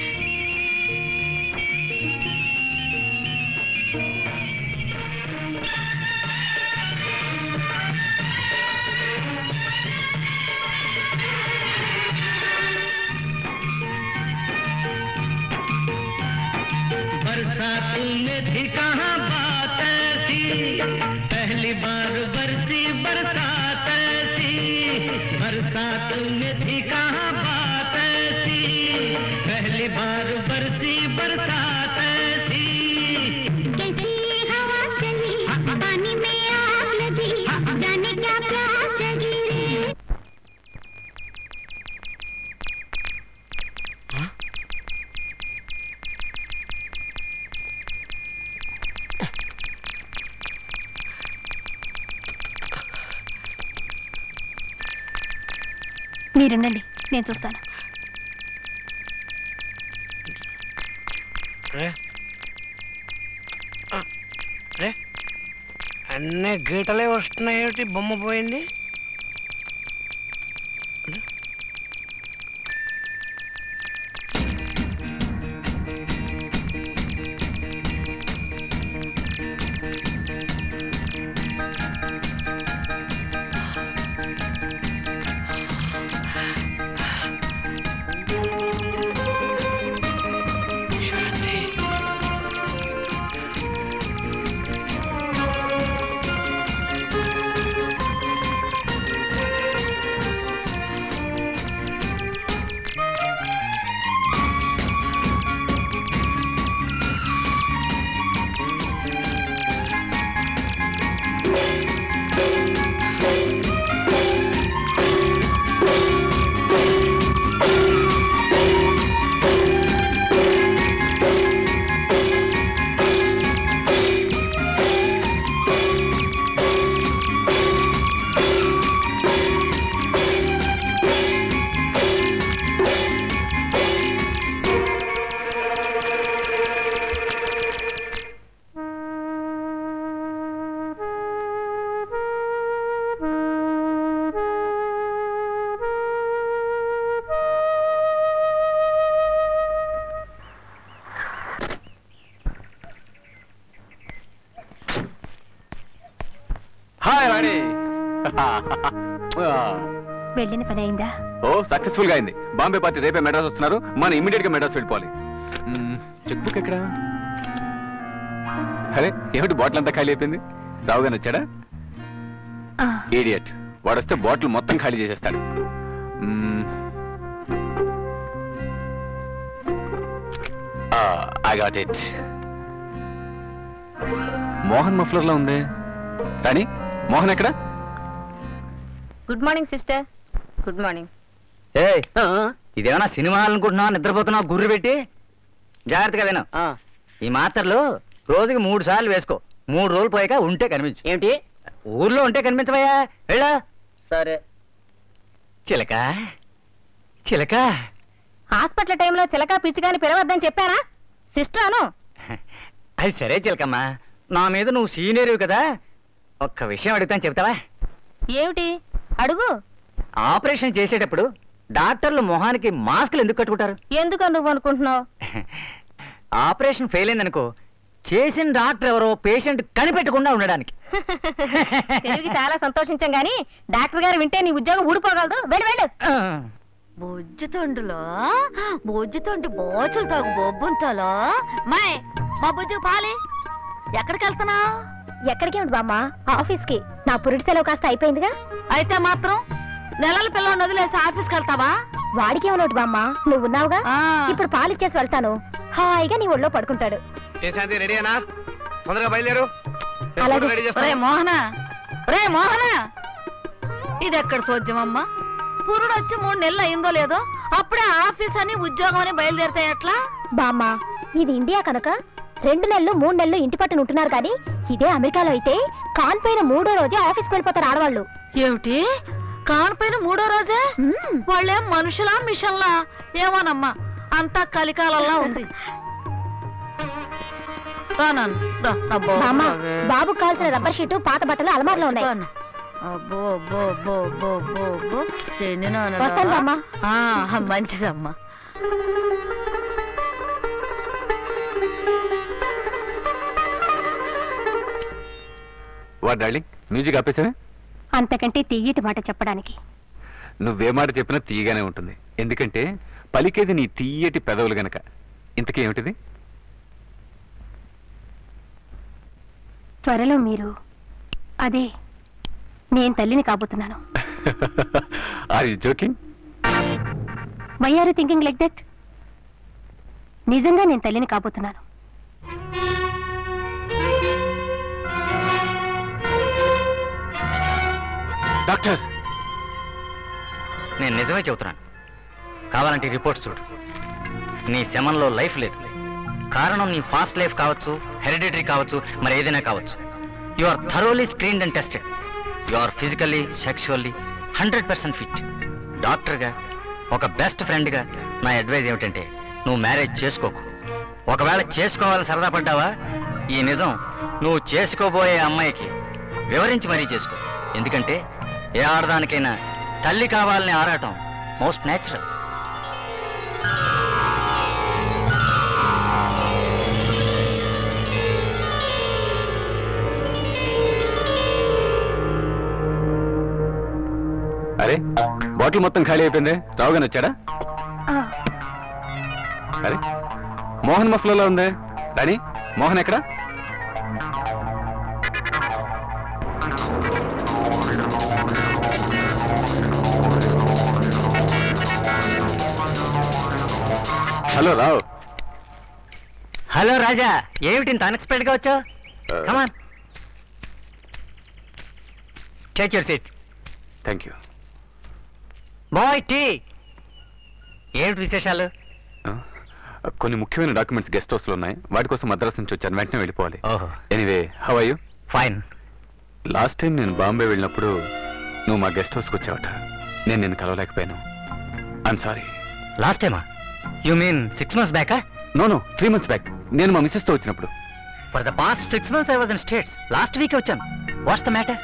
बरसात में थी कहाँ बात ऐसी पहली बार बरसी बरसात ऐसी बरसात में थी कहाँ बात ऐसी पहली बार बरसी बरसात ऐसी कैसी हवा चली पानी में आग लगी जाने क्या प्यास जगी మీరుండండి నేను చూస్తాను రే ఆ, రే అన్నీ గీటలే వస్తున్నాయేమిటి బొమ్మ పోయింది హాయ్ రాణి వెళ్ళిన పని అయిందా ఓ సక్సెస్ఫుల్ గా అయింది బాంబే పార్టీ రేపే మెడ్రాస్ వస్తున్నారు మనం ఇమీడియట్ గా మెడ్రాస్ వెళ్ళిపోవాలి చెక్ బుక్ ఎక్కడ అరే ఏమిటి బాటిల్ అంతా ఖాళీ అయిపోయింది రావు గాని వచ్చాడా ఏడియట్ వాడు వస్తే బాటిల్ మొత్తం ఖాళీ చేసేస్తాడు I got it Mohan muffler లో ఉంది రాణి మోహన్ ఎక్కడ good morning sister good morning ఏ ఇదేమన్నా సినిమా అనుకుంటున్నావా నిద్రపోతున్నావు గుర్రు పెట్టి జాగ్రత్తగా విను ఈ మాత్రలు రోజుకి మూడు సార్లు వేసుకో మూడు రోజులు పోయాక ఉంటే కనిపించు ఏమిటి ఊర్లో ఉంటే కనిపించవయ్యా వెళ్ళా సరే చిలక చిలక హాస్పిటల్ టైంలో చిలక పిచ్చిగాని పిలవద్దని చెప్పానా సిస్టర్ అను అది సరే చిలకమ్మా నా మీద నువ్వు సీనియర్వి కదా ఒక్క విషయం అడుగుతాను చెప్తావా ఏమిటి అడుగు ఆపరేషన్ చేసేటప్పుడు డాక్టర్లు మొహానికి మాస్కులు ఎందుకు కట్టుకుంటారు ఎందుకు నువ్వు అనుకుంటున్నావు ఆపరేషన్ ఫెయిల్ అయిందనుకో చేసిన డాక్టర్ ఎవరో పేషెంట్ కనిపెట్టకుండా ఉండడానికి తెలివికి చాలా సంతోషించాం గాని డాక్టర్ గారు వింటే నీ ఉద్యోగం ఊడిపోగలదు వెళ్ళు వెళ్ళు బొజ్జుతుండులో బొజ్జుతుండి బోచులు తాగు బొబ్బుంతలో మాయ్ మా బుజ్జు పాలి ఎక్కడికి వెళ్తున్నా ఎక్కడికి ఉండు బామ్మ ఆఫీస్ కి నా పురుటి సెలవు కాస్త అయిపోయిందిగా అయితే మాత్రం నెలల పిల్లని వదిలేసి ఆఫీస్కి వెళ్తావా వాడికి ఏమన్నట్టు బామ్మ నువ్వు ఉన్నావుగా ఇప్పుడు పాలిచ్చేసి వెళ్తాను హాయిగా నీ ఒళ్ళో పడుకుంటాడు ఏ శాంతి రెడీనా తొందరగా బయలుదేరు అలాగే. రెడీ రే చేస్తాను మోహన రే మోహన ఇది ఎక్కడ సోద్యమమ్మా పురుడు వచ్చి మూడు నెలలు అయిందో లేదో అప్పుడే ఆఫీస్ అని ఉద్యోగం అని బయలుదేరితే ఎట్లా బామ్మ ఇది ఇండియా కనుక రెండు నెలలు మూడు నెలలు ఇంటి పట్టున ఉంటున్నారు కానీ ఇదే అమెరికాలో అయితే కాన్పోయిన మూడో రోజే ఆఫీస్కి వెళ్ళిపోతారు ఆడవాళ్ళు ఏమిటి కానిపోయిన మూడో రోజే వాళ్ళేం మనుషులా మిషన్లా ఏమోనమ్మా అంతా కలికాలంలా ఉంది రా నాన్న, రా, అబ్బో, బామ్మ రావే. బాబుకు కావాల్సిన రబ్బర్ షీటు పాత బట్టలు అలమారులో ఉన్నాయి వస్తాను. అబ్బో అబ్బో అబ్బో అబ్బో అబ్బో అబ్బో శని నాన్నడా. వస్తాను బామ్మ. ఆ, మంచిదమ్మా వా డార్లింగ్ మ్యూజిక్ ఆపేసావే అంతకంటే తీయటి మాట చెప్పడానికి నువ్వే మాట చెప్పినా తీయగానే ఉంటుంది ఎందుకంటే పలికేది నీ తీయటి పెదవులు గనక ఇంతకీ ఏమిటిది త్వరలో మీరు అదే నేను తల్లిని కాబోతున్నాను are you joking why are thinking like that నిజంగా నేను తల్లిని కాబోతున్నాను డాక్టర్ నేను నిజమే చెబుతున్నాను కావాలంటే ఈ రిపోర్ట్స్ చూడు నీ శమంలో లైఫ్ లేదు కారణం నీ ఫాస్ట్ లైఫ్ కావచ్చు హెరిడిటరీ కావచ్చు మరి ఏదైనా కావచ్చు you are thoroughly screened and tested you are physically sexually hundred percent fit డాక్టర్గా ఒక బెస్ట్ ఫ్రెండ్గా నా అడ్వైజ్ ఏమిటంటే నువ్వు మ్యారేజ్ చేసుకోకు ఒకవేళ చేసుకోవాలని సరదా పడ్డావా ఈ నిజం నువ్వు చేసుకోబోయే అమ్మాయికి వివరించి మరీ చేసుకో ఎందుకంటే ఏ ఆడదానికైనా తల్లి కావాలని ఆరాటం మోస్ట్ న్యాచురల్ అరే బాటిల్ మొత్తం ఖాళీ అయిపోయింది రావుగానే వచ్చాడా అరే మోహన్ మఫ్లలో ఉంది రాణి మోహన్ ఎక్కడ హలో రావు హలో రాజా ఏమిటి ఇంత అన్ఎక్స్పెక్టెడ్ గా వచ్చావు come on take your seat thank you boy tea ఏమిటి విశేషాలు కొన్ని ముఖ్యమైన డాక్యుమెంట్స్ గెస్ట్ హౌస్ లో ఉన్నాయి వాటి కోసం మద్రాస్ నుంచి వచ్చాను వెంటనే వెళ్ళిపోవాలి ఓహో anyway how are you fine last time నేను బాంబే వెళ్ళినప్పుడు నువ్వు మా గెస్ట్ హౌస్కి వచ్చావట నేను నిన్ను కలవలేకపోయాను ఐఎమ్ సారీ లాస్ట్ టైమా యు మీన్ సిక్స్ మంత్స్ బ్యాకా no no three months back నేను మా మిస్సెస్ తో వచ్చినప్పుడు for the past six months I was in States last week వచ్చాను వాట్స్ ద మ్యాటర్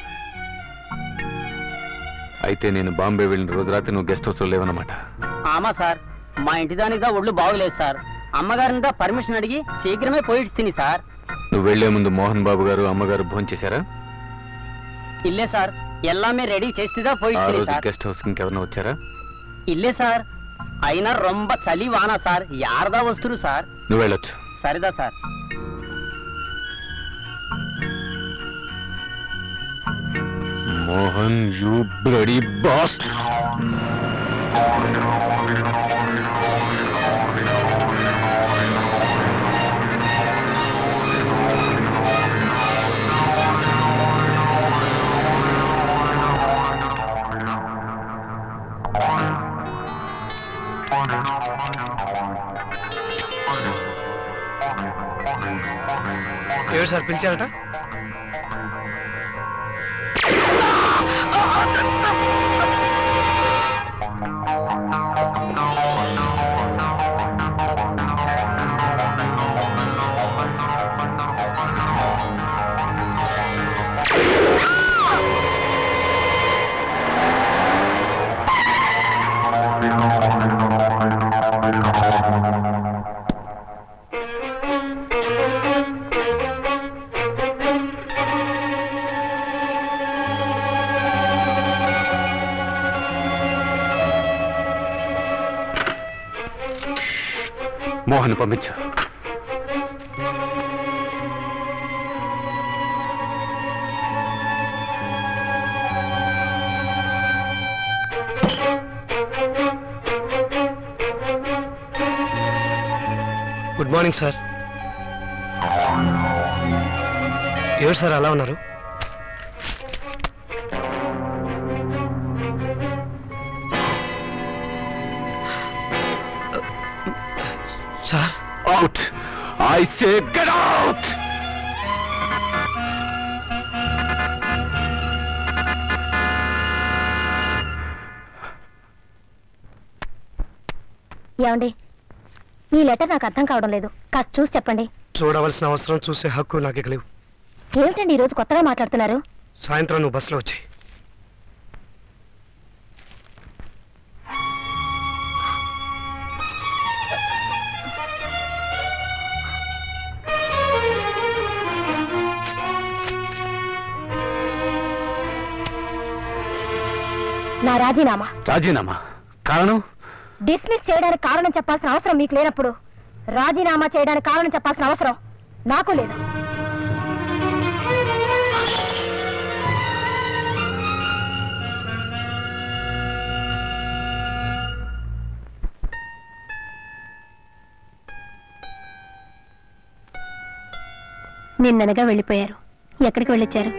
అయితే నేను బాంబే వెళ్ళిన రోజు రాత్రి నువ్వు గెస్ట్ హౌస్ లో లేవన్నమాట ఆమా సార్ మా ఇంటి దానిదా ఒళ్ళు బాగులేదు సార్ అమ్మగారిందా పర్మిషన్ అడిగి శీఘ్రమే పోయి తిని సార్ నువ్వు వెళ్లే ముందు మోహన్ బాబు గారు అమ్మగారు భోంచేశారా ఇల్లే సార్ ఎల్లామే రెడీ చేస్తుందా పోయి ఆ తిని రోజు సార్ గెస్ట్ హౌస్ కి ఇంకెవరన్నా వచ్చారా ఇల్లే సార్ అయినా రొంబ చలి వానా సార్ యారదా వస్తురు సార్ నువ్వు వెళ్ళొచ్చు సరిదా sir Mohan you bloody boss ఎవరు సార్ పిలిచారట మోహన్ పంపించు గుడ్ మార్నింగ్ సార్ ఎవరు సార్ అలా ఉన్నారు sir out I say get out ఏమండి ఈ లెటర్ నాకు అర్థం కావడం లేదు కాస్త చూసి చెప్పండి చూడవలసిన అవసరం చూసే హక్కు నాకు ఇక లేవు ఏమిటండి ఈరోజు కొత్తగా మాట్లాడుతున్నారు సాయంత్రం నువ్వు బస్సులో వచ్చాయి నా రాజీనామా రాజీనామా కారణం డిస్మిస్ చేయడానికి కారణం చెప్పాల్సిన అవసరం మీకు లేనప్పుడు రాజీనామా చేయడానికి కారణం చెప్పాల్సిన అవసరం నాకు లేదు నిన్ననగా వెళ్ళిపోయారు ఎక్కడికి వెళ్ళొచ్చారు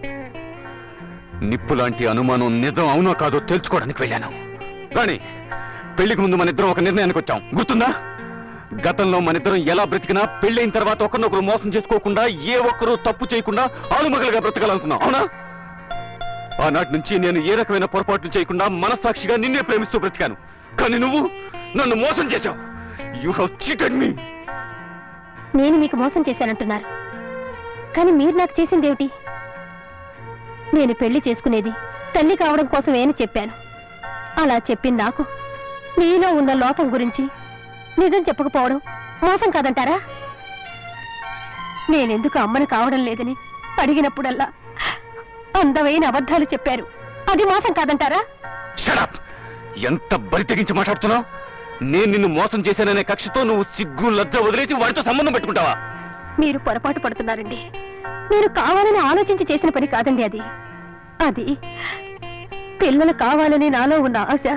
నిప్పు లాంటి అనుమానం నిజం అవునో కాదో తెలుసుకోవడానికి వెళ్ళాను రాణి పెళ్లికి ముందు మన ఇద్దరం ఒక నిర్ణయానికి వచ్చాం గుర్తుందా గతంలో మన ఇద్దరం ఎలా బ్రతికినా పెళ్ళైన తర్వాత ఒకరినొకరు మోసం చేసుకోకుండా ఏ ఒక్కరూ తప్పు చేయకుండా ఆలుమగలుగా బ్రతకాలనుకున్నాం అవునా ఆనాటి నుంచి నేను ఏ రకమైన పొరపాట్లు చేయకుండా మనస్సాక్షిగా నిన్నే ప్రేమిస్తూ బ్రతికాను కానీ నువ్వు నన్ను మోసం చేశావు యు హావ్ చీటెడ్ మీ నేను మీకు మోసం చేశానంటున్నారు కానీ మీరు నాకు చేసిందేమిటి నేను పెళ్లి చేసుకునేది తల్లి కావడం కోసమే అని చెప్పాను అలా చెప్పింది నాకు నీలో ఉన్న లోపం గురించి నిజం చెప్పకపోవడం మోసం కాదంటారా నేనెందుకు అమ్మను కావడం లేదని అడిగినప్పుడల్లా అందమైన అబద్ధాలు చెప్పారు అది మోసం కాదంటారా షడప్ ఎంత బరి తెగించి మాట్లాడుతున్నావు నేను నిన్ను మోసం చేశాననే కక్షతో నువ్వు సిగ్గు లజ్జ వదిలేసి వాడితో సంబంధం పెట్టుకుంటావా మీరు పొరపాటు పడుతున్నారండి మీరు కావాలని ఆలోచించి చేసిన పని కాదండి అది అది పిల్లలు కావాలని నాలో ఉన్న ఆశ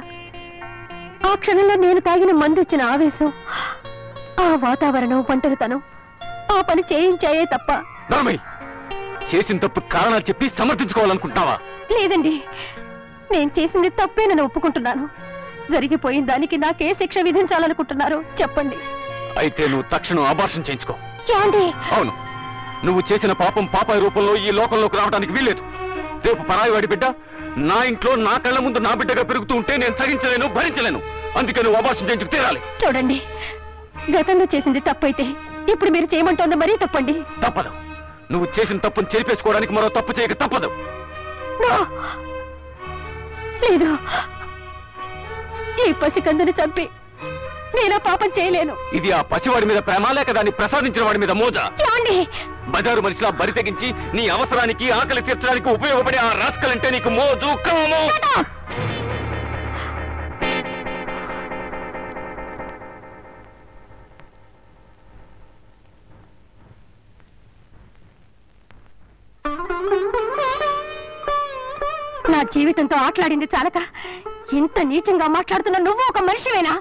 ఆ క్షణంలో నేను తాగిన మందు ఇచ్చిన ఆవేశం ఆ వాతావరణం ఒంటరితనం ఆ పని చేయించాయే తప్ప రామయ్య చేసిన తప్పు కారణాలు చెప్పి సమర్థించుకోవాలనుకుంటున్నావా లేదండి నేను చేసింది తప్పేనని ఒప్పుకుంటున్నాను జరిగిపోయిన దానికి నాకే శిక్ష విధించాలనుకుంటున్నారు చెప్పండి అయితే నువ్వు తక్షణం అబార్షన్ చేయించుకో ఏమండి అవును నువ్వు చేసిన పాపం పాపాయి రూపంలో ఈ లోకంలోకి రావడానికి వీల్లేదు రేపు పరాయి వాడి బిడ్డ నా ఇంట్లో నా కళ్ళ ముందు నా బిడ్డగా పెరుగుతూ ఉంటే నేను సహించలేను భరించలేను అందుకే నువ్వు అబార్షన్ చేయించుకు తీరాలి చూడండి గతంలో చేసింది తప్పైతే ఇప్పుడు మీరు చేయమంటోంది మరీ తప్పండి తప్పదు నువ్వు చేసిన తప్పును చేర్పేసుకోవడానికి మరో తప్పు చేయక తప్పదు నో! లేదు ఈ పసికందుని చంపి నేను ఆ పాపం చేయలేను ఇది ఆ పసివాడి మీద ప్రేమ లేక దాన్ని ప్రసాదించిన వాడి మీద మోజ ఏమండి బజారు మనిషిలా బరి తెగించి నీ అవసరానికి ఆకలి తీర్చడానికి ఉపయోగపడే ఆ రాస్కలంటే నీకు మోజు కామో నా జీవితంతో ఆటలాడింది చాలక ఇంత నీచంగా మాట్లాడుతున్న నువ్వు ఒక మనిషివేనా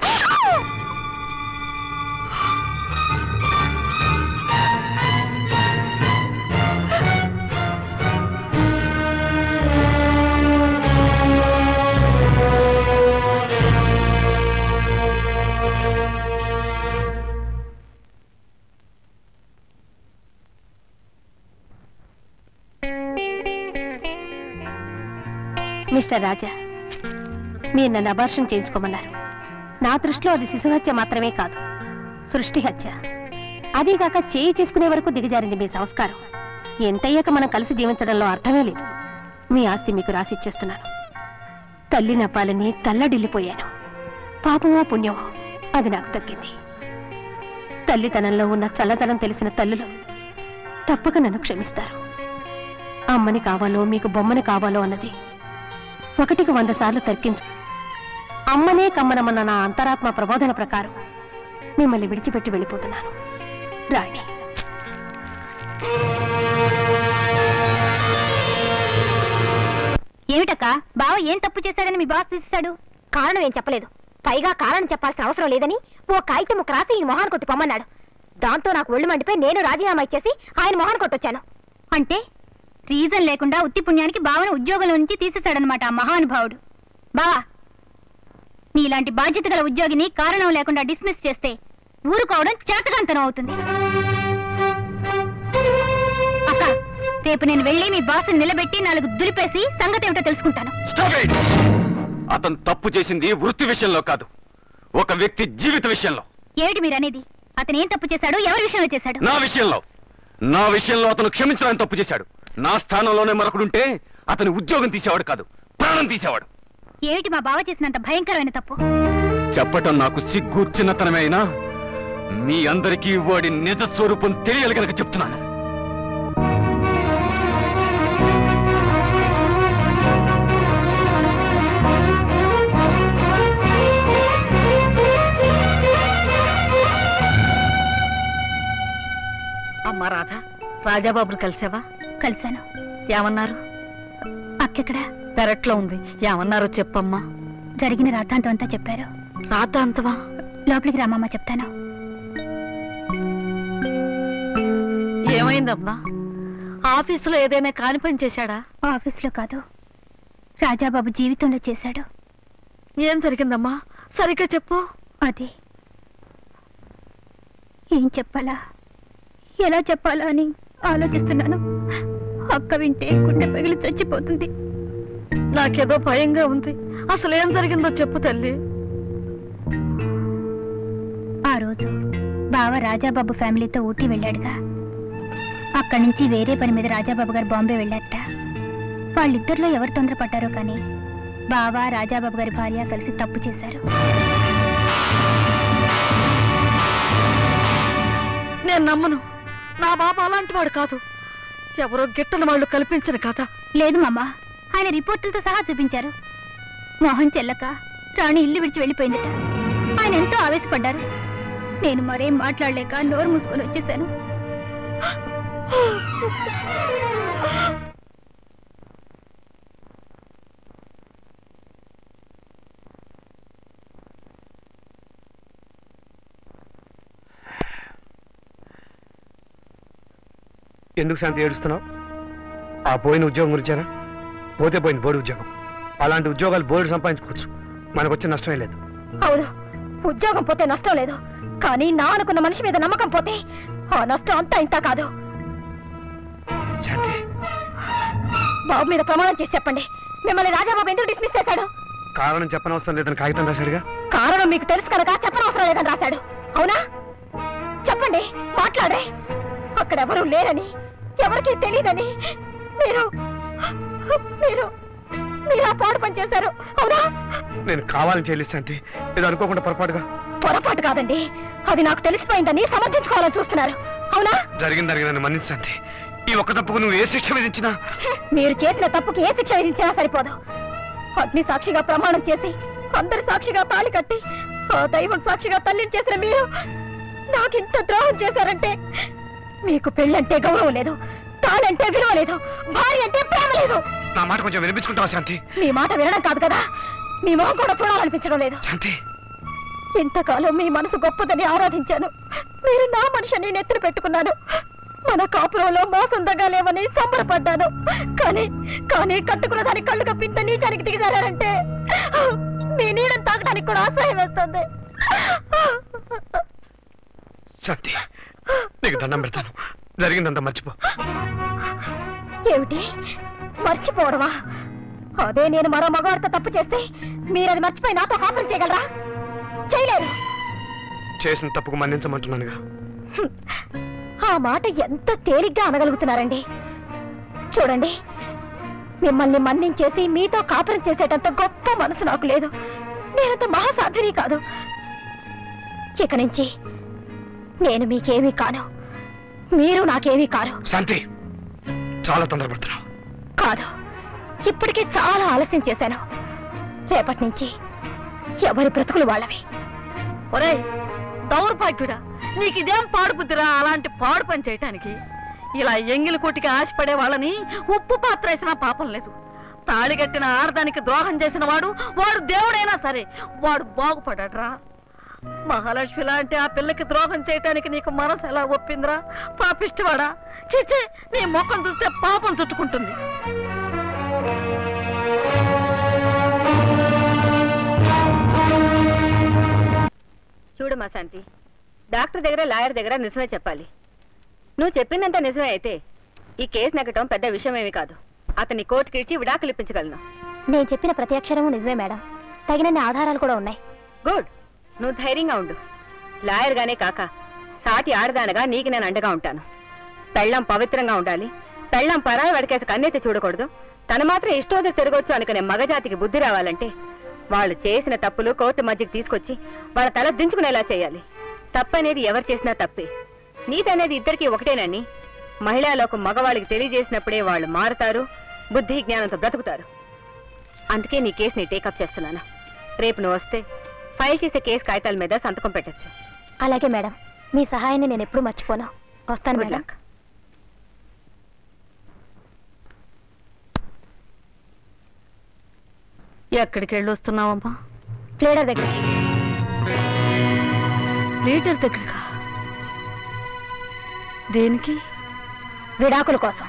మిస్టర్ రాజా మీరు నన్ను అబార్షన్ చేయించుకోమన్నారు నా దృష్టిలో అది శిశు హత్య మాత్రమే కాదు సృష్టి హత్య అదీగాక చేయి చేసుకునే వరకు దిగజారింది మీ సంస్కారం ఎంతయ్యాక మనం కలిసి జీవించడంలో అర్థమే లేదు మీ ఆస్తి మీకు రాసిచ్చేస్తున్నాను తల్లి నప్పాలని తల్లడిల్లిపోయాను పాపమో పుణ్యమో అది నాకు తగ్గింది తల్లితనంలో ఉన్న చల్లదనం తెలిసిన తల్లులు తప్పక నన్ను క్షమిస్తారు అమ్మని కావాలో మీకు బొమ్మని కావాలో అన్నది ఒకటికి వంద సార్లు తర్కించు అమ్మనే కమ్మనమన్న నా అంతరాత్మ ప్రబోధన ప్రకారం మిమ్మల్ని విడిచిపెట్టి వెళ్ళిపోతున్నాను రాణి ఏమిటక్క బావ ఏం తప్పు చేశాడని మీ బాస్ తీసేశాడు కారణం ఏం చెప్పలేదు పైగా కారణం చెప్పాల్సిన అవసరం లేదని ఓ కాగితం ముక్క రాసి ఈయన మొహాన్ కొట్టి పొమ్మన్నాడు దాంతో నాకు ఒళ్ళు మండిపోయి నేను రాజీనామా ఇచ్చేసి ఆయన మొహాన్ కొట్టొచ్చాను అంటే రీజన్ లేకుండా ఉత్తి పుణ్యానికి బావను ఉద్యోగంలో నుంచి తీసేశాడనమాట ఆ మహానుభావుడు బావా నీలాంటి బాధ్యత గల ఉద్యోగిని కారణం లేకుండా డిస్మిస్ చేస్తే ఊరుకోవడం చేతకాంతనం అవుతుంది అక్క రేపు నేను వెళ్ళి మీ బాస్ నిలబెట్టి నాలుగు దులిపేసి సంగతి ఏమిటో తెలుసుకుంటాను Stop it! అతను తప్పు చేసింది వృత్తి విషయంలో కాదు ఒక వ్యక్తి జీవిత విషయంలో ఏమిటి మీరు అనేది అతను ఏం తప్పు చేశాడు ఎవరి విషయంలో చేశాడు నా విషయంలో నా విషయంలో అతను క్షమించడానికి తప్పు చేశాడు నా స్థానంలోనే మరొకడుంటే అతని ఉద్యోగం తీసేవాడు కాదు ప్రాణం తీసేవాడు ఏమిటి మా బావ చేసినంత భయంకరమైన తప్పు చెప్పటం నాకు సిగ్గు చిన్నతనమే అయినా మీ అందరికీ వాడి నిజ స్వరూపం తెలియాలి కనుక చెప్తున్నాను అమ్మా రాధ రాజాబాబుని కలిసావా కలిశాను ఏమన్నారు అక్కెక్కడ పెరట్లో ఉంది ఏమన్నారో చెప్పమ్మా జరిగిన రాతాంతం అంతా చెప్పారు రాతాంతమా లోపలికి రామమ్మ చెప్తాను ఏమైందమ్మా ఆఫీసులో ఏదైనా కాని పని చేశాడా ఆఫీస్లో కాదు రాజాబాబు జీవితంలో చేశాడు ఏం జరిగిందమ్మా సరిగ్గా చెప్పు అది ఏం చెప్పాలా ఎలా చెప్పాలా అని ఆలోచిస్తున్నాను అక్క వింటే గుండె పగిలి చచ్చిపోతుంది నాకేదో భయంగా ఉంది అసలు ఏం జరిగిందో చెప్పు తల్లి ఆ రోజు బావ రాజాబాబు ఫ్యామిలీతో ఊటీ వెళ్ళాడుగా అక్కడి నుంచి వేరే పని మీద రాజాబాబు గారు బాంబే వెళ్ళారట వాళ్ళిద్దరిలో ఎవరు తొందరపడ్డారో కానీ బావ రాజాబాబు గారి భార్య కలిసి తప్పు చేశారు నేను నమ్మను నా బాబా అలాంటి వాడు కాదు ఎవరో గిట్టని వాళ్ళు కల్పించిన కథ లేదు మామ ఆయన రిపోర్టులతో సహా చూపించారు మోహన్ చెల్లక రాణి ఇల్లు విడిచి వెళ్ళిపోయిందట ఆయన ఎంతో ఆవేశపడ్డారు నేను మరేం మాట్లాడలేక నోరు మూసుకొని వచ్చేసాను ఎందుకు శాంతి ఏడుస్తున్నావు ఆ పోయిన ఉద్యోగం గురించారా పోతే పోయింది బోర్డు ఉద్యోగం అలాంటి ఉద్యోగాలు బోర్డు సంపాదించుకోవచ్చు మనకు వచ్చే నష్టమే లేదు అవును ఉద్యోగం పోతే నష్టం లేదు కానీ నా అనుకున్న మనిషి మీద నమ్మకం పోతే ఆ నష్టం అంతా ఇంత కాదు శాంతి బాబు మీద ప్రమాణం చేసి చెప్పండి మిమ్మల్ని రాజాబాబు ఎందుకు డిస్మిస్ చేశాడు కారణం చెప్పనవసరం లేదని కాగితం రాశాడుగా కారణం మీకు తెలుసు కనుక చెప్పనవసరం లేదని రాశాడు అవునా చెప్పండి మాట్లాడే అక్కడ ఎవరూ లేరని ఎవరికీ తెలియదని మీరు మీరు మీరు ఆ పాడు పని చేశారు అవునా నేను కావాలని చేయలేదు శాంతి ఇది అనుకోకుండా పొరపాటుగా పొరపాటు కాదండి అది నాకు తెలిసిపోయిందని సమర్థించుకోవాలని చూస్తున్నారు అవునా జరిగింది జరిగిందని మన్నించు శాంతి ఈ ఒక్క తప్పుకు నువ్వు ఏ శిక్ష విధించినా మీరు చేసిన తప్పుకి ఏ శిక్ష విధించినా సరిపోదు అగ్ని సాక్షిగా ప్రమాణం చేసి అందరి సాక్షిగా తాళి కట్టి ఆ దైవం సాక్షిగా తల్లిని చేసిన మీరు నాకింత ద్రోహం చేశారంటే మీకు పెళ్ళంటే గౌరవం లేదు తాళంటే విలువ లేదు భార్య అంటే ప్రేమ లేదు నా మాట కొంచెం వినిపించుకుంటావా శాంతి మీ మాట వినడం కాదు కదా మీ మొహం కూడా చూడాలనిపించడం లేదు శాంతి ఇంతకాలం మీ మనసు గొప్పదని ఆరాధించాను మీరు నా మనిషిని నెత్తిన పెట్టుకున్నాను మన కాపురంలో మోసం దగ్గలేమని సంబరపడ్డాను కానీ కానీ కట్టుకున్న దాని కళ్ళు కప్పింత నీచానికి దిగజారంటే మీ నీడని తాగడానికి కూడా ఆశ్రయం వేస్తుంది శాంతి నీకు దండం పెడతాను జరిగిందంతా మర్చిపో ఏమిటి మర్చిపోవడమా అదే నేను మరో మగవాడితో తప్పు చేస్తే మీరు అది మర్చిపోయి నాతో కాపురం చేయగలరా చేయలేరు చేసిన తప్పుకు మన్నించమంటున్నానుగా హ్మ్. ఆ మాట ఎంత తేలిగ్గా అనగలుగుతున్నారండి చూడండి మిమ్మల్ని మన్నించేసి మీతో కాపురం చేసేటంత గొప్ప మనసు నాకు లేదు నేనంత మహాసాధ్విని కాదు ఇక నుంచి నేను మీకేమీ కాను మీరు నాకేమీ కారు శాంతి చాలా తొందరపడుతున్నావు కాదు ఇప్పటికే చాలా ఆలస్యం చేశాను రేపటి నుంచి ఎవరి బ్రతుకులు వాళ్ళవి ఒరే దౌర్భాగ్యుడా నీకు ఇదేం పాడు బుద్ధిరా అలాంటి పాడు పని చేయటానికి ఇలా ఎంగిలి కొట్టికి ఆశపడే వాళ్ళని ఉప్పు పాత్ర వేసినా పాపం లేదు తాళిగట్టిన ఆడదానికి ద్రోహం చేసిన వాడు వాడు దేవుడైనా సరే వాడు బాగుపడరా మహాలక్ష్మి లాంటి ఆ పిల్లకి ద్రోహం చేయటానికి నీకు మనసు ఎలా ఒప్పిందిరా పాపిష్టివాడా చిచి నీ ముఖం చూస్తే పాపం చుట్టుకుంటుంది చూడమ్మా శాంతి డాక్టర్ దగ్గర లాయర్ దగ్గర నిజమే చెప్పాలి నువ్వు చెప్పిందంత నిజమే అయితే ఈ కేసు నెగ్గటం పెద్ద విషయం ఏమీ కాదు అతన్ని కోర్టుకి ఇచ్చి విడాకులు ఇప్పించగలను నేను చెప్పిన ప్రతి అక్షరము నిజమే మేడం తగినన్ని ఆధారాలు కూడా ఉన్నాయి గుడ్ నువ్వు ధైర్యంగా ఉండు లాయర్ గానే కాక సాటి ఆడదానగా నీకు నేను అండగా ఉంటాను పెళ్ళం పవిత్రంగా ఉండాలి పెళ్ళం పరాయి వడికేసి కన్నెత్తి చూడకూడదు తను మాత్రం ఇష్టోదరు తిరగొచ్చు అనుకునే మగజాతికి బుద్ధి రావాలంటే వాళ్ళు చేసిన తప్పులు కోర్టు మధ్యకి తీసుకొచ్చి వాళ్ళ తల దించుకునేలా చేయాలి తప్పనేది ఎవరు చేసినా తప్పే నీతి అనేది ఇద్దరికి ఒకటేనని మహిళలకు మగవాళ్ళకి తెలియజేసినప్పుడే వాళ్ళు మారుతారు బుద్ధి జ్ఞానంతో బ్రతుకుతారు అందుకే నీ కేసుని టేకప్ చేస్తున్నాను రేపు నువ్వు వస్తే ఫైల్ చేసే కేసు కాగితాల మీద సంతకం పెట్టొచ్చు అలాగే మేడం మీ సహాయాన్ని నేను ఎప్పుడు మర్చిపోను వస్తాను Good మేడం luck. ఎక్కడికి వెళ్ళి వస్తున్నావమ్మా ప్లేడర్ దగ్గర లీటర్ దగ్గరగా దేనికి విడాకుల కోసం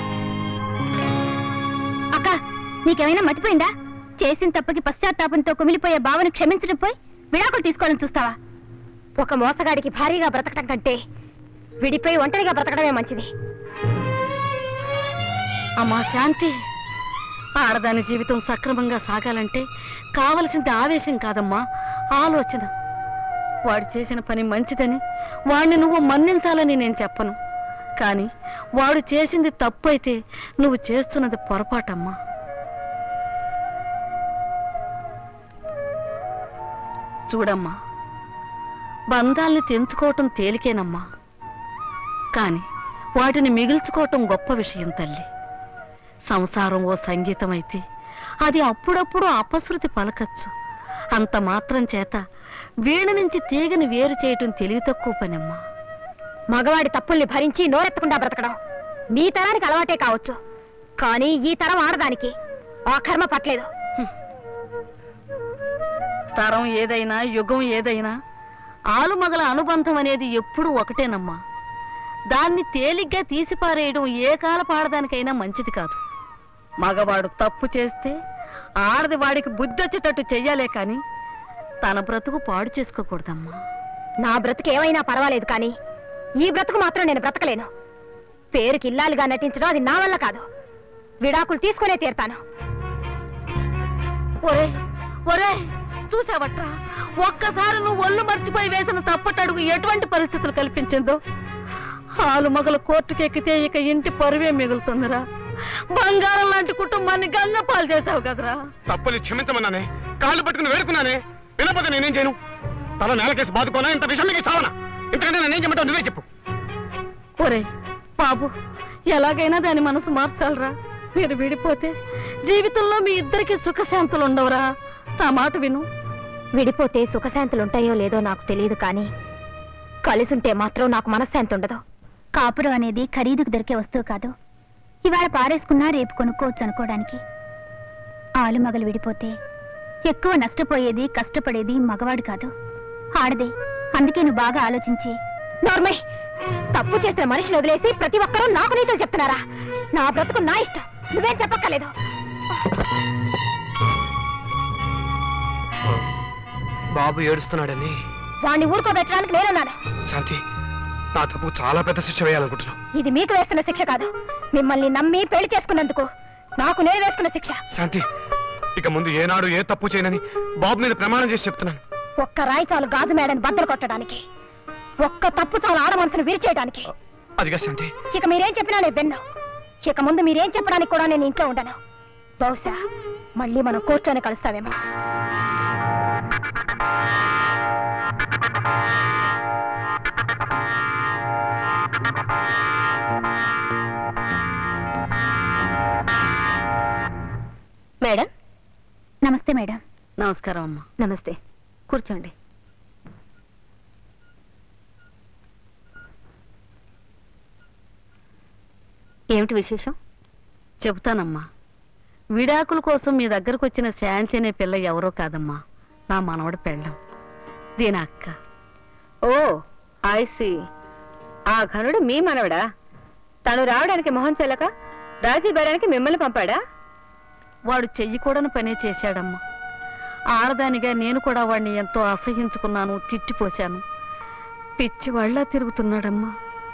అక్క నీకేమైనా మతిపోయిందా చేసిన తప్పుకి పశ్చాత్తాపంతో కుమిలిపోయే భావన క్షమించడం పోయి విడాకులు తీసుకోవాలని చూస్తావా ఒక మోసగాడికి భారీగా బ్రతకటం కంటే విడిపోయి ఒంటరిగా బ్రతకడమే మంచిది అమ్మా శాంతి ఆడదాని జీవితం సక్రమంగా సాగాలంటే కావలసింది ఆవేశం కాదమ్మా ఆలోచన వాడు చేసిన పని మంచిదని వాడిని నువ్వు మన్నించాలని నేను చెప్పను కానీ వాడు చేసింది తప్పు అయితే నువ్వు చేస్తున్నది పొరపాటమ్మా చూడమ్మా బంధాల్ని తెంచుకోవటం తేలికేనమ్మా కానీ వాటిని మిగిల్చుకోవటం గొప్ప విషయం తల్లి సంసారం ఓ సంగీతం అయితే అది అప్పుడప్పుడు అపశృతి పలకచ్చు అంత మాత్రం చేత వీణ నుంచి తీగని వేరు చేయటం తెలివి తక్కువ పనమ్మా మగవాడి తప్పుల్ని భరించి నోరెత్తకుండా బ్రతకడం మీ తరానికి అలవాటే కావచ్చు కానీ ఈ తరం ఆడదానికి ఆ కర్మ పట్లేదు తరం ఏదైనా యుగం ఏదైనా ఆలుమగల అనుబంధం అనేది ఎప్పుడూ ఒకటేనమ్మా దాన్ని తేలిగ్గా తీసిపారేయడం ఏ కాల పాడదానికైనా మంచిది కాదు మగవాడు తప్పు చేస్తే ఆడది వాడికి బుద్ధి వచ్చేటట్టు చెయ్యాలే కాని తన బ్రతుకు పాడు చేసుకోకూడదమ్మా నా బ్రతుకు ఏమైనా పర్వాలేదు కానీ ఈ బ్రతుకు మాత్రం నేను బ్రతకలేను పేరుకి ఇల్లాలుగా నటించడం అది నా వల్ల కాదు విడాకులు తీసుకునే తీరుతాను ఒరే ఒరే చూసావట్రా ఒక్కసారి నువ్వు ఒళ్ళు మర్చిపోయి వేసిన తప్పటడుగు ఎటువంటి పరిస్థితులు కల్పించిందో హాలు మగలు కోర్టుకి ఎక్కితే ఇక ఇంటి పరువే మిగులుతుందిరా బంగారం లాంటి కుటుంబాన్ని గంగపాలు చేసావు కదరా తప్పుని క్షమించమన్నానే కాళ్ళు పట్టుకుని వేడుకున్నానే వినపోతే నేనేం చేయను తల నేలకేసి బాదుకోనా ఇంత విషయానికి చావనా ఇంతకంటే నేనేం చేయమంటావు నువ్వే చెప్పు ఒరే బాబు ఎలాగైనా దాని మనసు మార్చాలరా మీరు విడిపోతే జీవితంలో మీ ఇద్దరికి సుఖశాంతులు ఉండవురా నా మాట విను విడిపోతే సుఖశాంతులుంటాయో లేదో నాకు తెలియదు కానీ కలిసుంటే మాత్రం నాకు మనశ్శాంతి ఉండదు కాపురం అనేది ఖరీదుకు దొరికే వస్తువు కాదు ఇవాళ పారేసుకున్నా రేపు కొనుక్కోవచ్చు అనుకోవడానికి ఆలు మగలు విడిపోతే ఎక్కువ నష్టపోయేది కష్టపడేది మగవాడు కాదు ఆడదే అందుకే నువ్వు బాగా ఆలోచించి నార్మై తప్పు చేసిన మనిషిని వదిలేసి ప్రతి ఒక్కరూ నాకు నీతులు చెప్తున్నారా నా బ్రతుకు నా ఇష్టం నువ్వేం చెప్పక్కర్లేదు బాబు ఏడుస్తున్నాడని వాణ్ణి ఊరుకోబెట్టడానికి నేనున్నాను శాంతి నా తప్పు చాలా పెద్ద శిక్ష వేయాలనుకుంటున్నాను ఇది మీకు వేస్తున్న శిక్ష కాదు మిమ్మల్ని నమ్మి పెళ్లి చేసుకున్నందుకు నాకు నేను వేసుకున్న శిక్ష శాంతి ఇక ముందు ఏనాడు ఏ తప్పు చేయనని బాబు మీద ప్రమాణం చేసి చెప్తున్నాను ఒక్క రాయి చాలు గాజు మేడని బద్దలు కొట్టడానికి ఒక్క తప్పు చాలు ఆడ మనసును విరిచేయడానికి అదిగా శాంతి ఇక మీరేం చెప్పినా నేను విన్ను ఇక ముందు మీరేం చెప్పడానికి కూడా నేను ఇంట్లో ఉండను బహుశా మళ్ళీ మనం కోర్టులోనే కలుస్తావేమో మేడం నమస్తే మేడం నమస్కారం అమ్మా నమస్తే కూర్చోండి ఏమిటి విశేషం చెబుతానమ్మా విడాకుల కోసం మీ దగ్గరకు వచ్చిన శాంతి అనే పిల్ల ఎవరో కాదమ్మా నా మనవడు పెళ్ళం దీని అక్క ఓ ఐసి ఆ ఘనుడు మీ మనవడా తను రావడానికి మొహం చెల్లక రాజీ బేరానికి మిమ్మల్ని పంపాడా వాడు చెయ్యకూడని పనే చేశాడమ్మా ఆడదానిగా నేను కూడా వాడిని ఎంతో అసహించుకున్నాను తిట్టిపోశాను పిచ్చి వాళ్ళ తిరుగుతున్నాడమ్మా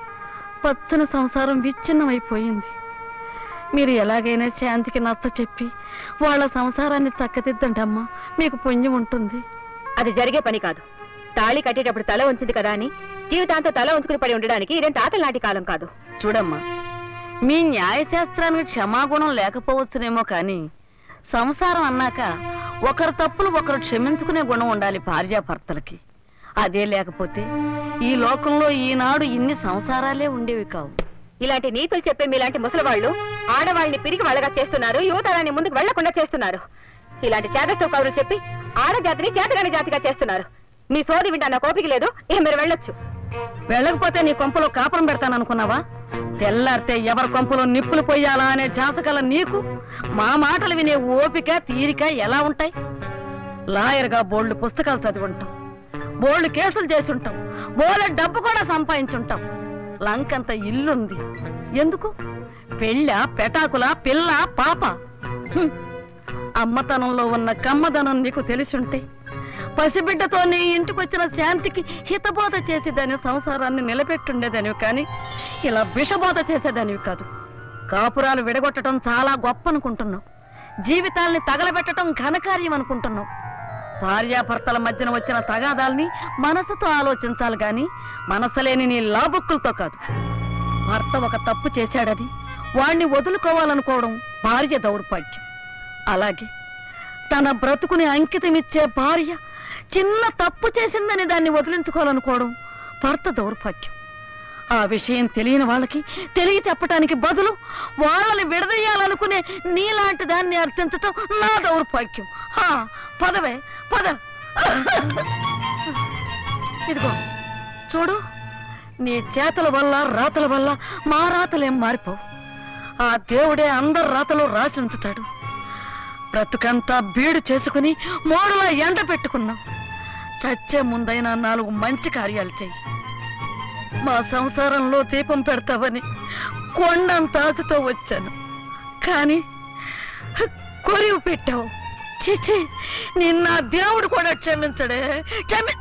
పచ్చని సంసారం విచ్ఛిన్నమైపోయింది మీరు ఎలాగైనా శాంతికి నచ్చ చెప్పి వాళ్ళ సంసారాన్ని చక్కదిద్దండి అమ్మా మీకు పుణ్యం ఉంటుంది అది జరిగే పని కాదు తాళి కట్టేటప్పుడు తల ఉంచింది కదా అని జీవితాంతం తల ఉంచుకుని పడి ఉండడానికి ఇదేం తాతల నాటి కాలం కాదు చూడమ్మా మీ న్యాయశాస్త్రానికి క్షమాగుణం లేకపోవచ్చునేమో కానీ సంసారం అన్నాక ఒకరు తప్పులు ఒకరు క్షమించుకునే గుణం ఉండాలి భార్యాభర్తలకి అదే లేకపోతే ఈ లోకంలో ఈనాడు ఇన్ని సంసారాలే ఉండేవి కావు ఇలాంటి నీతులు చెప్పే మీలాంటి ముసలివాళ్ళు ఆడవాళ్ళని పిరిగి వాళ్ళగా చేస్తున్నారు యువతరాన్ని ముందుకు వెళ్లకుండా చేస్తున్నారు ఇలాంటి చేదత్వ కౌరులు చెప్పి ఆడజాతిని చేతగాని జాతిగా చేస్తున్నారు మీ సోది వింటా నా కోపిక లేదు ఇక మీరు వెళ్ళొచ్చు వెళ్ళకపోతే నీ కొంపలో కాపురం పెడతాననుకున్నావా తెల్లారితే ఎవరి కొంపలో నిప్పులు పొయ్యాలా అనే జాతకాల నీకు మా మాటలు వినే ఓపిక తీరిక ఎలా ఉంటాయి లాయర్గా బోల్డ్ పుస్తకాలు చదివి బోల్డ్ కేసులు చేసి ఉంటాం బోలె డబ్బు కూడా సంపాదించుంటాం లంకంత ఇల్లుంది ఎందుకు పెళ్ళ పెటాకుల పిల్ల పాప హ్మ్. అమ్మతనంలో ఉన్న కమ్మదనం నీకు తెలిసుంటే పసిబిడ్డతో నీ ఇంటికొచ్చిన శాంతికి హితబోధ చేసేదాని సంసారాన్ని నిలబెట్టుండేదానివి కానీ ఇలా విషబోధ చేసేదానివి కాదు కాపురాలు విడగొట్టడం చాలా గొప్ప అనుకుంటున్నావు జీవితాల్ని తగలబెట్టడం ఘనకార్యం అనుకుంటున్నావు భార్యాభర్తల మధ్యన వచ్చిన తగాదాల్ని మనసుతో ఆలోచించాలి గాని మనసలేని నీ లాబుక్కులతో కాదు భర్త ఒక తప్పు చేశాడని వాణ్ణి వదులుకోవాలనుకోవడం భార్య దౌర్భాగ్యం అలాగే తన బ్రతుకుని అంకితమిచ్చే భార్య చిన్న తప్పు చేసిందని దాన్ని వదిలించుకోవాలనుకోవడం భర్త దౌర్భాగ్యం ఆ విషయం తెలియని వాళ్ళకి తెలియ చెప్పటానికి బదులు వాళ్ళని విడదీయాలనుకునే నీలాంటి దాన్ని అర్థించటం నా దౌర్భాగ్యం హా, పదవే పద ఇదిగో చూడు నీ చేతల వల్ల రాతల వల్ల మా రాతలేం మారిపోవు ఆ దేవుడే అందరి రాతలు రాసి ఉంచుతాడు బ్రతుకంతా బీడు చేసుకుని మోడులా ఎండ పెట్టుకున్నాం చచ్చే ముందైనా నాలుగు మంచి కార్యాలు చెయ్యి మా సంసారంలో దీపం పెడతావని కొండంత ఆశతో వచ్చాను కానీ కొరివి పెట్టావు చిచి నిన్న దేవుడు కూడా క్షమించడే క్షమి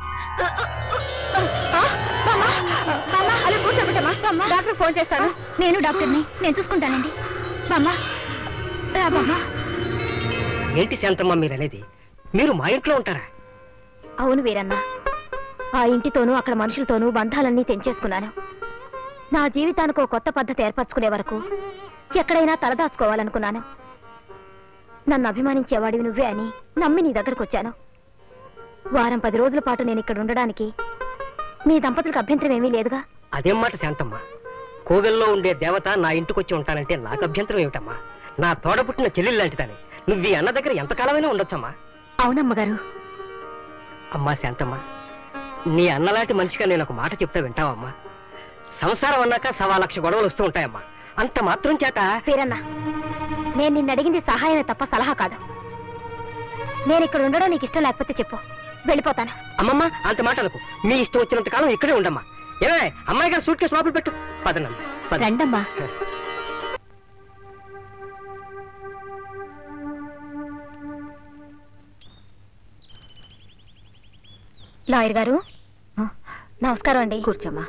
అలా కూర్చోబెట్టమ్మా డాక్టర్ ఫోన్ చేస్తాను నేను డాక్టర్ని నేను చూసుకుంటానండి బామ్మ రా బామ్మ ఏంటి శాంతమ్మ మీరు అనేది మీరు మా ఇంట్లో ఉంటారా అవును వీరన్న ఆ ఇంటితోనూ అక్కడ మనుషులతోనూ బంధాలన్నీ తెంచేసుకున్నాను నా జీవితానికి ఓ కొత్త పద్ధతి ఏర్పరచుకునే వరకు ఎక్కడైనా తలదాచుకోవాలనుకున్నాను నన్ను అభిమానించేవాడివి నువ్వే అని నమ్మి నీ దగ్గరకు వచ్చాను వారం పది రోజుల పాటు నేను ఇక్కడ ఉండడానికి మీ దంపతులకు అభ్యంతరం ఏమీ లేదుగా అదేం మాట శాంతమ్మ కోవెల్లో ఉండే దేవత నా ఇంటికి వచ్చి ఉంటానంటే నాకు అభ్యంతరం ఏమిటమ్మా నా తోడపుట్టిన చెల్లెలు లాంటిదని నువ్వు ఈ అన్న దగ్గర ఎంతకాలమైనా ఉండొచ్చమ్మా అవునమ్మగారు అమ్మా శాంతమ్మ నీ అన్నలాంటి మనిషిగా నేను ఒక మాట చెప్తా వింటావమ్మా సంసారం అన్నాక సవా లక్ష గొడవలు వస్తూ ఉంటాయమ్మా అంత మాత్రం చేత వీరన్న నేను నిన్ను అడిగింది సహాయమే తప్ప సలహా కాదు నేను ఇక్కడ ఉండడం నీకు ఇష్టం లేకపోతే చెప్పు వెళ్ళిపోతాను అమ్మమ్మ అంత మాటలకు మీ ఇష్టం వచ్చినంత కాలం ఇక్కడే ఉండమ్మా ఏమే అమ్మాయి గారు సూట్ కేసు లోపల పెట్టు పదనమ్మా పద. రండమ్మా లాయర్ గారు నమస్కారం అండి కూర్చోమ్మా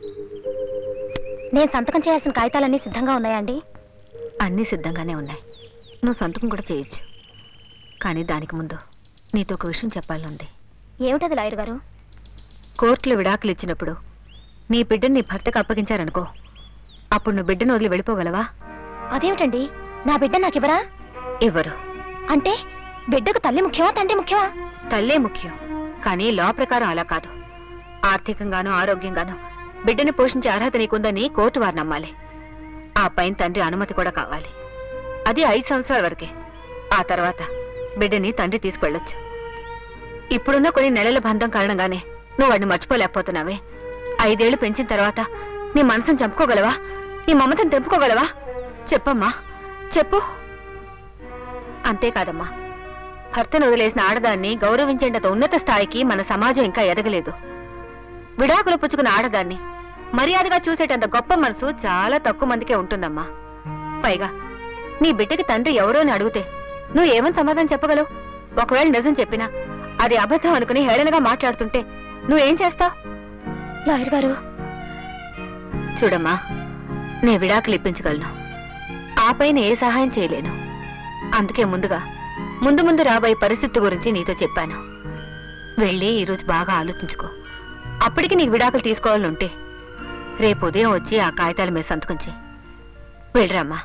నేను సంతకం చేయాల్సిన కాగితాలన్నీ సిద్ధంగా ఉన్నాయా అండి అన్నీ సిద్ధంగానే ఉన్నాయి నువ్వు సంతకం కూడా చేయొచ్చు కానీ దానికి ముందు నీతో ఒక విషయం చెప్పాలనుంది ఏమిటది లాయర్ గారు కోర్టులో విడాకులు ఇచ్చినప్పుడు నీ బిడ్డని నీ భర్తకు అప్పగించారనుకో అప్పుడు నువ్వు బిడ్డను వదిలి వెళ్ళిపోగలవా అదేమిటండి నా బిడ్డ నాకివ్వరా ఇవ్వరు అంటే బిడ్డకు తల్లి ముఖ్యమా తండ్రి ముఖ్యమా తల్లే ముఖ్యం కానీ లా ప్రకారం అలా కాదు ఆర్థికంగానూ ఆరోగ్యంగానూ బిడ్డని పోషించే అర్హత నీకుందని కోర్టు వారు నమ్మాలి ఆ పైన తండ్రి అనుమతి కూడా కావాలి అది ఐదు సంవత్సరాల వరకే ఆ తర్వాత బిడ్డని తండ్రి తీసుకెళ్ళొచ్చు ఇప్పుడున్న కొన్ని నెలల బంధం కారణంగానే నువ్వు వాడిని మర్చిపోలేకపోతున్నావే ఐదేళ్లు పెంచిన తర్వాత నీ మనసును చంపుకోగలవా నీ మమతను తెంపుకోగలవా చెప్పమ్మా చెప్పు అంతేకాదమ్మా భర్తను వదిలేసిన ఆడదాన్ని గౌరవించేంత ఉన్నత స్థాయికి మన సమాజం ఇంకా ఎదగలేదు విడాకులు పుచ్చుకున్న ఆడదాన్ని మర్యాదగా చూసేటంత గొప్ప మనసు చాలా తక్కువ మందికే ఉంటుందమ్మా పైగా నీ బిడ్డకి తండ్రి ఎవరో అని అడిగితే నువ్వు ఏమని సమాధానం చెప్పగలవు ఒకవేళ నిజం చెప్పినా అది అబద్ధం అనుకుని హేళనగా మాట్లాడుతుంటే నువ్వేం చేస్తావు లాయర్ గారు చూడమ్మా నే విడాకులు ఇప్పించగలను ఆ పైన ఏ సహాయం చేయలేను అందుకే ముందుగా ముందు ముందు రాబోయే పరిస్థితి గురించి నీతో చెప్పాను వెళ్ళి ఈరోజు బాగా ఆలోచించుకో అప్పటికి నీకు విడాకులు తీసుకోవాలనుంటే రేపు ఉదయం వచ్చి ఆ కాగితాల మీద సంతకం చేయి వెళ్ళరామ్మా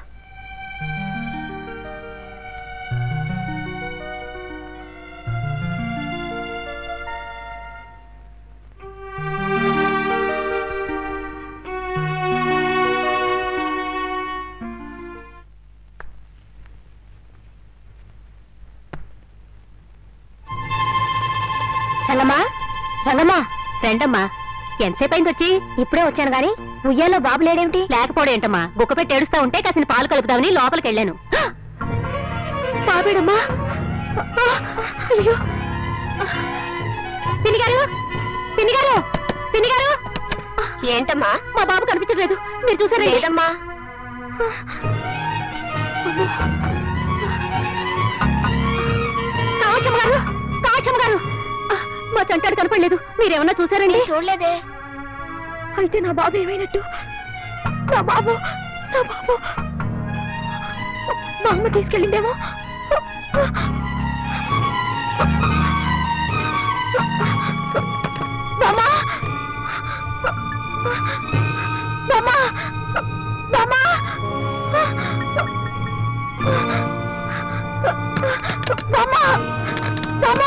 రంగమ్మా రంగమ్మా రండమ్మా ఎంతసేపు అయింది వచ్చి ఇప్పుడే వచ్చాను గాని ఉయ్యాలో బాబు లేడేమిటి లేకపోవడం ఏంటమ్మా గుక్క పెట్టి ఏడుస్తా ఉంటే కాసిన పాలు కలుపుదామని లోపలికి వెళ్ళాను బాబేడమ్మా అయ్యో పిన్నిగారు పిన్నిగారు పిన్నిగారు ఏంటమ్మా మా బాబు కనిపించట్లేదు మీరు చూసారా లేదమ్మా కావచ్చమ్మ గారు కావచ్చమ్మ గారు ఆ, మా చంటాడు కనపడలేదు మీరేమన్నా చూసారండి చూడలేదే అయితే నా బాబు ఏమైనట్టు నా బాబు నా బాబు మా అమ్మ తీసుకెళ్ళిందేమో మామా మామా మామా మామా మామా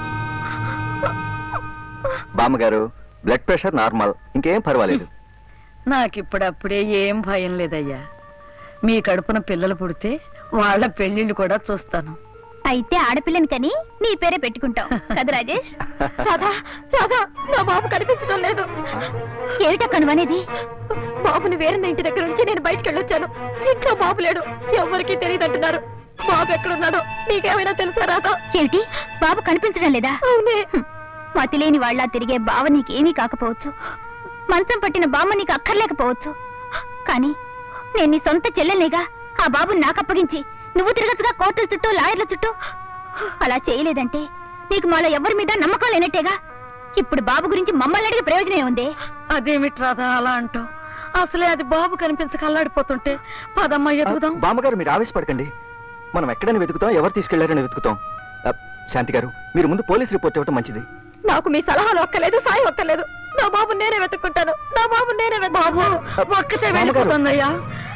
బామ్మగారు బ్లడ్ ప్రెషర్ నార్మల్ ఇంకేం పర్వాలేదు నాకిప్పుడప్పుడే ఏం భయం లేదయ్యా మీ కడుపున పిల్లలు పుడితే వాళ్ళ పెళ్లిళ్ళు కూడా చూస్తాను అయితే ఆడపిల్లని కని నీ పేరే పెట్టుకుంటావు కదా రాజేష్ రాధా రాధా నా బాబు కనిపించడం లేదు ఏమిటక్క నువ్వనేది బాబుని వేరే ఇంటి దగ్గర నుంచి నేను బయటికి వెళ్ళొచ్చాను ఇంట్లో బాబు లేడు ఎవరికి తెలియదంటున్నారు బాబు ఎక్కడున్నాడో నీకేమైనా తెలుసా రాధా ఏమిటి బాబు కనిపించడం లేదా అవునే మతిలేని వాళ్ళ తిరిగే బావ నీకేమీ కాకపోవచ్చు మంచం పట్టిన బామ్మ నీకు అక్కర్లేకపోవచ్చు కానీ నేను నీ సొంత చెల్లెల్నిగా ఆ బాబుని నాకు అప్పగించి నువ్వు తిరగచ్చుగా కోర్టుల చుట్టూ లాయర్ల చుట్టూ అలా చేయలేదంటే నీకు మాలో ఎవరి మీద నమ్మకం లేనట్టేగా ఇప్పుడు బాబు గురించి మమ్మల్ని అడిగే ప్రయోజనం ఉంది అదేమిటి రాదా అలా అంటావు అసలే అది బాబు కనిపించక అల్లాడిపోతుంటే పదమ్మ ఎదుగుదాం బామ్మగారు మీరు ఆవేశపడకండి మనం ఎక్కడని వెతుకుతాం ఎవరు తీసుకెళ్లారని వెతుకుతాం ఆ, శాంతి గారు మీరు ముందు పోలీస్ రిపోర్ట్ ఇవ్వటం మంచిది నాకు మీ సలహాలు ఒక్కలేదు సాయం ఒక్కలేదు నా బాబు నేనే వెతుక్కుంటాను నా బాబు నేనే బాబు ఒక్కతే వెళ్ళిపోతుందయ్యా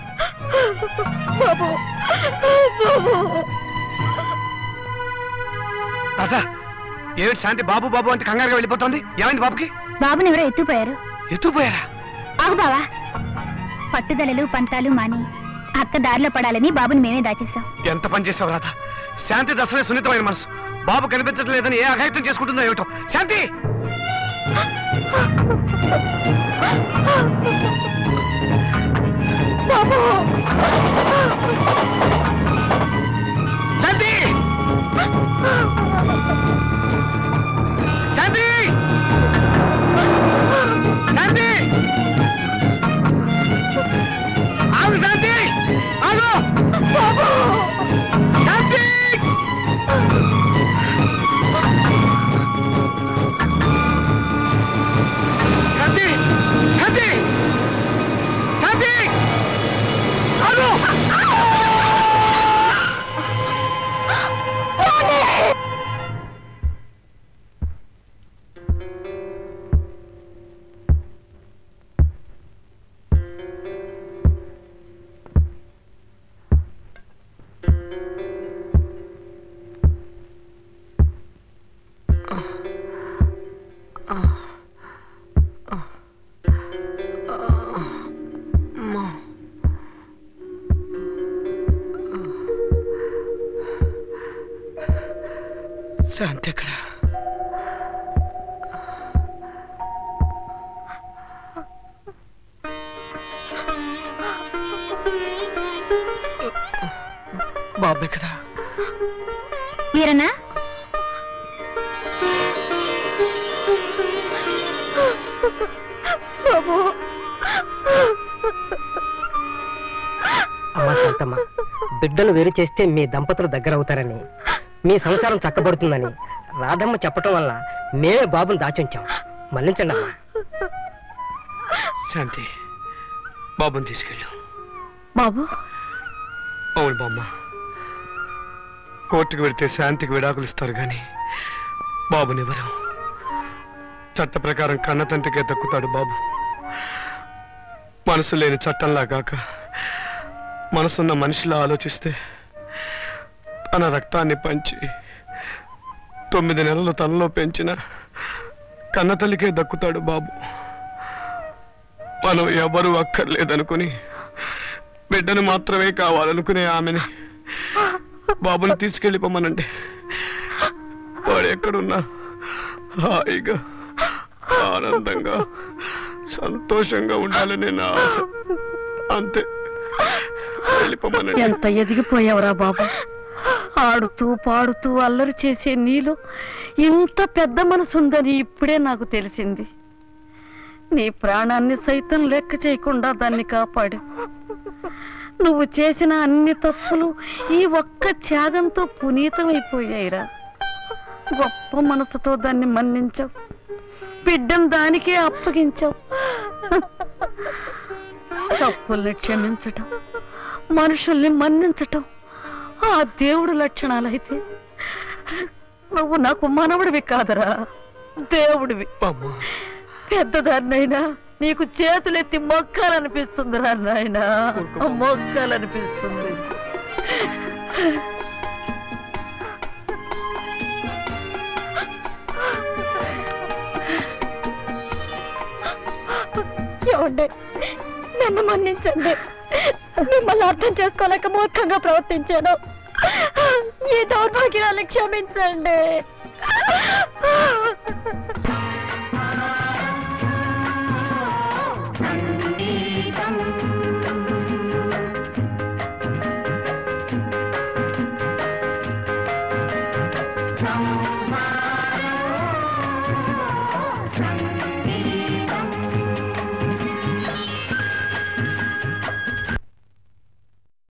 బాబు బాబు రాధా ఏమిటి శాంతి బాబు బాబు అంటే కంగారుగా వెళ్ళిపోతుంది ఏమైంది బాబుకి బాబుని ఎవరో ఎత్తుపోయారు ఎత్తుపోయారా ఆగు బావా పట్టుదలలు పంతాలు మాని అక్క దారిలో పడాలని బాబుని మేమే దాచేశాం ఎంత పని చేసావు రాధా శాంతి దసరే సున్నితమైన మనసు బాబు కనిపించడం లేదని ఏ అఘాయిత్యం చేసుకుంటుందో ఏమిటో శాంతి బాబు శాంతి శాంతి శాంతి ఆగు శాంతి ఆగు బాబు శాంతి శాంతి శాంతి శాంతి ఆగు శాంతి ఎక్కడ బాబే కదా వీరన్నా బాబు అమ్మా శాంతమ్మ బిడ్డలు వేరు చేస్తే మీ దంపతులు దగ్గర అవుతారని మీ సంసారం చక్కబడుతుందని రాధమ్మ చెప్పటం వల్ల మేమే బాబుని దాచుంచాం మన్నించండి అమ్మా శాంతి బాబుని తీసుకెళ్ళు బాబు అవును బామ్మ కోర్టుకు వెడితే శాంతికి విడాకులు ఇస్తారు కానీ బాబునివ్వరు చట్ట ప్రకారం కన్న తండ్రికే దక్కుతాడు బాబు మనసు లేని చట్టంలా కాక మనసున్న మనిషిలా ఆలోచిస్తే తన రక్తాన్ని పంచి తొమ్మిది నెలలు తనలో పెంచిన కన్న తల్లికే దక్కుతాడు బాబు మనం ఎవరు అక్కర్లేదనుకుని బిడ్డను మాత్రమే కావాలనుకునే ఆమెని బాబుని తీసుకెళ్ళిపోమనండి వాడు ఎక్కడున్నా హాయిగా ఆనందంగా సంతోషంగా ఉండాలని నా ఆశ అంతే వెళ్ళిపోమనండి ఎంత ఎదిగిపోయావురా బాబు ఆడుతూ పాడుతూ అల్లరి చేసే నీలో ఇంత పెద్ద మనసుందని ఇప్పుడే నాకు తెలిసింది నీ ప్రాణాన్ని సైతం లెక్క చేయకుండా దాన్ని కాపాడు నువ్వు చేసిన అన్ని తప్పులు ఈ ఒక్క త్యాగంతో పునీతమైపోయాయిరా గొప్ప మనసుతో దాన్ని మన్నించావు బిడ్డను దానికే అప్పగించావు తప్పుల్ని క్షమించటం మనుషుల్ని మన్నించటం ఆ దేవుడు లక్షణాలైతే నువ్వు నాకు మనవడివి కాదురా దేవుడివి పెద్దదాన్నైనా నీకు చేతులెత్తి మొక్కాలనిపిస్తుందిరా నాయనా మొక్కాలనిపిస్తుంది ఏమండి నన్ను మన్నించండి మిమ్మల్ని అర్థం చేసుకోలేక మూర్ఖంగా ప్రవర్తించాను ఈ దౌర్భాగ్యాన్ని క్షమించండి